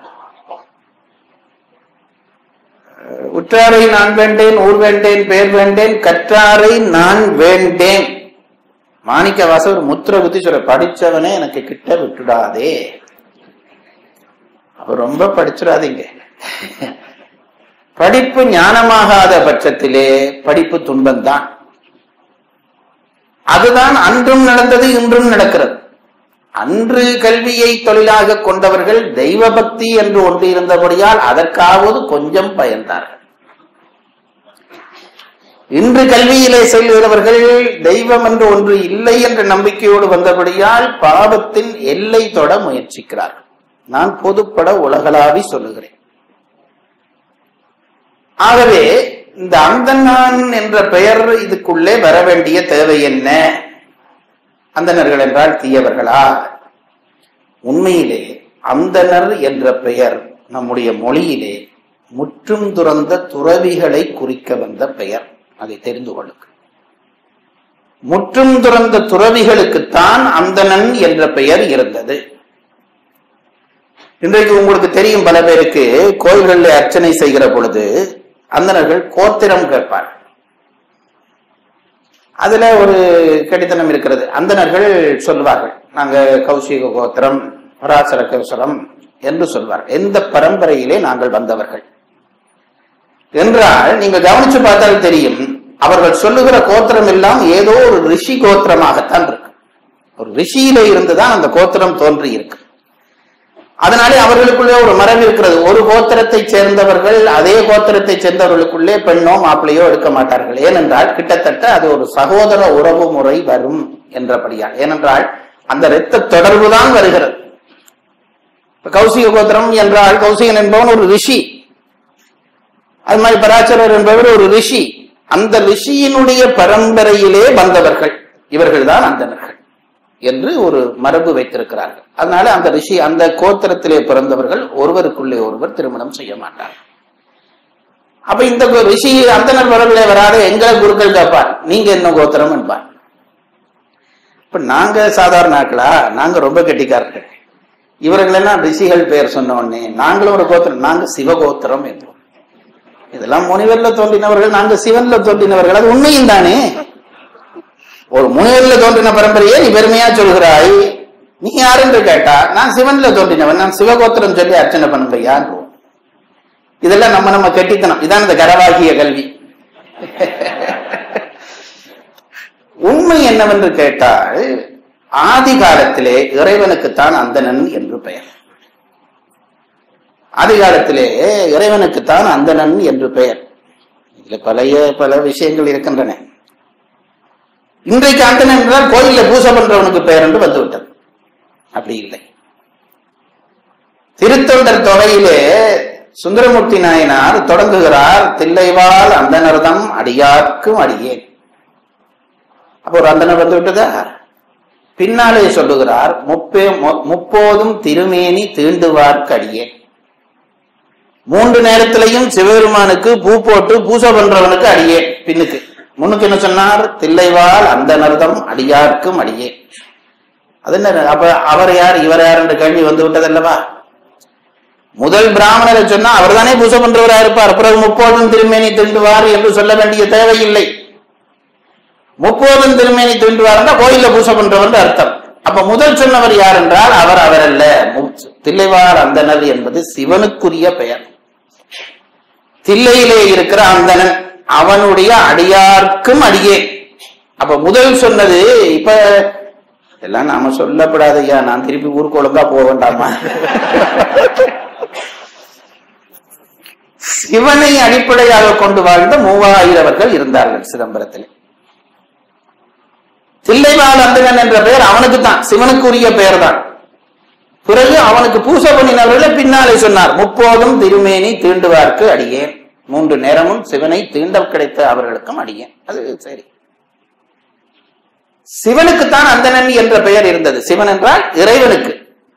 உற்றாரை நான் வேண்டேன் ஊர் வேண்டேன் பேர் வேண்டேன் கற்றாரை நான் வேண்டேன் மாணிக்க வாசகர் முத்திர குத்தி சொல்ற படிச்சவனே எனக்கு கிட்ட விட்டுடாதே அப்ப ரொம்ப படிச்சிடாதீங்க படிப்பு ஞானமாகாத பட்சத்திலே படிப்பு துன்பம்தான் அதுதான் அன்றும் நடந்தது இன்றும் நடக்கிறது அன்று கல்வியை தொழிலாக கொண்டவர்கள் தெய்வ பக்தி என்று ஒன்று இருந்தபடியால் அதற்காவது கொஞ்சம் பயந்தார்கள் இன்று கல்வியிலே செல்கிறவர்கள் தெய்வம் என்று ஒன்று இல்லை என்ற நம்பிக்கையோடு வந்தபடியால் பாவத்தின் எல்லை தொட முயற்சிக்கிறார்கள் நான் பொதுப்பட உலகளாவி சொல்லுகிறேன் ஆகவே இந்த அந்தனான் என்ற பெயர் இதுக்குள்ளே வர வேண்டிய தேவை என்ன அந்தணர்கள் என்றால் தீயவர்களா உண்மையிலே அந்தணர் என்ற பெயர் நம்முடைய மொழியிலே முற்றும் துறந்த துறவிகளை குறிக்க வந்த பெயர் அதை தெரிந்து கொள்ளுங்கள் முற்றும் துறந்த துறவிகளுக்குத்தான் அந்தணன் என்ற பெயர் இருந்தது இன்றைக்கு உங்களுக்கு தெரியும் பல பேருக்கு கோயில்களில் அர்ச்சனை செய்கிற பொழுது அந்தணர்கள் கோத்திரம் கேட்பார் அதுல ஒரு கடித்தனம் இருக்கிறது அந்தணர்கள் சொல்வார்கள் நாங்க கௌசிக கோத்திரம் பராசர கௌசரம் என்று சொல்வார்கள் எந்த பரம்பரையிலே நாங்கள் வந்தவர்கள் என்றால் நீங்க கவனிச்சு பார்த்தால் தெரியும் அவர்கள் சொல்லுகிற கோத்திரம் எல்லாம் ஏதோ ஒரு ரிஷி கோத்திரமாகத்தான் இருக்கு ஒரு ரிஷியில இருந்துதான் அந்த கோத்திரம் தோன்றி இருக்கு அதனாலே அவர்களுக்குள்ளே ஒரு மரபு இருக்கிறது ஒரு கோத்திரத்தை சேர்ந்தவர்கள் அதே கோத்திரத்தை சேர்ந்தவர்களுக்குள்ளே பெண்ணோ மாப்பிள்ளையோ எடுக்க மாட்டார்கள் ஏனென்றால் கிட்டத்தட்ட அது ஒரு சகோதர உறவு முறை வரும் என்றபடியால் ஏனென்றால் அந்த இரத்த தொடர்பு தான் வருகிறது இப்ப கௌசிக கோத்திரம் என்றால் கௌசிகன் என்பவன் ஒரு ரிஷி அது மாதிரி பராசரர் என்பவர் ஒரு ரிஷி அந்த ரிஷியினுடைய பரம்பரையிலே வந்தவர்கள் இவர்கள் தான் அந்தணர்கள் என்று ஒரு மரபு வைத்திருக்கிறார்கள் அதனால அந்த ரிஷி அந்த கோத்திரத்திலே பிறந்தவர்கள் ஒருவருக்குள்ளே ஒருவர் திருமணம் செய்ய மாட்டார்கள் அப்ப இந்த கு- ரிஷி அந்தனர் மரபிலே வராத எங்களை குருக்கள் கேட்பார் நீங்க என்ன கோத்திரம் என்பார் இப்ப நாங்க சாதாரண ஆட்களா நாங்க ரொம்ப கெட்டிக்காரர்கள் இவர்கள் எல்லாம் ரிஷிகள் பெயர் சொன்ன உடனே நாங்களும் ஒரு கோத்திரம் நாங்க சிவகோத்திரம் என்றோம் இதெல்லாம் முனிவர்ல தோன்றினவர்கள் நாங்க சிவன்ல தோன்றினவர்கள் அது உண்மையும் தானே ஒரு முனிவர்ல தோன்றின பரம்பரையே நீ பெருமையா சொல்கிறாய் நீ யார் என்று கேட்டா நான் சிவன்ல தோன்றினவன் நான் சிவகோத்திரம் சொல்லி அர்ச்சனை பண்ணும்பையான்றோம் இதெல்லாம் நம்ம நம்ம கெட்டித்தனம் இதான் இந்த கரவாகிய கல்வி உண்மை என்னவென்று கேட்டால் ஆதி காலத்திலே இறைவனுக்குத்தான் அந்தணன் என்று பெயர் ஆதி காலத்திலே இறைவனுக்குத்தான் அந்தணன் என்று பெயர் இதுல பழைய பல விஷயங்கள் இருக்கின்றன இன்றைக்கு அந்தணன் என்றால் கோயில்ல பூசை பண்றவனுக்கு பெயர் என்று வந்துவிட்டது அப்படி இல்லை திருத்தொண்டர் தொகையிலே சுந்தரமூர்த்தி நாயனார் தொடங்குகிறார் தில்லைவாள் அந்தனர்தம் அடியார்க்கும் அடியேன் அப்போ ஒரு அந்தனர் வந்து விட்டதா பின்னாலே சொல்லுகிறார் முப்பே மு- முப்போதும் திருமேனி தீண்டுவார்க்கு அடியேன் மூன்று நேரத்திலையும் சிவபெருமானுக்கு பூ போட்டு பூசை பண்றவனுக்கு அடியே பின்னுக்கு முன்னுக்கு என்ன சொன்னார் தில்லைவாள் அந்த நர்தம் அடியார்க்கும் அடியே அது என்ன அப்ப அவர் யார் இவர் யார் என்ற கேள்வி வந்து விட்டதல்லவா முதல் பிராமணரை சொன்னா அவர் தானே பூசை பண்றவரா இருப்பார் பிறகு முப்போதும் திருமேனி திண்டுவார் என்று சொல்ல வேண்டிய தேவையில்லை முப்போதும் திருமேனி திண்டுவார் கோயில்ல பூசை பண்றவர் அர்த்தம் அப்ப முதல் சொன்னவர் யார் என்றால் அவர் அவர் அல்ல மு- தில்லைவார் அந்தனர் என்பது சிவனுக்குரிய பெயர் தில்லையிலே இருக்கிற அந்தணன் அவனுடைய அடியார்க்கும் அடியே அப்ப முதல் சொன்னது இப்ப எல்லாம் நாம சொல்லப்படாதையா நான் திருப்பி ஊருக்கு ஒழுங்கா போக வேண்டாமா சிவனை அடிப்படையாக கொண்டு வாழ்ந்த மூவாயிரவர்கள் இருந்தார்கள் சிதம்பரத்தில் தில்லைவாழ் அந்தகன் என்ற பெயர் அவனுக்கு தான் சிவனுக்கு உரிய பெயர் தான் பிறகு அவனுக்கு பூசை பண்ணினவர்களை பின்னாலே சொன்னார் முப்போதும் திருமேனி தீண்டுவார்க்கு அடியேன் மூன்று நேரமும் சிவனை தீண்ட கிடைத்த அவர்களுக்கும் அடியேன் அது சரி சிவனுக்குத்தான் அந்தணன் என்ற பெயர் இருந்தது சிவன் என்றால் இறைவனுக்கு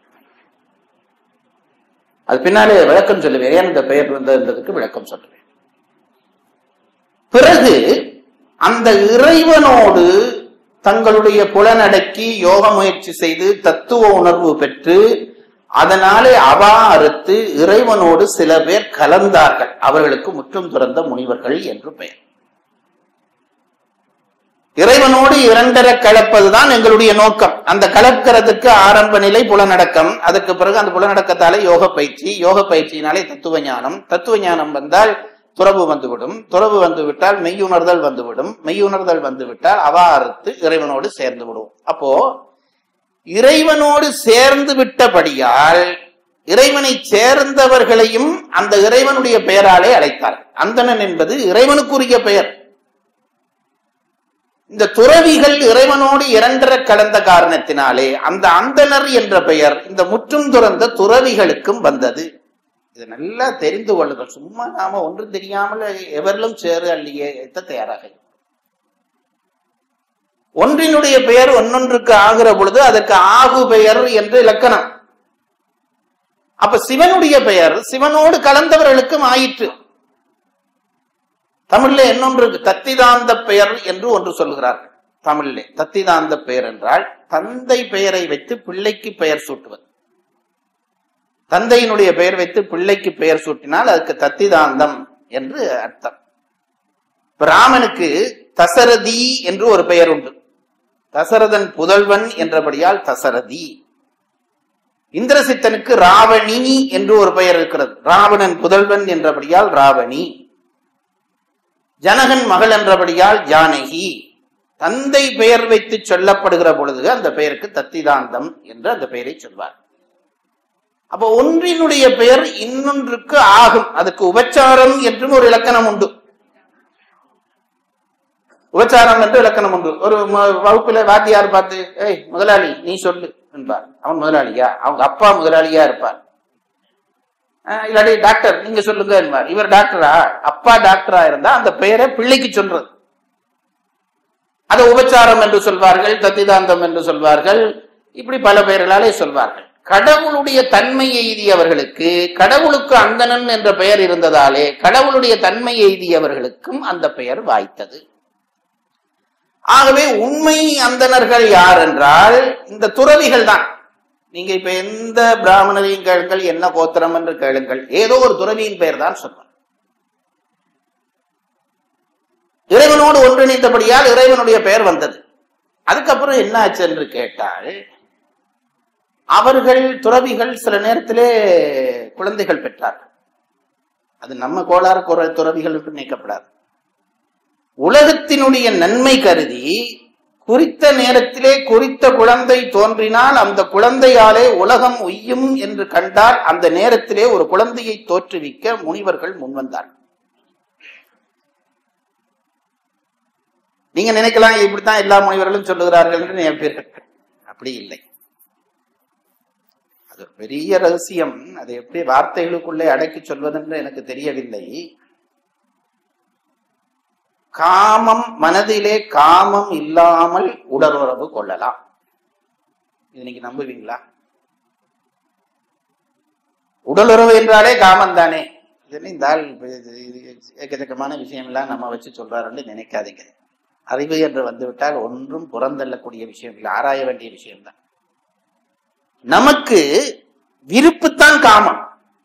அது பின்னாலே விளக்கம் சொல்லுவேன் ஏன் இந்த பெயர் வந்ததுக்கு விளக்கம் சொல்லுவேன் பிறகு அந்த இறைவனோடு தங்களுடைய புலனடக்கி யோக முயற்சி செய்து தத்துவ உணர்வு பெற்று அதனாலே அவா அறுத்து இறைவனோடு சில பேர் கலந்தார்கள் அவர்களுக்கு முற்றும் துறந்த முனிவர்கள் என்று பெயர் இறைவனோடு இரண்டரை கலப்பதுதான் எங்களுடைய நோக்கம் அந்த கலக்கிறதுக்கு ஆரம்ப நிலை புலனடக்கம் அதுக்கு பிறகு அந்த புலனடக்கத்தாலே யோக பயிற்சி யோக பயிற்சியினாலே தத்துவ ஞானம் தத்துவ ஞானம் வந்தால் துறவு வந்துவிடும் துறவு வந்து விட்டால் மெய்யுணர்தல் வந்துவிடும் மெய்யுணர்தல் வந்து விட்டால் அவா அறுத்து இறைவனோடு சேர்ந்து விடுவோம் அப்போ இறைவனோடு சேர்ந்து விட்டபடியால் இறைவனை சேர்ந்தவர்களையும் அந்த இறைவனுடைய பெயராலே அழைத்தார் அந்தணன் என்பது இறைவனுக்குரிய பெயர் இந்த துறவிகள் இறைவனோடு இரண்டர கலந்த காரணத்தினாலே அந்த அந்தணர் என்ற பெயர் இந்த முற்றும் துறந்த துறவிகளுக்கும் வந்தது இது நல்லா தெரிந்து கொள்ளுங்கள் சும்மா நாம ஒன்றும் தெரியாமல் எவரிலும் சேரு அள்ளியே எத்த தயாராக இருக்கிறோம். ஒன்றினுடைய பெயர் ஒன்னொன்றுக்கு ஆகிற பொழுது அதற்கு ஆகு பெயர் என்று இலக்கணம் அப்ப சிவனுடைய பெயர் சிவனோடு கலந்தவர்களுக்கும் ஆயிற்று தமிழ்ல இன்னொன்று இருக்கு தத்திதாந்த பெயர் என்று ஒன்று சொல்கிறார்கள் தமிழிலே தத்திதாந்த பெயர் என்றால் தந்தை பெயரை வைத்து பிள்ளைக்கு பெயர் சூட்டுவது தந்தையினுடைய பெயர் வைத்து பிள்ளைக்கு பெயர் சூட்டினால் அதுக்கு தத்திதாந்தம் என்று அர்த்தம் இப்ப ராமனுக்கு தசரதி என்று ஒரு பெயர் உண்டு தசரதன் புதல்வன் என்றபடியால் தசரதி இந்திரசித்தனுக்கு ராவணி என்று ஒரு பெயர் இருக்கிறது ராவணன் புதல்வன் என்றபடியால் ராவணி ஜனகன் மகள் என்றபடியால் ஜானகி தந்தை பெயர் வைத்து சொல்லப்படுகிற பொழுது அந்த பெயருக்கு தத்திதாந்தம் என்று அந்த பெயரை சொல்வார் அப்போ ஒன்றினுடைய பெயர் இன்னொன்றுக்கு ஆகும் அதுக்கு உபச்சாரம் என்றும் ஒரு இலக்கணம் உண்டு உபச்சாரம் என்று இலக்கணம் உண்டு ஒரு ம- வகுப்புல வாத்தியார் பார்த்து ஏய் முதலாளி நீ சொல்லு என்பார் அவன் முதலாளியா அவங்க அப்பா முதலாளியா இருப்பார் ஆஹ் இல்லாட்டி டாக்டர் நீங்க சொல்லுங்க என்பார் இவர் டாக்டரா அப்பா டாக்டரா இருந்தா அந்த பெயரை பிள்ளைக்கு சொல்றது அதை உபச்சாரம் என்று சொல்வார்கள் தத்திதாந்தம் என்று சொல்வார்கள் இப்படி பல பெயர்களாலே சொல்வார்கள் கடவுளுடைய தன்மை எய்தியவர்களுக்கு கடவுளுக்கு அந்தணன் என்ற பெயர் இருந்ததாலே கடவுளுடைய தன்மை எய்தியவர்களுக்கும் அந்த பெயர் வாய்த்தது ஆகவே உண்மை அந்தணர்கள் யார் என்றால் இந்த துறவிகள் தான் நீங்க இப்ப எந்த பிராமணரையும் கேளுங்கள் என்ன கோத்திரம் என்று கேளுங்கள் ஏதோ ஒரு துறவியின் பெயர் தான் சொல்வார் இறைவனோடு ஒன்றிணைந்தபடியால் இறைவனுடைய பெயர் வந்தது அதுக்கப்புறம் என்ன ஆச்சு என்று கேட்டால் அவர்கள் துறவிகள் சில நேரத்திலே குழந்தைகள் பெற்றார்கள் அது நம்ம கோளாறு குற- துறவிகள் என்று நினைக்கப்படாது உலகத்தினுடைய நன்மை கருதி குறித்த நேரத்திலே குறித்த குழந்தை தோன்றினால் அந்த குழந்தையாலே உலகம் உய்யும் என்று கண்டால் அந்த நேரத்திலே ஒரு குழந்தையை தோற்றுவிக்க முனிவர்கள் முன்வந்தார்கள் நீங்க நினைக்கலாம் இப்படித்தான் எல்லா முனிவர்களும் சொல்லுகிறார்கள் என்று நினைப்பீர்கள் அப்படி இல்லை அது ஒரு பெரிய ரகசியம் அதை எப்படி வார்த்தைகளுக்குள்ளே அடக்கி சொல்வதென்று எனக்கு தெரியவில்லை காமம் மனதிலே காமம் இல்லாமல் உடலுறவு கொள்ளலாம் இது நீங்க நம்புவீங்களா உடலுறவு என்றாலே காமம் தானே இது என்ன இந்த ஆள் இப்ப இது- இது எக்கச்சக்கமான விஷயம் எல்லாம் நம்ம வச்சு சொல்றாருன்னு நினைக்காதீங்க அறிவு என்று வந்துவிட்டால் ஒன்றும் புறந்தள்ளக்கூடிய விஷயம் இல்லை ஆராய வேண்டிய விஷயம்தான் நமக்கு விருப்புத்தான் காமம்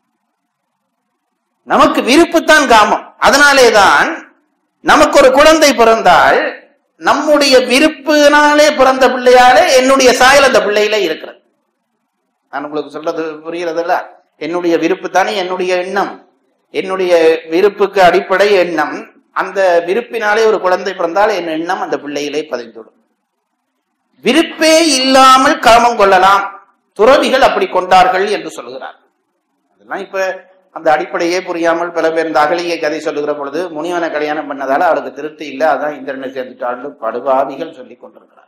நமக்கு விருப்புத்தான் காமம் அதனாலேதான் நமக்கு ஒரு குழந்தை பிறந்தால் நம்முடைய விருப்பினாலே பிறந்த பிள்ளையாலே என்னுடைய சாயல் அந்த பிள்ளையில இருக்கிறது நான் உங்களுக்கு சொல்றது புரிகிறதுல என்னுடைய விருப்பு தானே என்னுடைய எண்ணம் என்னுடைய விருப்புக்கு அடிப்படை எண்ணம் அந்த விருப்பினாலே ஒரு குழந்தை பிறந்தால் என் எண்ணம் அந்த பிள்ளையிலே பதிந்துவிடும் விருப்பே இல்லாமல் காமம் கொள்ளலாம் துறவிகள் அப்படி கொண்டார்கள் என்று சொல்கிறார் அதெல்லாம் இப்ப அந்த அடிப்படையே புரியாமல் பல பேர் இந்த அகலியை கதை சொல்லுகிற பொழுது முனிவனை கல்யாணம் பண்ணதால அவளுக்கு திருப்தி இல்லை அதான் இந்திரனை சேர்ந்துட்டாள்னு படுபாவிகள் சொல்லிக் கொண்டிருக்கிறார்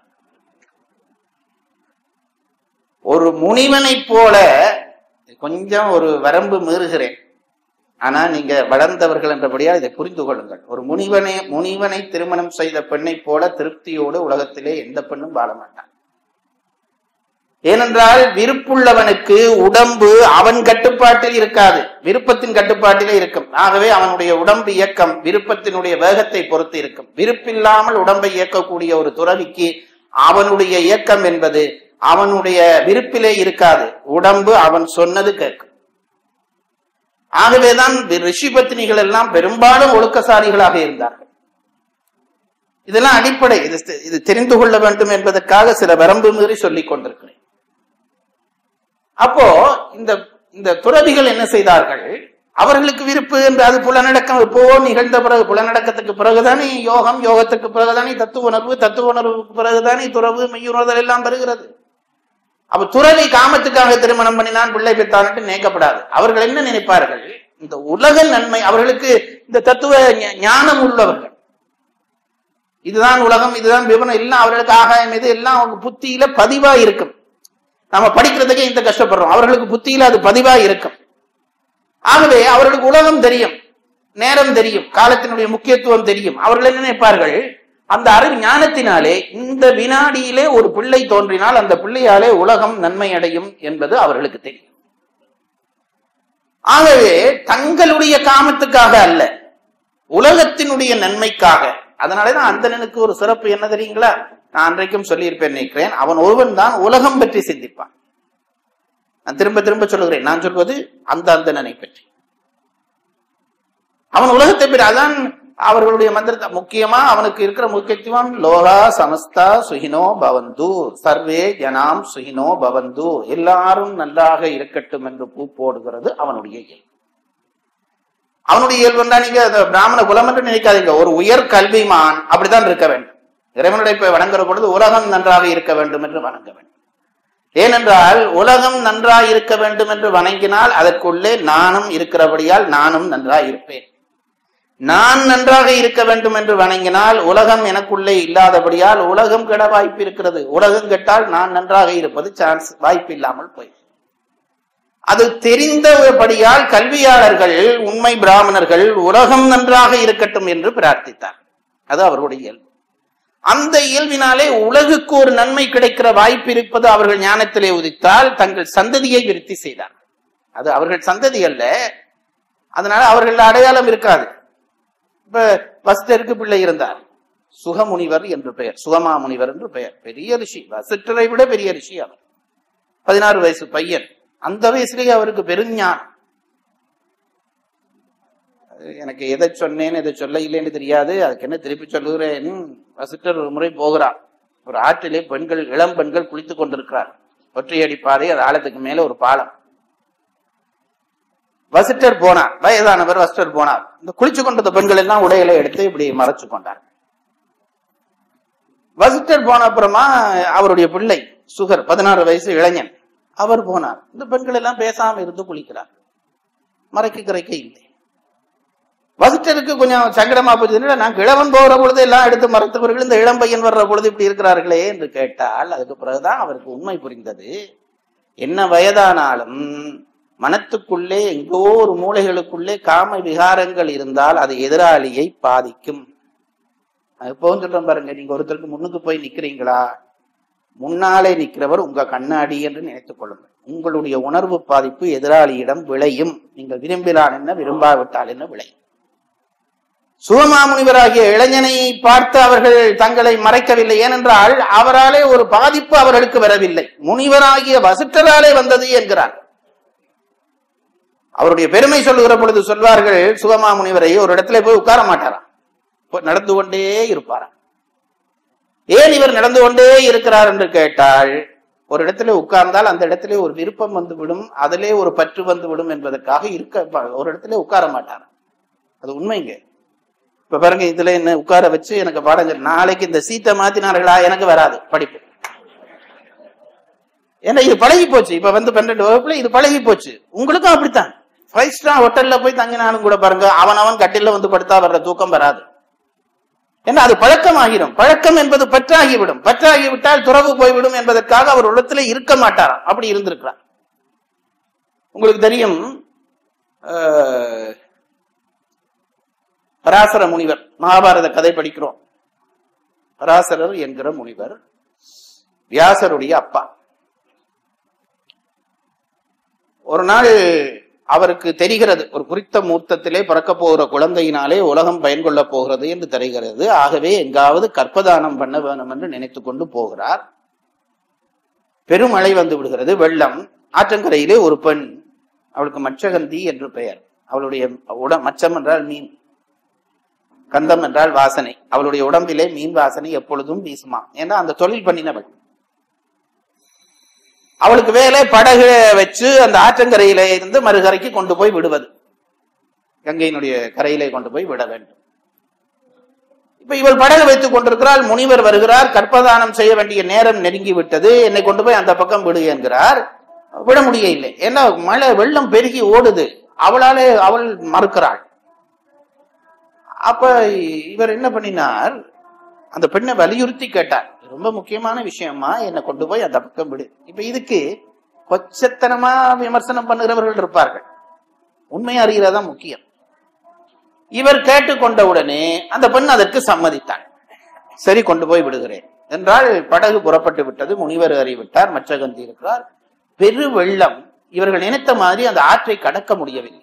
ஒரு முனிவனைப் போல கொஞ்சம் ஒரு வரம்பு மீறுகிறேன் ஆனா நீங்க வளர்ந்தவர்கள் என்றபடியா இதை புரிந்து கொள்ளுங்கள் ஒரு முனிவனை முனிவனை திருமணம் செய்த பெண்ணைப் போல திருப்தியோடு உலகத்திலே எந்த பெண்ணும் வாழ மாட்டான் ஏனென்றால் விருப்புள்ளவனுக்கு உடம்பு அவன் கட்டுப்பாட்டில் இருக்காது விருப்பத்தின் கட்டுப்பாட்டிலே இருக்கும் ஆகவே அவனுடைய உடம்பு இயக்கம் விருப்பத்தினுடைய வேகத்தை பொறுத்து இருக்கும் விருப்பில்லாமல் உடம்பை இயக்கக்கூடிய ஒரு துறவிக்கு அவனுடைய இயக்கம் என்பது அவனுடைய விருப்பிலே இருக்காது உடம்பு அவன் சொன்னது கேட்கும் ஆகவேதான் ரிஷி பத்தினிகள் எல்லாம் பெரும்பாலும் ஒழுக்கசாலிகளாக இருந்தார்கள் இதெல்லாம் அடிப்படை இது இது தெரிந்து கொள்ள வேண்டும் என்பதற்காக சில வரம்பு மீறி சொல்லிக் கொண்டிருக்கிறேன் அப்போ இந்த இந்த துறவிகள் என்ன செய்தார்கள் அவர்களுக்கு விருப்பு என்று அது புலனடக்கம் எப்போ நிகழ்ந்த பிறகு புலனடக்கத்துக்கு பிறகுதானே யோகம் யோகத்துக்கு பிறகுதானே தத்துவ உணர்வு தத்துவ உணர்வுக்கு பிறகுதானே துறவு மெய்யுணர்தல் எல்லாம் வருகிறது அப்ப துறவி காமத்துக்காக திருமணம் பண்ணினான் பிள்ளை பெற்றான்ட்டு நினைக்கப்படாது அவர்கள் என்ன நினைப்பார்கள் இந்த உலக நன்மை அவர்களுக்கு இந்த தத்துவ ஞ- ஞானம் உள்ளவர்கள் இதுதான் உலகம் இதுதான் விவரம் எல்லாம் அவர்களுக்கு ஆகாயம் இது எல்லாம் அவங்க புத்தியில பதிவா இருக்கும் நம்ம படிக்கிறதுக்கே இந்த கஷ்டப்படுறோம் அவர்களுக்கு புத்தியில அது பதிவா இருக்கும் ஆகவே அவர்களுக்கு உலகம் தெரியும் நேரம் தெரியும் காலத்தினுடைய முக்கியத்துவம் தெரியும் அவர்கள் என்ன நினைப்பார்கள் அந்த அறிவு ஞானத்தினாலே இந்த வினாடியிலே ஒரு பிள்ளை தோன்றினால் அந்த பிள்ளையாலே உலகம் நன்மை அடையும் என்பது அவர்களுக்கு தெரியும் ஆகவே தங்களுடைய காமத்துக்காக அல்ல உலகத்தினுடைய நன்மைக்காக அதனாலதான் அந்தணனுக்கு ஒரு சிறப்பு என்ன தெரியுங்களா நான் அன்றைக்கும் சொல்லியிருப்பேன் நினைக்கிறேன் அவன் ஒருவன் தான் உலகம் பற்றி சிந்திப்பான் நான் திரும்ப திரும்ப சொல்லுகிறேன் நான் சொல்வது அந்த அந்தணனை பற்றி அவன் உலகத்தை பற்றி அதான் அவர்களுடைய மந்திரத்தை முக்கியமா அவனுக்கு இருக்கிற முக்கியத்துவம் லோகா சமஸ்தா சுகினோ பவந்து சர்வே ஜனாம் சுகினோ பவந்து எல்லாரும் நன்றாக இருக்கட்டும் என்று பூ போடுகிறது அவனுடைய இயல்பு அவனுடைய இயல்பு என்றா நீங்க அந்த பிராமண குலம் என்று நினைக்காதீங்க ஒரு உயர் கல்விமான் அப்படித்தான் இருக்க வேண்டும் இறைவனுடைய போய் வணங்குற பொழுது உலகம் நன்றாக இருக்க வேண்டும் என்று வணங்க வேண்டும் ஏனென்றால் உலகம் நன்றாய் இருக்க வேண்டும் என்று வணங்கினால் அதற்குள்ளே நானும் இருக்கிறபடியால் நானும் நன்றாய் இருப்பேன் நான் நன்றாக இருக்க வேண்டும் என்று வணங்கினால் உலகம் எனக்குள்ளே இல்லாதபடியால் உலகம் கெட வாய்ப்பு இருக்கிறது உலகம் கெட்டால் நான் நன்றாக இருப்பது சான்ஸ் வாய்ப்பு இல்லாமல் போய் அது தெரிந்தபடியால் கல்வியாளர்கள் உண்மை பிராமணர்கள் உலகம் நன்றாக இருக்கட்டும் என்று பிரார்த்தித்தார் அது அவர்களுடைய இயல்பு அந்த இயல்பினாலே உலகுக்கு ஒரு நன்மை கிடைக்கிற வாய்ப்பு இருப்பது அவர்கள் ஞானத்திலே உதித்தால் தங்கள் சந்ததியை விருத்தி செய்தார் அது அவர்கள் சந்ததி அல்ல அதனால அவர்கள் அடையாளம் இருக்காது இப்ப வசிட்டருக்கு பிள்ளை இருந்தார் சுகமுனிவர் என்று பெயர் சுகமா முனிவர் என்று பெயர் பெரிய ரிஷி வசிட்டரை விட பெரிய ரிஷி அவர் பதினாறு வயசு பையன் அந்த வயசுலயே அவருக்கு பெருஞானம் அது எனக்கு எதை சொன்னேன்னு எதை சொல்ல இல்லைன்னு தெரியாது அதுக்கு என்ன திருப்பி சொல்லுகிறேன் வசிட்டர் ஒரு முறை போகிறார் ஒரு ஆற்றிலே பெண்கள் இளம் பெண்கள் குளித்துக் கொண்டிருக்கிறார் ஒற்றையடி பாதை அது ஆழத்துக்கு மேல ஒரு பாலம் வசிட்டர் போனார் வயதானவர் வசிட்டர் போனார் இந்த குளிச்சு கொண்டிருந்த பெண்கள் எல்லாம் உடைகளை எடுத்து இப்படி மறைச்சு கொண்டார் வசிட்டர் போன அப்புறமா அவருடைய பிள்ளை சுகர் பதினாறு வயசு இளைஞன் அவர் போனார் இந்த பெண்கள் எல்லாம் பேசாம இருந்து குளிக்கிறார் மறைக்க கரைக்க இல்லை வசிட்டருக்கு கொஞ்சம் சங்கடமா போச்சு என்னடா, நான் கிழவன் போகிற பொழுது எல்லாம் எடுத்து மறைத்தவர்கள் இந்த இளம் பையன் வர்ற பொழுது இப்படி இருக்கிறார்களே என்று கேட்டால் அதுக்கு பிறகுதான் அவருக்கு உண்மை புரிந்தது என்ன வயதானாலும் மனத்துக்குள்ளே எங்கோ ஒரு மூளைகளுக்குள்ளே காம விகாரங்கள் இருந்தால் அது எதிராளியை பாதிக்கும் நான் எப்பவும் சொல்றேன் பாருங்க நீங்க ஒருத்தருக்கு முன்னுக்கு போய் நிக்கிறீங்களா முன்னாலே நிக்கிறவர் உங்க கண்ணாடி என்று நினைத்துக் கொள்ளுங்கள் உங்களுடைய உணர்வு பாதிப்பு எதிராளியிடம் விளையும் நீங்கள் விரும்பினால் என்ன விரும்பாவிட்டால் என்ன விளையும் சுகமாமுனிவராகிய இளைஞனை பார்த்து அவர்கள் தங்களை மறைக்கவில்லை ஏனென்றால் அவராலே ஒரு பாதிப்பு அவர்களுக்கு வரவில்லை முனிவராகிய வசிட்டராலே வந்தது என்கிறார் அவருடைய பெருமை சொல்லுகிற பொழுது சொல்வார்கள் சுகமா முனிவரை ஒரு இடத்துல போய் உட்கார மாட்டாராம் போய் நடந்து கொண்டே இருப்பாராம் ஏன் இவர் நடந்து கொண்டே இருக்கிறார் என்று கேட்டால் ஒரு இடத்துல உட்கார்ந்தால் அந்த இடத்துல ஒரு விருப்பம் வந்து விடும் அதிலே ஒரு பற்று வந்து விடும் என்பதற்காக இருக்க ஒரு இடத்துல உட்கார மாட்டாராம் அது உண்மைங்க இப்ப பாருங்க இதுல என்ன உட்கார வச்சு எனக்கு பாடம் சொல்லு. நாளைக்கு இந்த சீட்டை மாத்தினார்களா எனக்கு வராது படிப்பு ஏன்னா இது பழகி போச்சு இப்ப வந்து பன்னெண்டு வகுப்புல இது பழகி போச்சு உங்களுக்கும் அப்படித்தான் ஃபைவ் ஸ்டார் ஹோட்டல்ல போய் தங்கினாலும் கூட பாருங்க அவன் அவன் கட்டில வந்து படுத்தா வர்ற தூக்கம் வராது ஏன்னா அது பழக்கமாகிடும் பழக்கம் என்பது பற்றாகிவிடும் பற்றாகி விட்டால் துறவு போய்விடும் என்பதற்காக அவர் உள்ளத்துல இருக்க மாட்டாராம் அப்படி இருந்திருக்கிறார் உங்களுக்கு தெரியும் அஹ், பராசர முனிவர் மகாபாரத கதை படிக்கிறோம் பராசரர் என்கிற முனிவர் வியாசருடைய அப்பா ஒரு நாள் அவருக்கு தெரிகிறது ஒரு குறித்த மூர்த்தத்திலே பிறக்க போகிற குழந்தையினாலே உலகம் பயன்கொள்ள போகிறது என்று தெரிகிறது ஆகவே எங்காவது கற்பதானம் பண்ண வேணும் என்று நினைத்துக் கொண்டு போகிறார் பெருமழை வந்து விடுகிறது வெள்ளம் ஆற்றங்கரையிலே ஒரு பெண் அவளுக்கு மச்சகந்தி என்று பெயர் அவளுடைய உட மச்சம் என்றால் மீன் கந்தம் என்றால் வாசனை அவளுடைய உடம்பிலே மீன் வாசனை எப்பொழுதும் வீசுமா ஏன்னா அந்த தொழில் பண்ணினவள் அவளுக்கு வேலை படகு வச்சு அந்த ஆற்றங்கரையில இருந்து மறுகரைக்கு கொண்டு போய் விடுவது கங்கையினுடைய கரையிலே கொண்டு போய் விட வேண்டும் இப்ப இவள் படகு வைத்துக் கொண்டிருக்கிறாள் முனிவர் வருகிறார் கற்பதானம் செய்ய வேண்டிய நேரம் நெருங்கி விட்டது என்னை கொண்டு போய் அந்த பக்கம் விடு என்கிறார் விட முடியவில்லை ஏன்னா மழை வெள்ளம் பெருகி ஓடுது அவளாலே அவள் மறுக்கிறாள் அப்ப இவர் என்ன பண்ணினார் அந்த பெண்ணை வலியுறுத்தி கேட்டார் ரொம்ப முக்கியமான விஷயமா என்னை கொண்டு போய் அந்த பக்கம் விடு இப்ப இதுக்கு கொச்சத்தனமா விமர்சனம் பண்ணுகிறவர்கள் இருப்பார்கள் உண்மை அறிகிறதா முக்கியம் இவர் கேட்டுக்கொண்ட உடனே அந்த பெண் அதற்கு சம்மதித்தாள் சரி கொண்டு போய் விடுகிறேன் என்றால் படகு புறப்பட்டு விட்டது முனிவர் அறிவிட்டார் மச்சகந்தி இருக்கிறார் பெரு வெள்ளம் இவர்கள் நினைத்த மாதிரி அந்த ஆற்றை கடக்க முடியவில்லை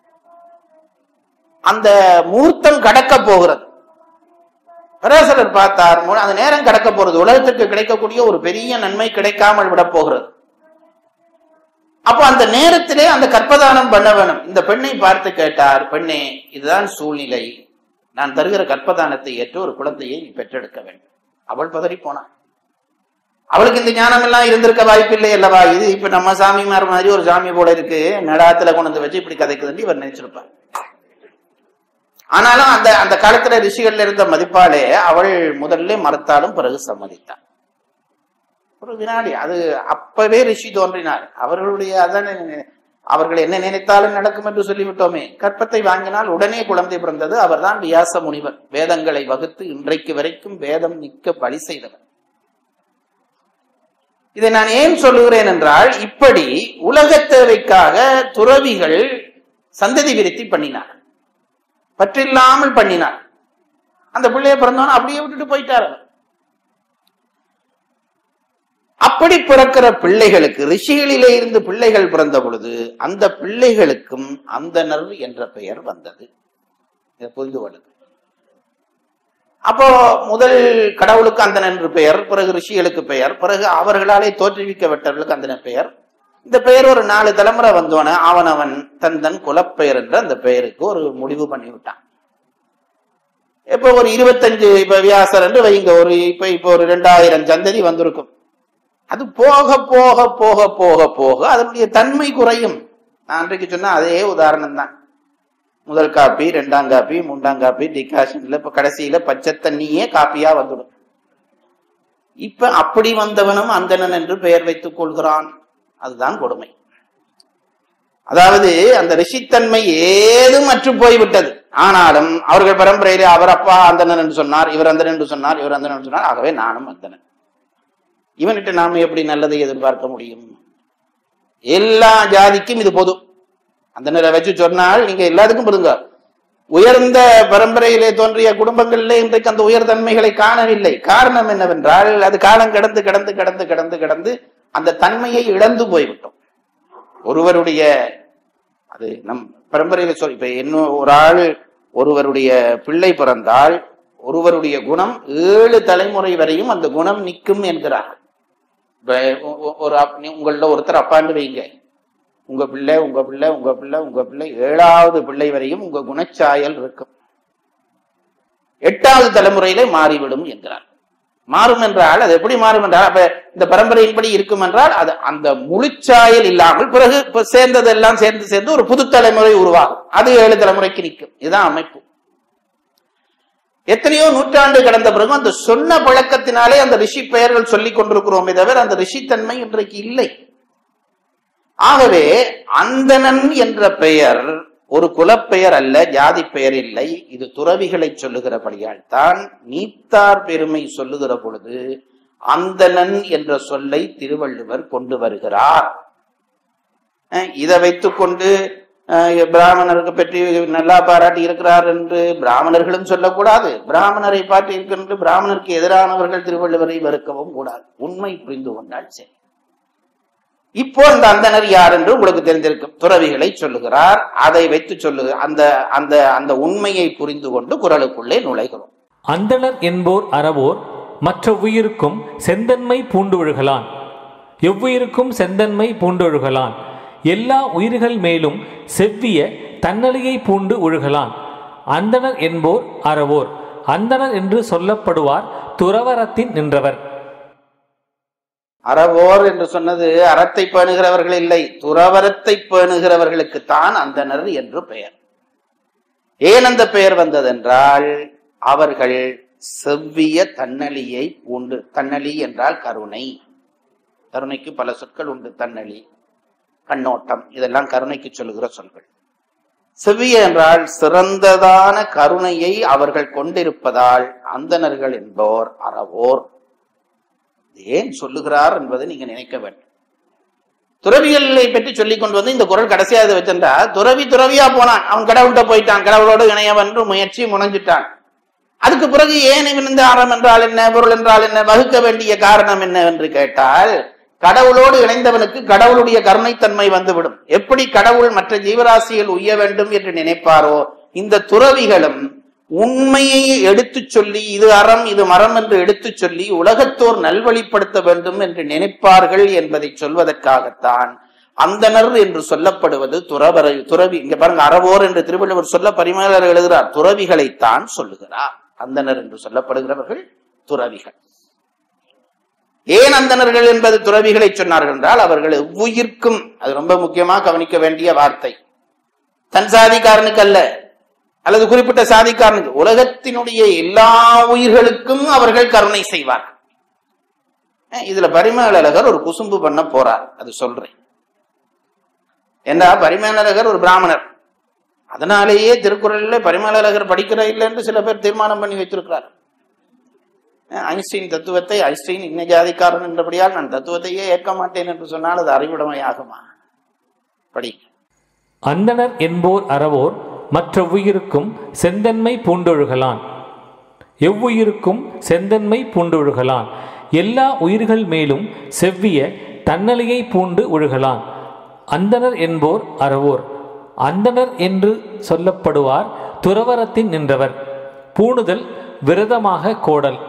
அந்த மூர்த்தம் கடக்க போகிறது பராசரர் பார்த்தார் மு- அந்த நேரம் கடக்க போறது உலகத்திற்கு கிடைக்கக்கூடிய ஒரு பெரிய நன்மை கிடைக்காமல் விட போகிறது அப்போ அந்த நேரத்திலே அந்த கற்பதானம் பண்ண வேணும் இந்த பெண்ணை பார்த்து கேட்டார் பெண்ணே இதுதான் சூழ்நிலை நான் தருகிற கற்பதானத்தை ஏற்று ஒரு குழந்தையை நீ பெற்றெடுக்க வேண்டும் அவள் பதறி போனாள் அவளுக்கு இந்த ஞானம் எல்லாம் இருந்திருக்க வாய்ப்பில்லை அல்லவா இது இப்ப நம்ம சாமிமார் மாதிரி ஒரு சாமி போல இருக்கு நடாத்துல கொண்டு வந்து வச்சு இப்படி கதைக்குதுன்னு இவர் நினைச்சிருப்பார் ஆனாலும் அந்த அந்த காலத்துல ரிஷிகள்ல இருந்த மதிப்பாலே அவள் முதல்ல மறுத்தாலும் பிறகு சம்மதித்தாள் ஒரு வினாடி அது அப்பவே ரிஷி தோன்றினார் அவர்களுடைய அதான அவர்கள் என்ன நினைத்தாலும் நடக்கும் என்று சொல்லிவிட்டோமே கற்பத்தை வாங்கினால் உடனே குழந்தை பிறந்தது அவர்தான் வியாச முனிவர் வேதங்களை வகுத்து இன்றைக்கு வரைக்கும் வேதம் நிற்க பலி செய்தவர் இதை நான் ஏன் சொல்லுகிறேன் என்றால் இப்படி உலக தேவைக்காக துறவிகள் சந்ததி விருத்தி பண்ணினார் பற்றில்லாமல் பண்ணினார் அந்த பிள்ளைய பிறந்தவன அப்படியே விட்டுட்டு போயிட்டார் அவர். அப்படி பிறக்கிற பிள்ளைகளுக்கு ரிஷிகளிலே இருந்து பிள்ளைகள் பிறந்த பொழுது அந்த பிள்ளைகளுக்கும் அந்தனர் என்ற பெயர் வந்தது இதை புரிந்து கொள்ளுங்க அப்போ முதல் கடவுளுக்கு அந்தணன் என்று பெயர் பிறகு ரிஷிகளுக்கு பெயர் பிறகு அவர்களாலே தோற்றுவிக்கப்பட்டவர்களுக்கு அந்தன பெயர் இந்த பெயர் ஒரு நாலு தலைமுறை வந்தோன அவனவன் தன் தன் குலப்பெயர் என்ற அந்த பெயருக்கு ஒரு முடிவு பண்ணி விட்டான் இப்ப ஒரு இருபத்தஞ்சு இப்ப வியாசர் என்று வைங்க ஒரு இப்ப இப்ப ஒரு ரெண்டாயிரம் சந்ததி வந்திருக்கும் அது போக போக போக போக போக அதனுடைய தன்மை குறையும் நான் அன்றைக்கு சொன்ன அதே உதாரணம் தான் முதல் காப்பி ரெண்டாம் காப்பி மூன்றாம் காப்பி டிகாஷன்ல இப்ப கடைசியில பச்சை தண்ணியே காப்பியா வந்துடும் இப்ப அப்படி வந்தவனும் அந்தணன் என்று பெயர் வைத்துக் கொள்கிறான் அதுதான் கொடுமை அதாவது அந்த ரிஷித்தன்மை ஏதும் அற்று போய்விட்டது ஆனாலும் அவர்கள் பரம்பரையிலே அவர் அப்பா அந்தணன் என்று சொன்னார் இவர் அந்தணன் என்று சொன்னார் இவர் அந்தணன் என்று சொன்னார் ஆகவே நானும் அந்தணன் இவன்கிட்ட நாம எப்படி நல்லதை எதிர்பார்க்க முடியும் எல்லா ஜாதிக்கும் இது பொது அந்த நிலை வச்சு சொன்னால் நீங்க எல்லாத்துக்கும் பொதுங்க உயர்ந்த பரம்பரையிலே தோன்றிய குடும்பங்களிலே இன்றைக்கு அந்த உயர்தன்மைகளை காணவில்லை காரணம் என்னவென்றால் அது காலம் கடந்து கடந்து கடந்து கடந்து கடந்து அந்த தன்மையை இழந்து போய்விட்டோம் ஒருவருடைய அது நம் பரம்பரையில சொல் இப்ப இன்னும் ஒரு ஆள் ஒருவருடைய பிள்ளை பிறந்தால் ஒருவருடைய குணம் ஏழு தலைமுறை வரையும் அந்த குணம் நிற்கும் என்கிறார் இப்ப ஒ- ஒ- ஒரு அப்- நீ- உங்கள ஒருத்தர் அப்பான்னு வைங்க உங்க பிள்ளை உங்க பிள்ளை உங்க பிள்ளை உங்க பிள்ளை ஏழாவது பிள்ளை வரையும் உங்க குணச்சாயல் இருக்கும் எட்டாவது தலைமுறையிலே மாறிவிடும் என்கிறார் மாறும் என்றால் அது எப்படி மாறும் என்றால் அப்ப இந்த பரம்பரையின்படி இருக்கும் என்றால் அது அந்த முழுச்சாயல் இல்லாமல் பிறகு இப்ப சேர்ந்ததெல்லாம் சேர்ந்து சேர்ந்து ஒரு புது தலைமுறை உருவாகும் அது ஏழு தலைமுறைக்கு நிற்கும் இதுதான் அமைப்பு எத்தனையோ நூற்றாண்டு கடந்த பிறகு அந்த சொன்ன பழக்கத்தினாலே அந்த ரிஷி பெயர்கள் சொல்லிக் கொண்டிருக்கிறோமே தவிர அந்த ரிஷித்தன்மை இன்றைக்கு இல்லை ஆகவே அந்தணன் என்ற பெயர் ஒரு குலப்பெயர் அல்ல ஜாதி பெயர் இல்லை இது துறவிகளை சொல்லுகிறபடியால் தான் நீத்தார் பெருமை சொல்லுகிற பொழுது அந்தணன் என்ற சொல்லை திருவள்ளுவர் கொண்டு வருகிறார் அஹ் இதை வைத்துக்கொண்டு அஹ் பிராமணருக்கு பற்றி நல்லா பாராட்டி இருக்கிறார் என்று பிராமணர்களும் சொல்லக்கூடாது பிராமணரை பாட்டி இருக்கின்ற பிராமணருக்கு எதிரானவர்கள் திருவள்ளுவரை வெறுக்கவும் கூடாது உண்மை புரிந்து கொண்டால் சரி இப்போ அந்த அந்தனர் யார் என்று உங்களுக்கு தெரிந்திருக்கும் துறவிகளை சொல்லுகிறார் அதை வைத்து சொல்லு அந்த அந்த அந்த உண்மையை புரிந்து கொண்டு குரலுக்குள்ளே நுழைகிறோம் அந்தணர் என்போர் அறவோர் மற்ற உயிருக்கும் செந்தன்மை பூண்டொழுகலான் எவ்வுயிருக்கும் செந்தன்மை பூண்டொழுகலான் எல்லா உயிர்கள் மேலும் செவ்விய தன்னலையை பூண்டு ஒழுகலான் அந்தணர் என்போர் அறவோர் அந்தணர் என்று சொல்லப்படுவார் துறவரத்தின் நின்றவர் அறவோர் என்று சொன்னது அறத்தை பேணுகிறவர்கள் இல்லை துறவரத்தை பேணுகிறவர்களுக்குத்தான் அந்தனர் என்று பெயர் ஏன் அந்த பெயர் வந்ததென்றால் அவர்கள் செவ்விய தன்னலியை பூண்டு தன்னலி என்றால் கருணை கருணைக்கு பல சொற்கள் உண்டு தன்னலி கண்ணோட்டம் இதெல்லாம் கருணைக்கு சொல்லுகிற சொல்கள் செவ்விய என்றால் சிறந்ததான கருணையை அவர்கள் கொண்டிருப்பதால் அந்தணர்கள் என்போர் அறவோர் ஏன் சொல்லுகிறார் என்பதை நீங்க நினைக்க வேண்டும் துறவிகளை பற்றி சொல்லிக் கொண்டு வந்து இந்த குரல் கடைசியா இதை வச்சிருந்தா துறவி துறவியா போனான் அவன் கடவுள்கிட்ட போயிட்டான் கடவுளோடு இணையவென்று முயற்சி முனைஞ்சிட்டான் அதுக்கு பிறகு ஏன் இவன் இந்த அறம் என்றால் என்ன பொருள் என்றால் என்ன வகுக்க வேண்டிய காரணம் என்ன என்று கேட்டால் கடவுளோடு இணைந்தவனுக்கு கடவுளுடைய கருணைத்தன்மை வந்துவிடும் எப்படி கடவுள் மற்ற ஜீவராசிகள் உய்ய வேண்டும் என்று நினைப்பாரோ இந்த துறவிகளும் உண்மையை எடுத்துச் சொல்லி இது அறம் இது மரம் என்று எடுத்துச் சொல்லி உலகத்தோர் நல்வழிப்படுத்த வேண்டும் என்று நினைப்பார்கள் என்பதை சொல்வதற்காகத்தான் அந்தனர் என்று சொல்லப்படுவது துறவரை துறவி இங்க பாருங்க அறவோர் என்று திருவள்ளுவர் சொல்ல பரிமாளர் எழுதுகிறார் துறவிகளைத்தான் சொல்லுகிறார் அந்தனர் என்று சொல்லப்படுகிறவர்கள் துறவிகள் ஏன் அந்தணர்கள் என்பது துறவிகளை சொன்னார்கள் என்றால் அவர்கள் எவ்வுயிர்க்கும் அது ரொம்ப முக்கியமா கவனிக்க வேண்டிய வார்த்தை தன் சாதிக்காரனுக்கு அல்ல அல்லது குறிப்பிட்ட சாதிக்காரனுக்கு உலகத்தினுடைய எல்லா உயிர்களுக்கும் அவர்கள் கருணை செய்வார் அஹ் இதுல பரிமேலழகர் ஒரு குசும்பு பண்ண போறார் அது சொல்றேன் ஏண்டா பரிமேலழகர் ஒரு பிராமணர் அதனாலேயே திருக்குறள்ல பரிமேலழகர் படிக்கிற இல்லை என்று சில பேர் தீர்மானம் பண்ணி வைத்திருக்கிறார் அஹ் ஐன்ஸ்டீன் தத்துவத்தை ஐன்ஸ்டீன் இன்ன ஜாதிக்காரன் என்றபடியால் நான் தத்துவத்தையே ஏற்க மாட்டேன் என்று சொன்னால் அது அறிவுடைமையாகுமா படி அந்தணர் என்போர் அறவோர் மற்ற உயிருக்கும் செந்தன்மை பூண்டொழுகலான் எவ்வுயிருக்கும் செந்தன்மை பூண்டொழுகலான் எல்லா உயிர்கள் மேலும் செவ்விய தன்னலையை பூண்டு ஒழுகலான் அந்தணர் என்போர் அறவோர் அந்தணர் என்று சொல்லப்படுவார் துறவரத்தின் நின்றவர் பூணுதல் விரதமாக கோடல்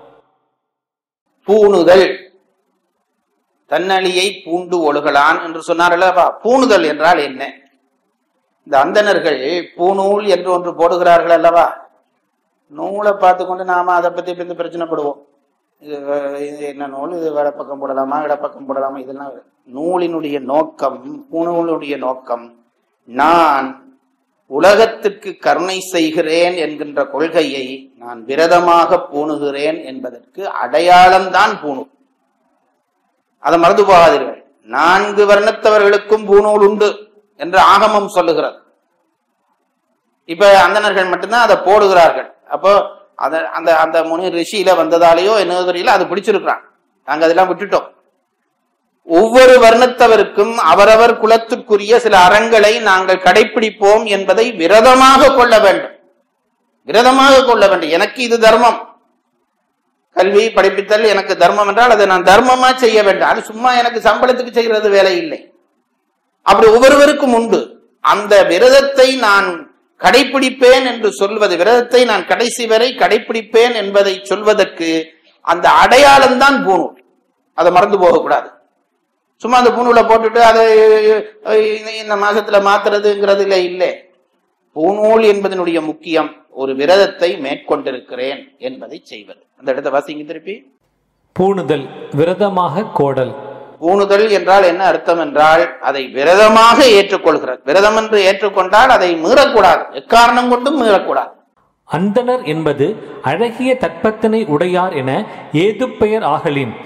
பூணுதல் தன்னழியை பூண்டு ஒழுகலான் என்று சொன்னார் அல்லவா பூணுதல் என்றால் என்ன இந்த அந்தணர்கள் பூநூல் என்று ஒன்று போடுகிறார்கள் அல்லவா நூலை பார்த்து கொண்டு நாம அதை பத்தி பத்தி பிரச்சனைப்படுவோம் இது அஹ், இது என்ன நூல் இது வடப்பக்கம் போடலாமா இடப்பக்கம் போடலாமா இதெல்லாம் நூலினுடைய நோக்கம் பூநூலுடைய நோக்கம் நான் உலகத்துக்கு கருணை செய்கிறேன் என்கின்ற கொள்கையை நான் விரதமாக பூணுகிறேன் என்பதற்கு அடையாளம்தான் பூணூல் அதை மறந்து போகாதீர்கள் நான்கு வர்ணத்தவர்களுக்கும் பூநூல் உண்டு என்று ஆகமம் சொல்லுகிறது இப்ப அந்தணர்கள் மட்டும்தான் அதை போடுகிறார்கள் அப்போ அத அந்த அந்த முனி ரிஷியில வந்ததாலேயோ என்ன தெரியல அது பிடிச்சிருக்கிறான் நாங்க அதெல்லாம் விட்டுட்டோம் ஒவ்வொரு வர்ணத்தவருக்கும் அவரவர் குலத்திற்குரிய சில அறங்களை நாங்கள் கடைபிடிப்போம் என்பதை விரதமாக கொள்ள வேண்டும் விரதமாக கொள்ள வேண்டும் எனக்கு இது தர்மம் கல்வி படிப்பித்தல் எனக்கு தர்மம் என்றால் அதை நான் தர்மமா செய்ய வேண்டும் அது சும்மா எனக்கு சம்பளத்துக்கு செய்கிறது வேலை இல்லை அப்படி ஒவ்வொருவருக்கும் உண்டு அந்த விரதத்தை நான் கடைபிடிப்பேன் என்று சொல்வது விரதத்தை நான் கடைசி வரை கடைபிடிப்பேன் என்பதை சொல்வதற்கு அந்த அடையாளம் தான் பூணூல் அதை மறந்து போகக்கூடாது சும்மா அந்த பூணூலை போட்டுட்டு அதை அஹ், இந்த மாசத்துல மாத்துறதுங்கிறதுல இல்லை பூநூல் என்பதனுடைய முக்கியம் ஒரு விரதத்தை மேற்கொண்டிருக்கிறேன் என்பதை செய்வது அந்த இடத்தை வாசிங்க திருப்பி பூணுதல் விரதமாக கோடல் பூணுதல் என்றால் என்ன அர்த்தம் என்றால் அதை விரதமாக ஏற்றுக்கொள்கிறது விரதம் என்று ஏற்றுக்கொண்டால் அதை மீறக்கூடாது எக்காரணம் கொண்டும் மீறக்கூடாது அந்தணர் என்பது அழகிய தட்பத்தினை உடையார் என ஏது பெயர் ஆகலின்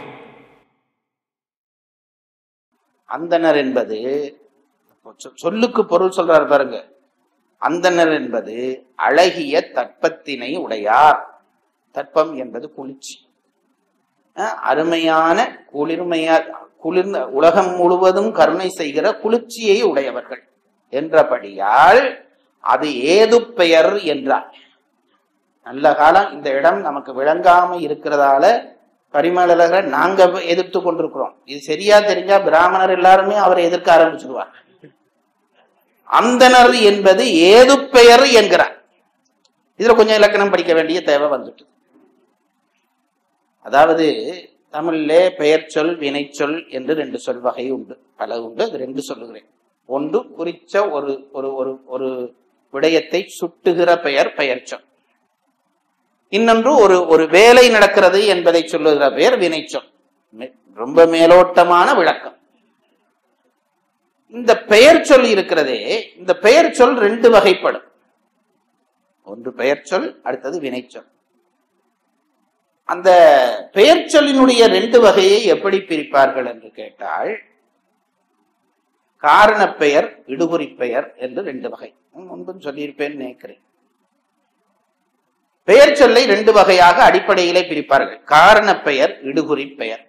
அந்தணர் என்பது சொ- சொல்லுக்கு பொருள் சொல்றாரு பாருங்க அந்தணர் என்பது அழகிய தட்பத்தினை உடையார் தட்பம் என்பது குளிர்ச்சி அஹ், அருமையான குளிர்மையா குளிர்ந்த உலகம் முழுவதும் கருணை செய்கிற குளிர்ச்சியை உடையவர்கள் என்றபடியால் அது ஏது பெயர் என்றார் நல்ல காலம் இந்த இடம் நமக்கு விளங்காம இருக்கிறதால பரிமளகரை நாங்க எதிர்த்து கொண்டிருக்கிறோம் இது சரியா தெரிஞ்சா பிராமணர் எல்லாருமே அவரை எதிர்க்க ஆரம்பிச்சிருவார் அந்தனர் என்பது ஏது பெயர் என்கிறார் இதுல கொஞ்சம் இலக்கணம் படிக்க வேண்டிய தேவை வந்துட்டு அதாவது தமிழிலே பெயர் சொல் வினைச்சொல் என்று ரெண்டு சொல் வகை உண்டு பல உண்டு அது ரெண்டு சொல்லுகிறேன் ஒன்று குறிச்ச ஒரு ஒரு ஒரு ஒரு விடயத்தை சுட்டுகிற பெயர் பெயர் சொல் இன்னொன்று ஒரு ஒரு வேலை நடக்கிறது என்பதை சொல்லுகிற பெயர் வினைச்சொல் மே- ரொம்ப மேலோட்டமான விளக்கம் இந்த பெயர் சொல் இருக்கிறதே இந்த பெயர் சொல் ரெண்டு வகைப்படும் ஒன்று பெயர்ச்சொல் அடுத்தது வினைச்சொல் அந்த பெயர்ச்சொல்லினுடைய ரெண்டு வகையை எப்படி பிரிப்பார்கள் என்று கேட்டால் காரணப் பெயர் இடுகுறி பெயர் என்று ரெண்டு வகை முன்பும் சொல்லியிருப்பேன் நினைக்கிறேன் பெயர் சொல்லை ரெண்டு வகையாக அடிப்படையிலே பிரிப்பார்கள் காரணப் பெயர் இடுகுறி பெயர்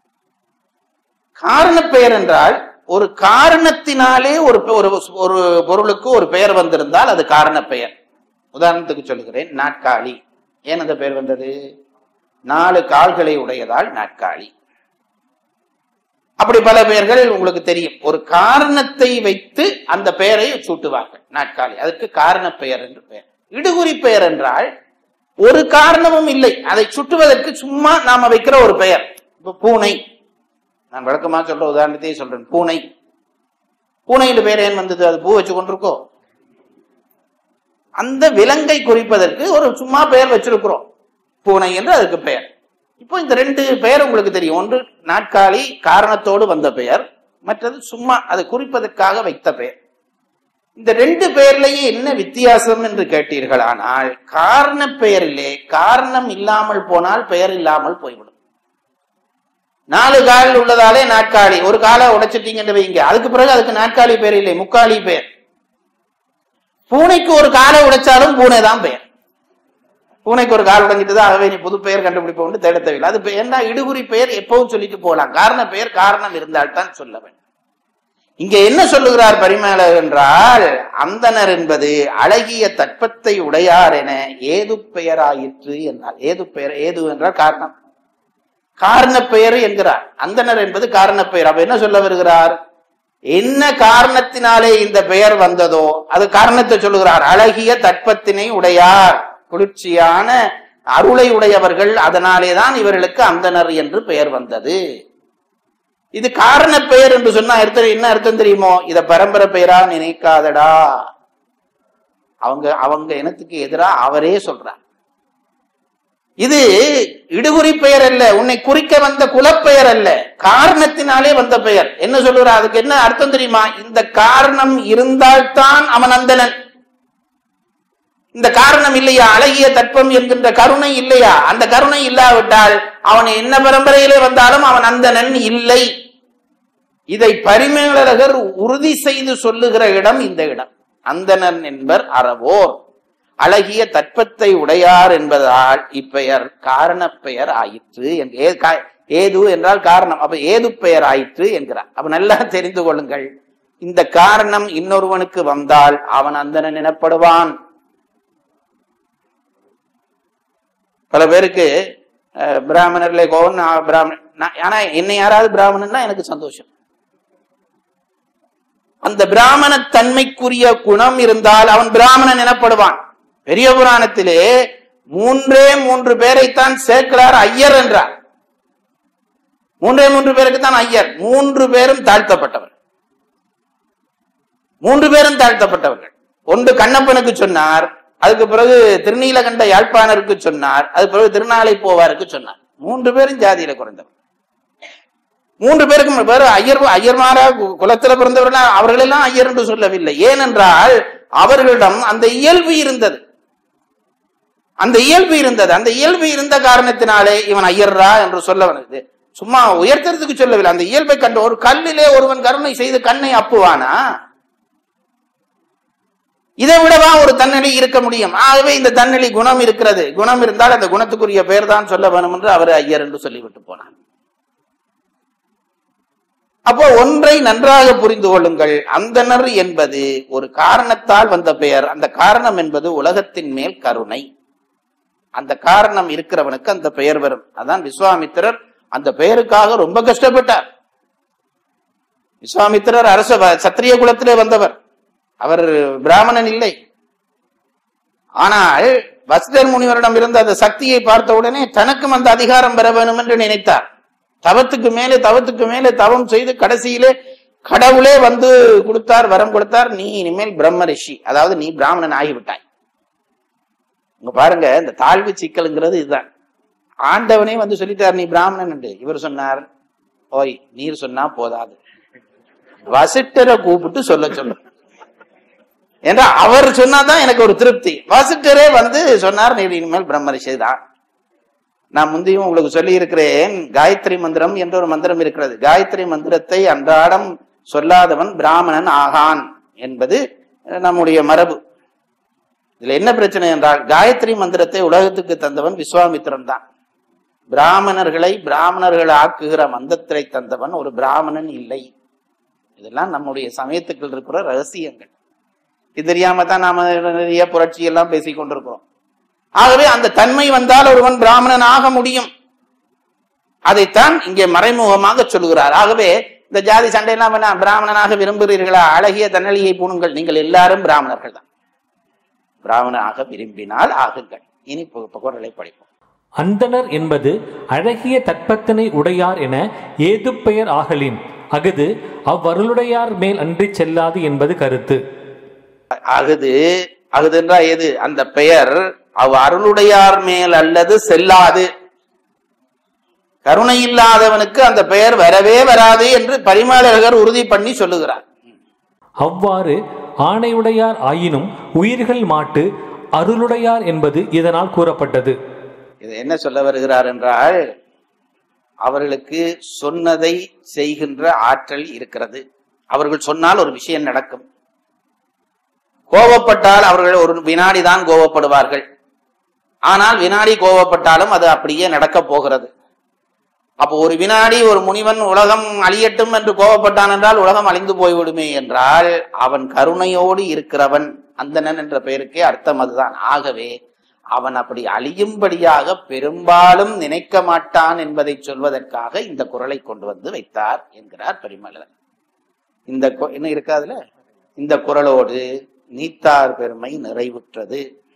காரணப் பெயர் என்றால் ஒரு காரணத்தினாலே ஒரு ஒரு ஒரு பொருளுக்கு ஒரு பெயர் வந்திருந்தால் அது காரணப் பெயர் உதாரணத்துக்கு சொல்லுகிறேன் நாட்காலி ஏன் அந்த பெயர் வந்தது நாலு கால்களை உடையதால் நாட்காலி அப்படி பல பெயர்கள் உங்களுக்கு தெரியும் ஒரு காரணத்தை வைத்து அந்த பெயரை சூட்டுவார்கள் நாட்காலி அதற்கு காரண பெயர் என்று பெயர் இடுகுறி பெயர் என்றால் ஒரு காரணமும் இல்லை அதை சுட்டுவதற்கு சும்மா நாம வைக்கிற ஒரு பெயர் இப்ப பூனை நான் விளக்கமா சொல்ற உதாரணத்தையே சொல்றேன் பூனை பூனையில் பெயர் ஏன் வந்தது அது பூ வச்சு கொண்டிருக்கோ அந்த விலங்கை குறிப்பதற்கு ஒரு சும்மா பெயர் வச்சிருக்கிறோம் பூனை என்று அதுக்கு பெயர் இப்போ இந்த ரெண்டு பெயர் உங்களுக்கு தெரியும் ஒன்று நாட்காலி காரணத்தோடு வந்த பெயர் மற்றது சும்மா அதை குறிப்பதற்காக வைத்த பெயர் இந்த ரெண்டு பெயர்லயே என்ன வித்தியாசம் என்று கேட்டீர்களானால் காரண பெயரிலே காரணம் இல்லாமல் போனால் பெயர் இல்லாமல் போய்விடும் நாலு கால் உள்ளதாலே நாட்காலி ஒரு காலை உடைச்சிட்டீங்கன்னு வைங்க அதுக்கு பிறகு அதுக்கு நாட்காலி பெயர் இல்லை முக்காலி பெயர் பூனைக்கு ஒரு காலை உடைச்சாலும் பூனை தான் பெயர் பூனைக்கு ஒரு கால் உடைஞ்சிட்டு ஆகவே நீ புது பெயர் கண்டுபிடிப்போம் தேட தேவையில்லை அது என்ன இடுகுறி பெயர் எப்பவும் சொல்லிட்டு போகலாம் காரண பெயர் காரணம் இருந்தால்தான் சொல்ல வேண்டும் இங்க என்ன சொல்லுகிறார் பரிமேலர் என்றால் அந்தனர் என்பது அழகிய தட்பத்தை உடையார் என ஏது பெயராயிற்று என்றால் ஏது பெயர் ஏது என்றால் காரணம் காரண பெயர் என்கிறார் அந்தனர் என்பது காரண பெயர் அப்ப என்ன சொல்ல வருகிறார் என்ன காரணத்தினாலே இந்த பெயர் வந்ததோ அது காரணத்தை சொல்லுகிறார் அழகிய தட்பத்தினை உடையார் குளிர்ச்சியான அருளை உடையவர்கள் அதனாலேதான் இவர்களுக்கு அந்தனர் என்று பெயர் வந்தது இது காரண பெயர் என்று சொன்னா அர்த்தம் என்ன அர்த்தம் தெரியுமோ இத பரம்பரை பெயரா நினைக்காதடா அவங்க அவங்க இனத்துக்கு எதிரா அவரே சொல்றார் இது இடுகுறி பெயர் அல்ல உன்னை குறிக்க வந்த குலப்பெயர் அல்ல காரணத்தினாலே வந்த பெயர் என்ன சொல்லுறா அதுக்கு என்ன அர்த்தம் தெரியுமா இந்த காரணம் இருந்தால்தான் அவன் அந்தனன் இந்த காரணம் இல்லையா அழகிய தட்பம் என்கின்ற கருணை இல்லையா அந்த கருணை இல்லாவிட்டால் அவன் என்ன பரம்பரையிலே வந்தாலும் அவன் அந்தணன் இல்லை இதை பரிமேலழகர் உறுதி செய்து சொல்லுகிற இடம் இந்த இடம் அந்தணன் என்பர் அறவோர் அழகிய தட்பத்தை உடையார் என்பதால் இப்பெயர் காரண பெயர் ஆயிற்று ஏது என்றால் காரணம் அப்ப ஏது பெயர் ஆயிற்று என்கிறார் அப்ப நல்லா தெரிந்து கொள்ளுங்கள் இந்த காரணம் இன்னொருவனுக்கு வந்தால் அவன் அந்தணன் எனப்படுவான் பல பேருக்கு பிராமணர்ல கோவன் பிராமணன் ஆனா என்னை யாராவது பிராமணன் எனக்கு சந்தோஷம் அந்த பிராமண தன்மைக்குரிய குணம் இருந்தால் அவன் பிராமணன் எனப்படுவான் பெரிய புராணத்திலே மூன்றே மூன்று பேரைத்தான் சேர்க்கிறார் ஐயர் என்றார் மூன்றே மூன்று பேருக்கு தான் ஐயர் மூன்று பேரும் தாழ்த்தப்பட்டவர் மூன்று பேரும் தாழ்த்தப்பட்டவர்கள் ஒன்று கண்ணப்பனுக்கு சொன்னார் அதுக்கு பிறகு திருநீலகண்ட யாழ்ப்பாணருக்கு சொன்னார் அது பிறகு திருநாளை போவாருக்கு சொன்னார் மூன்று பேரும் ஜாதியில குறைந்தவர் மூன்று பேருக்கும் வேறு ஐயர் ஐயர்மாரா குலத்துல பிறந்தவர்கள் அவர்களெல்லாம் ஐயர் என்று சொல்லவில்லை ஏனென்றால் அவர்களிடம் அந்த இயல்பு இருந்தது அந்த இயல்பு இருந்தது அந்த இயல்பு இருந்த காரணத்தினாலே இவன் ஐயர்ரா என்று சொல்ல வந்தது சும்மா உயர்த்துறதுக்கு சொல்லவில்லை அந்த இயல்பை கண்டு ஒரு கல்லிலே ஒருவன் கருணை செய்து கண்ணை அப்புவானா இதை விடவா ஒரு தன்னலி இருக்க முடியும் ஆகவே இந்த தன்னலி குணம் இருக்கிறது குணம் இருந்தால் அந்த குணத்துக்குரிய பெயர் தான் சொல்ல வேணும் என்று அவர் ஐயர் என்று சொல்லிவிட்டு போனார் அப்போ ஒன்றை நன்றாக புரிந்து கொள்ளுங்கள் அந்தனர் என்பது ஒரு காரணத்தால் வந்த பெயர் அந்த காரணம் என்பது உலகத்தின் மேல் கருணை அந்த காரணம் இருக்கிறவனுக்கு அந்த பெயர் வரும் அதான் விஸ்வாமித்திரர் அந்த பெயருக்காக ரொம்ப கஷ்டப்பட்டார் விஸ்வாமித்திரர் அரச சத்திரிய குலத்திலே வந்தவர் அவர் பிராமணன் இல்லை ஆனால் வசிதர் முனிவரிடம் இருந்த அந்த சக்தியை பார்த்த உடனே தனக்கும் அந்த அதிகாரம் பெற வேண்டும் என்று நினைத்தார் தவத்துக்கு மேலே தவத்துக்கு மேலே தவம் செய்து கடைசியிலே கடவுளே வந்து கொடுத்தார் வரம் கொடுத்தார் நீ இனிமேல் பிரம்ம ரிஷி அதாவது நீ பிராமணன் ஆகிவிட்டாய் இங்க பாருங்க இந்த தாழ்வு சிக்கலுங்கிறது இதுதான் ஆண்டவனே வந்து சொல்லிட்டார் நீ பிராமணன் என்று இவர் சொன்னார் ஓய் நீர் சொன்னா போதாது வசிட்டரை கூப்பிட்டு சொல்ல சொல்ல என்ற அவர் சொன்னாதான் எனக்கு ஒரு திருப்தி வாசிட்டரே வந்து சொன்னார் நீ இனிமேல் பிரம்மரிஷி தான் நான் முந்தையும் உங்களுக்கு சொல்லி இருக்கிறேன் காயத்ரி மந்திரம் என்ற ஒரு மந்திரம் இருக்கிறது காயத்ரி மந்திரத்தை அன்றாடம் சொல்லாதவன் பிராமணன் ஆகான் என்பது நம்முடைய மரபு இதுல என்ன பிரச்சனை என்றால் காயத்ரி மந்திரத்தை உலகத்துக்கு தந்தவன் விஸ்வாமித்திரன் தான் பிராமணர்களை பிராமணர்கள் ஆக்குகிற மந்திரத்தை தந்தவன் ஒரு பிராமணன் இல்லை இதெல்லாம் நம்முடைய சமயத்துக்குள் இருக்கிற ரகசியங்கள் இது தெரியாம தான் நாம நிறைய புரட்சி எல்லாம் பேசிக் கொண்டிருக்கிறோம் ஆகவே அந்த தன்மை வந்தால் ஒருவன் பிராமணன் ஆக முடியும் அதைத்தான் இங்கே மறைமுகமாக சொல்லுகிறார் ஆகவே இந்த ஜாதி சண்டையெல்லாம் வேணா பிராமணனாக விரும்புகிறீர்களா அழகிய தன்னலியை பூணுங்கள் நீங்கள் எல்லாரும் பிராமணர்கள் தான் பிராமணனாக விரும்பினால் ஆகுங்கள் இனி பு- குரலை படிப்போம் அந்தணர் என்பது அழகிய தற்பத்தினை உடையார் என ஏது பெயர் ஆகலின் அஃது அவ்வருளுடையார் மேல் அன்றி செல்லாது என்பது கருத்து அகுது அகுது என்றா எது அந்த பெயர் அவ் அருளுடையார் மேல் அல்லது செல்லாது கருணை இல்லாதவனுக்கு அந்த பெயர் வரவே வராது என்று பரிமாளகர் உறுதி பண்ணி சொல்லுகிறார் அவ்வாறு ஆணையுடையார் ஆயினும் உயிர்கள் மாட்டு அருளுடையார் என்பது இதனால் கூறப்பட்டது இது என்ன சொல்ல வருகிறார் என்றால் அவர்களுக்கு சொன்னதை செய்கின்ற ஆற்றல் இருக்கிறது அவர்கள் சொன்னால் ஒரு விஷயம் நடக்கும் கோபப்பட்டால் அவர்கள் ஒரு வினாடி தான் கோபப்படுவார்கள் ஆனால் வினாடி கோபப்பட்டாலும் அது அப்படியே நடக்கப் போகிறது அப்போ ஒரு வினாடி ஒரு முனிவன் உலகம் அழியட்டும் என்று கோபப்பட்டான் என்றால் உலகம் அழிந்து போய்விடுமே என்றால் அவன் கருணையோடு இருக்கிறவன் அந்தணன் என்ற பெயருக்கே அர்த்தம் அதுதான் ஆகவே அவன் அப்படி அழியும்படியாக பெரும்பாலும் நினைக்க மாட்டான் என்பதை சொல்வதற்காக இந்த குரலை கொண்டு வந்து வைத்தார் என்கிறார் பரிமளர் இந்த கு- என்ன இருக்காதுல இந்த குரலோடு நீத்தார் பெருமை நிறைவுற்றது